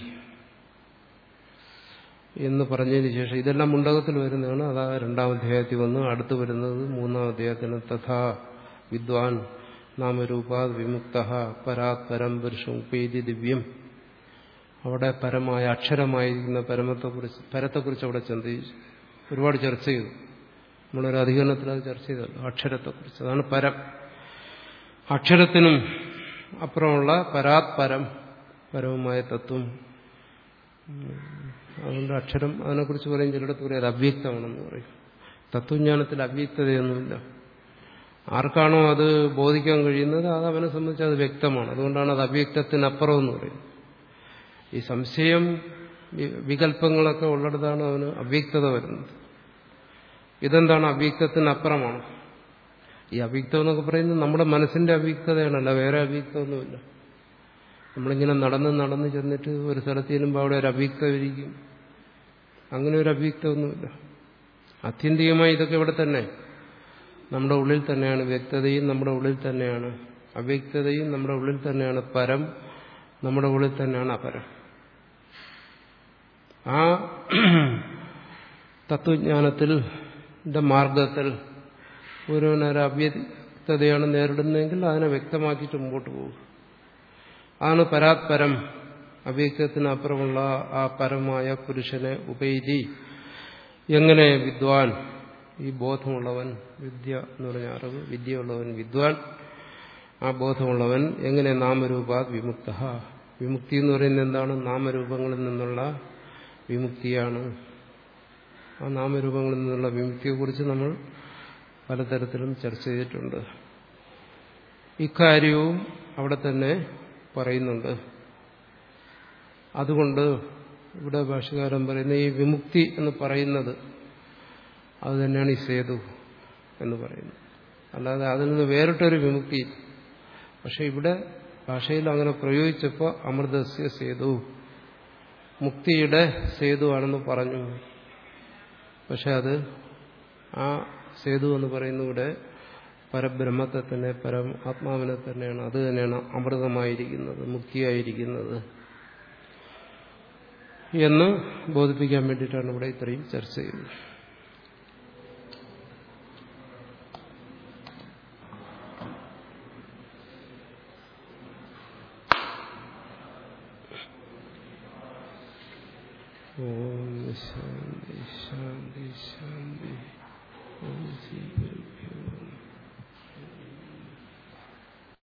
എന്ന് പറഞ്ഞതിന് ശേഷം ഇതെല്ലാം മുണ്ടകത്തിൽ വരുന്നതാണ് അതാ രണ്ടാം അധ്യായത്തിൽ വന്ന് അടുത്ത് വരുന്നത് മൂന്നാം അധ്യായത്തിന് തഥാ വിദ്വാൻ നാമരൂപാത് വിമുക്ത പരാത് പരം പുരുഷം ഉപേതി ദിവ്യം അവിടെ പരമായ അക്ഷരമായിരിക്കുന്ന പരമത്തെക്കുറിച്ച് പരത്തെക്കുറിച്ച് അവിടെ ചിന്തിച്ചു ഒരുപാട് ചർച്ച ചെയ്തു നമ്മളൊരു അധികരണത്തിൽ അത് ചർച്ച ചെയ്തല്ലോ അക്ഷരത്തെക്കുറിച്ച് അതാണ് പരം അക്ഷരത്തിനും അപ്പുറമുള്ള പരാത് പരം പരവുമായ തത്വം അതുകൊണ്ട് അക്ഷരം അതിനെക്കുറിച്ച് പറയും ചിലയിടത്ത് പറയും അത് അവ്യക്തമാണെന്ന് പറയും തത്വജ്ഞാനത്തിൽ അവ്യക്തതയൊന്നുമില്ല ആർക്കാണോ അത് ബോധിക്കാൻ കഴിയുന്നത് അത് അവനെ സംബന്ധിച്ച് അത് വ്യക്തമാണ് അതുകൊണ്ടാണ് അത് അവ്യക്തത്തിനപ്പുറം എന്ന് പറയുന്നത് ഈ സംശയം വികല്പങ്ങളൊക്കെ ഉള്ളിടത്താണ് അവന് അവ്യക്തത വരുന്നത് ഇതെന്താണ് അവ്യക്തത്തിനപ്പുറമാണ് ഈ അവ്യക്തം എന്നൊക്കെ പറയുന്നത് നമ്മുടെ മനസ്സിന്റെ അവ്യക്തതയാണല്ല വേറെ അവ്യക്തമൊന്നുമില്ല നമ്മളിങ്ങനെ നടന്ന് നടന്ന് ചെന്നിട്ട് ഒരു സ്ഥലത്ത് ചെല്ലുമ്പോൾ അവിടെ ഒരു അവ്യക്തം ഇരിക്കും അങ്ങനെ ഒരു അവ്യക്തമൊന്നുമില്ല ആത്യന്തികമായി ഇതൊക്കെ ഇവിടെ തന്നെ നമ്മുടെ ഉള്ളിൽ തന്നെയാണ് വ്യക്തതയും നമ്മുടെ ഉള്ളിൽ തന്നെയാണ് അവ്യക്തതയും നമ്മുടെ ഉള്ളിൽ തന്നെയാണ് പരം നമ്മുടെ ഉള്ളിൽ തന്നെയാണ് അപരം ആ തത്വജ്ഞാനത്തിൽ മാർഗത്തിൽ ഒരുവനൊരു അവ്യക്തതയാണ് നേരിടുന്നതെങ്കിൽ അതിനെ വ്യക്തമാക്കിയിട്ട് മുമ്പോട്ട് പോകും ആണ് പരാത്പരം അവ്യക്തത്തിനപ്പുറമുള്ള ആ പരമായ പുരുഷനെ ഉപൈതി എങ്ങനെ വിദ്വാൻ ഈ ബോധമുള്ളവൻ വിദ്യ എന്ന് പറഞ്ഞ അറിവ് വിദ്യയുള്ളവൻ വിദ്വാൻ ആ ബോധമുള്ളവൻ എങ്ങനെ നാമരൂപാ വിമുക്ത വിമുക്തി എന്ന് പറയുന്നത് എന്താണ് നാമരൂപങ്ങളിൽ നിന്നുള്ള വിമുക്തിയാണ് ആ നാമരൂപങ്ങളിൽ നിന്നുള്ള വിമുക്തിയെക്കുറിച്ച് നമ്മൾ പലതരത്തിലും ചർച്ച ചെയ്തിട്ടുണ്ട് ഇക്കാര്യവും അവിടെ തന്നെ പറയുന്നുണ്ട് അതുകൊണ്ട് ഇവിടെ ഭാഷകാരൻ പറയുന്ന ഈ വിമുക്തി എന്ന് പറയുന്നത് അത് തന്നെയാണ് ഈ സേതു എന്ന് പറയുന്നത് അല്ലാതെ അതിൽ നിന്ന് വേറിട്ടൊരു വിമുക്തി പക്ഷെ ഇവിടെ ഭാഷയിൽ അങ്ങനെ പ്രയോഗിച്ചപ്പോൾ അമൃതസ്യ സേതു മുക്തിയുടെ സേതുവാണെന്ന് പറഞ്ഞു പക്ഷെ അത് ആ സേതു എന്ന് പറയുന്ന ഇവിടെ പരബ്രഹ്മത്തെ തന്നെ പരം ആത്മാവിനെ തന്നെയാണ് അത് തന്നെയാണ് അമൃതമായിരിക്കുന്നത് മുക്തിയായിരിക്കുന്നത് എന്ന് ബോധിപ്പിക്കാൻ വേണ്ടിയിട്ടാണ് ഇവിടെ ഇത്രയും ചർച്ച ചെയ്യുന്നത് ഓം ശാന്തി ശാന്തി ശാന്തി ഓം ശ്രീ ഗുരുഭ്യോ നമഃ